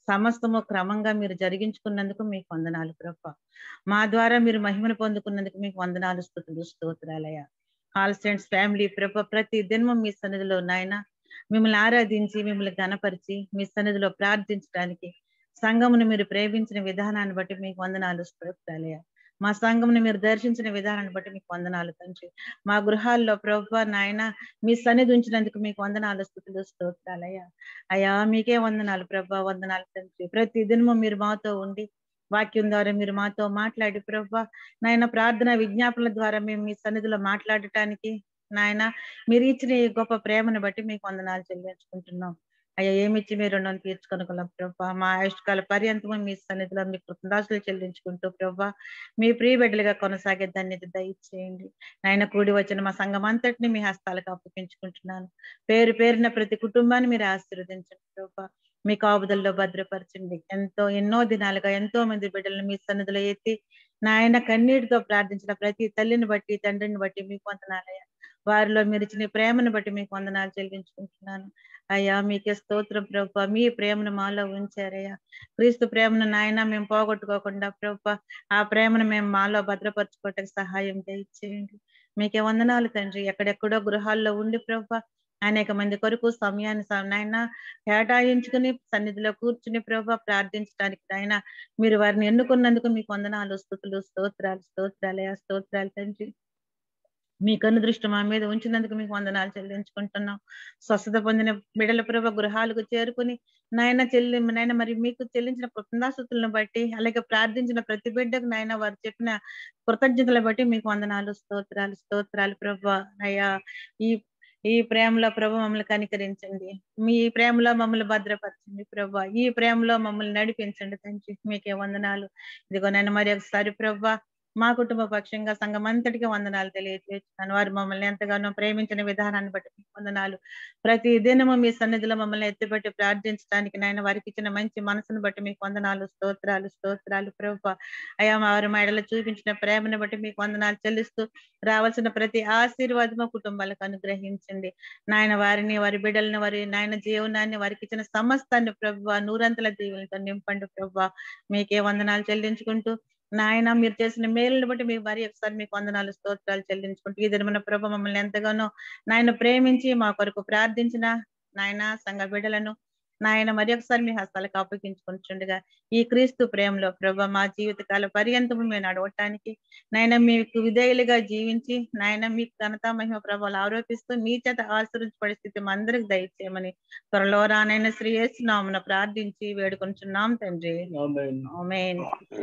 సమస్తము క్రమంగా మీరు జరిగించుకున్నందుకు మీకు వందనాలు ప్రభా మా ద్వారా మీరు మహిమను పొందుకున్నందుకు మీకు వందనాలు స్థుతులు స్తోత్రాలయ ఆల్ స్టెంట్స్ ఫ్యామిలీ ప్రభ ప్రతి దినము మీ సన్నిధిలో నాయన మిమ్మల్ని ఆరాధించి మిమ్మల్ని గణపరిచి మీ సన్నిధిలో ప్రార్థించడానికి సంఘమును మీరు ప్రేమించిన విధానాన్ని బట్టి మీకు వందనాలు స్తోత్రాలయ మా సంఘమును మీరు దర్శించిన విధానాన్ని బట్టి మీకు వందనాలు తండ్రి మా గృహాల్లో ప్రభు నాయన మీ సన్నిధి ఉంచినందుకు మీకు వందనాలు స్థుతులు స్తోత్రాలయ్యా అయ్యా మీకే వందనాలు ప్రభా వందనాలు తండ్రి ప్రతి దినము మీరు మాతో ఉండి వాక్యం ద్వారా మీరు మాతో మాట్లాడి ప్రభా నాయన ప్రార్థన విజ్ఞాపనల ద్వారా మేము మీ సన్నిధిలో మాట్లాడటానికి నాయన మీరు ఇచ్చిన ఈ గొప్ప ప్రేమను బట్టి మీకు వందనాలు చెల్లించుకుంటున్నాం అయ్యా ఏమిచ్చి మీరు రుణం తీర్చుకోనుకున్నాం ప్రభా మా ఆయుష్కాల పర్యంతము మీ సన్నిధిలో మీ కృతదాసులు చెల్లించుకుంటూ ప్రభా మీ ప్రియ బిడ్డలుగా కొనసాగే ధన్యత దయచేయండి నాయన కూడి వచ్చిన మా సంఘం అంతటిని మీ హస్తాలకు అప్పగించుకుంటున్నాను పేరు పేరున ప్రతి కుటుంబాన్ని మీరు ఆశీర్వదించండి ప్రభా మీ కాపుదల్లో భద్రపరచండి ఎంతో ఎన్నో దినాలుగా ఎంతో మంది బిడ్డలను మీ సన్నిధిలో ఎత్తి నాయన కన్నీటితో ప్రార్థించిన ప్రతి తల్లిని బట్టి తండ్రిని బట్టి మీకు వందనాలయ్యా వారిలో మీరు ఇచ్చిన ప్రేమను బట్టి మీకు వందనాలు చెల్లించుకుంటున్నాను అయ్యా మీకే స్తోత్రం ప్రభా మీ ప్రేమను మాలో ఉంచారయ్యా క్రీస్తు ప్రేమను నాయన మేము పోగొట్టుకోకుండా ప్రభా ఆ ప్రేమను మేము మాలో భద్రపరచుకోవటానికి సహాయం దయచేయండి మీకే వందనాలు తండ్రి ఎక్కడెక్కడో గృహాల్లో ఉండి ప్రభా అనేక మంది కొరకు సమయాన్ని నాయన కేటాయించుకుని సన్నిధిలో కూర్చుని ప్రభా ప్రార్థించడానికి నాయన మీరు వారిని ఎన్నుకున్నందుకు మీకు వందనాలు స్థుతులు స్తోత్రాలు స్తోత్రాలయ స్తోత్రాలు తండ్రి మీ కన్ను దృష్టి మా మీద ఉంచినందుకు మీకు వందనాలు చెల్లించుకుంటున్నాం స్వస్థత పొందిన బిడల ప్రభ గృహాలకు చేరుకుని నాయన చెల్లి నాయన మరి మీకు చెల్లించిన కృతజ్ఞాస్తులను బట్టి అలాగే ప్రార్థించిన ప్రతి బిడ్డకు నాయన వారు చెప్పిన కృతజ్ఞతలు బట్టి మీకు వందనాలు స్తోత్రాలు స్తోత్రాలు ప్రభ అయ్యా ఈ ఈ ప్రేమలో ప్రభ మమ్మల్ని కనికరించండి మీ ప్రేమలో మమ్మల్ని భద్రపరచండి ప్రభా ఈ ప్రేమలో మమ్మల్ని నడిపించండి తండ్రి మీకే వందనాలు ఇదిగో నేను మరి ఒకసారి ప్రభా మా కుటుంబ పక్షంగా సంఘం అంతటికి వందనాలు తెలియజేస్తున్నాను వారు మమ్మల్ని ఎంతగానో ప్రేమించిన విధానాన్ని బట్టి మీకు వందనాలు ప్రతి దినము మీ సన్నిధిలో మమ్మల్ని ఎత్తిబట్టి ప్రార్థించడానికి నాయన వారికి ఇచ్చిన మంచి మనసును బట్టి మీకు వందనాలు స్తోత్రాలు స్తోత్రాలు ప్రభు అయా వారి మేడలో చూపించిన ప్రేమను బట్టి మీకు వందనాలు చెల్లిస్తూ రావాల్సిన ప్రతి ఆశీర్వాదము కుటుంబాలకు అనుగ్రహించండి నాయన వారిని వారి బిడ్డలని వారి నాయన జీవనాన్ని వారికి ఇచ్చిన సమస్తాన్ని ప్రభు నూరంతల దీవులతో నింపండి ప్రభు మీకే వందనాలు చెల్లించుకుంటూ నాయన మీరు చేసిన మేలుని బట్టి మీకు మరి ఒకసారి మీకు వందనాలు స్తోత్రాలు చెల్లించుకుంటూ ఈ దినమైన ప్రభ మమ్మల్ని ఎంతగానో నాయన ప్రేమించి మా కొరకు ప్రార్థించిన నాయన సంఘ బిడ్డలను నాయన మరి ఒకసారి మీ హస్తాలకు అప్పగించుకుంటుండగా ఈ క్రీస్తు ప్రేమలో ప్రభ మా జీవితకాల పర్యంతము మేము నడవటానికి నాయన మీకు విధేయులుగా జీవించి నాయన మీకు ఘనత మహిమ ప్రభావాలు ఆరోపిస్తూ మీ చేత ఆశ్రయించబడే స్థితి మా అందరికి దయచేయమని త్వరలో రానైన శ్రీ నామన ప్రార్థించి వేడుకొంచున్నాం తండ్రి ఆమేన్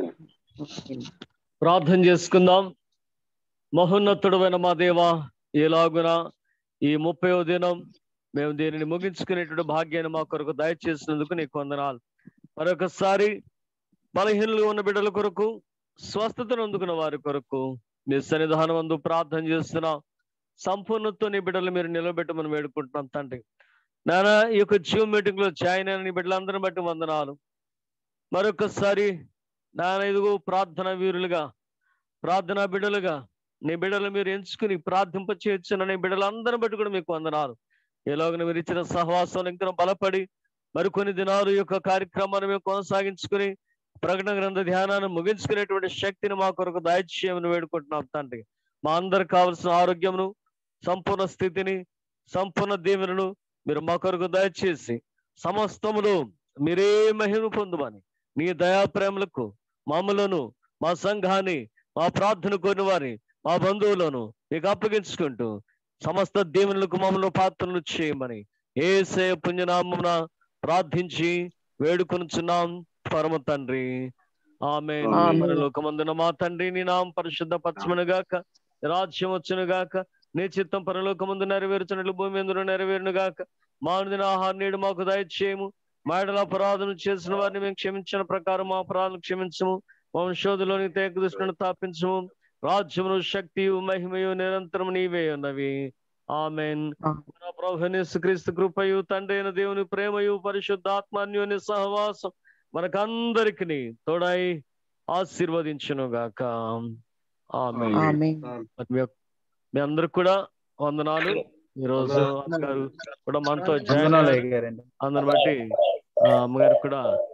ప్రార్థన చేసుకుందాం మహోన్నతుడమైన మా దేవ ఎలాగున ఈ ముప్పైవ దినం మేము దీనిని ముగించుకునేటువంటి భాగ్యాన్ని మా కొరకు దయచేసినందుకు నీకు వందనాలు మరొకసారి బలహీనలు ఉన్న బిడ్డల కొరకు స్వస్థతను అందుకున్న వారి కొరకు మీ సన్నిధానం అందు ప్రార్థన చేస్తున్నాం సంపూర్ణతో నీ బిడ్డలు మీరు నిలబెట్టమని వేడుకుంటున్నాం తండ్రి నాన్న ఈ యొక్క జీవ్ మీటింగ్ లో జాయిన్ అయిన నీ బిడ్డలందరిని బట్టి వందనాలు మరొకసారి నాన్న ఇదిగో ప్రార్థన వీరులుగా ప్రార్థనా బిడ్డలుగా నీ బిడ్డలు మీరు ఎంచుకుని ప్రార్థింప చేయొచ్చున్న నీ బిడ్డలందరిని బట్టి కూడా మీకు వందనాలు ఎలాగ మీరు ఇచ్చిన సహవాసం ఇంకా బలపడి మరికొన్ని దినాలు ఈ యొక్క కార్యక్రమాన్ని మేము కొనసాగించుకుని ప్రకటన గ్రంథ ధ్యానాన్ని ముగించుకునేటువంటి శక్తిని మా కొరకు దయచేయమని వేడుకుంటున్నాం తండ్రి మా అందరికి కావలసిన ఆరోగ్యమును సంపూర్ణ స్థితిని సంపూర్ణ దీవెనను మీరు మా కొరకు దయచేసి సమస్తములు మీరే మహిమ పొందుమని నీ దయా ప్రేమలకు మమ్మలను మా సంఘాన్ని మా ప్రార్థన కోరిన వారి మా బంధువులను మీకు అప్పగించుకుంటూ సమస్త దీవెనలకు మమ్మల్ని పాత్రలు చేయమని ఏసే పుణ్యనామమున ప్రార్థించి వేడుకొనుచున్నాం పరమ తండ్రి ఆమె ఆమేన్. పరలోకమందున మా తండ్రి నీ నామం పరిశుద్ధ పరచమను గాక రాజ్యం వచ్చును గాక నీ చిత్తం పరలోకమందు నెరవేర్చినట్లు భూమి ఎందులో నెరవేరును గాక మానుదిన ఆహార నీడు మాకు దయచేయము మాడల అపరాధం చేసిన వారిని మేము క్షమించిన ప్రకారం మా అపరాధం క్షమించము వంశోధులోని తేక దృష్టిని తాపించము రాజ్యమును శక్తియు మహిమయు నిరంతరం నీవే ఉన్నవి ఆమెన్ మన ప్రభుని క్రీస్తు కృపయు తండ్రి అయిన దేవుని ప్రేమయు పరిశుద్ధాత్మాన్యోని సహవాసం మనకందరికి తోడై ఆశీర్వదించును గాక ఆమె ఆమేన్. మీ అందరికి కూడా వందనాలు ఈ రోజు అమ్మగారు కూడా మనతో జాయిన్ వందనాలు అయ్యారు. అయ్యగారండి అందరిని బట్టి ఆ, అమ్మగారికి కూడా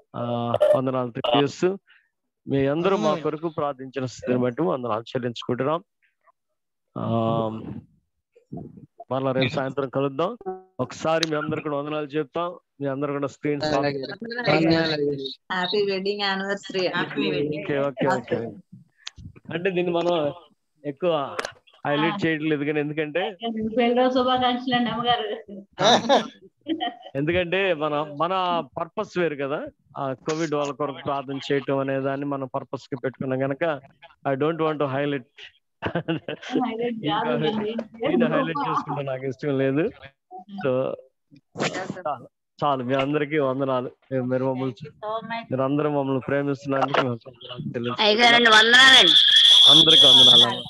ఆ, వందనాలు తెలియజేస్తూ మీ అందరూ మా కొరకు ప్రార్థించిన స్థితిని బట్టి వందనాలు చెల్లించుకుంటున్నాం ఆ మళ్ళా రేపు సాయంత్రం కలుద్దాం ఒకసారి మీ అందరు కూడా వందనాలు చెప్తాం మీ అందరు కూడా screen happy wedding anniversary happy wedding okay okay okay అంటే దీన్ని మనం ఎక్కువ హైలైట్ చేయట్లేదు కానీ ఎందుకంటే పెళ్ళి శుభాకాంక్షలు అండి అమ్మగారు ఎందుకంటే మన మన పర్పస్ వేరు కదా ఆ కోవిడ్ వాళ్ళ కొరకు ప్రార్థన చేయటం అనే దాన్ని మనం పర్పస్ కి పెట్టుకున్నాం కనుక ఐ డోంట్ వాంట్ హైలైట్ నేను హైలైట్ చేసుకుంటా నాకు ఇష్టం లేదు సో చాలు చాలు మీ అందరికీ వందనాలు మీరు- మీరు మమ్మల్ని మీరు అందరూ మమ్మల్ని ప్రేమిస్తున్నందుకు మేము వందనాలు తెలుసు అయ్యగారండి వందనాలండి అందరికీ వందనాలు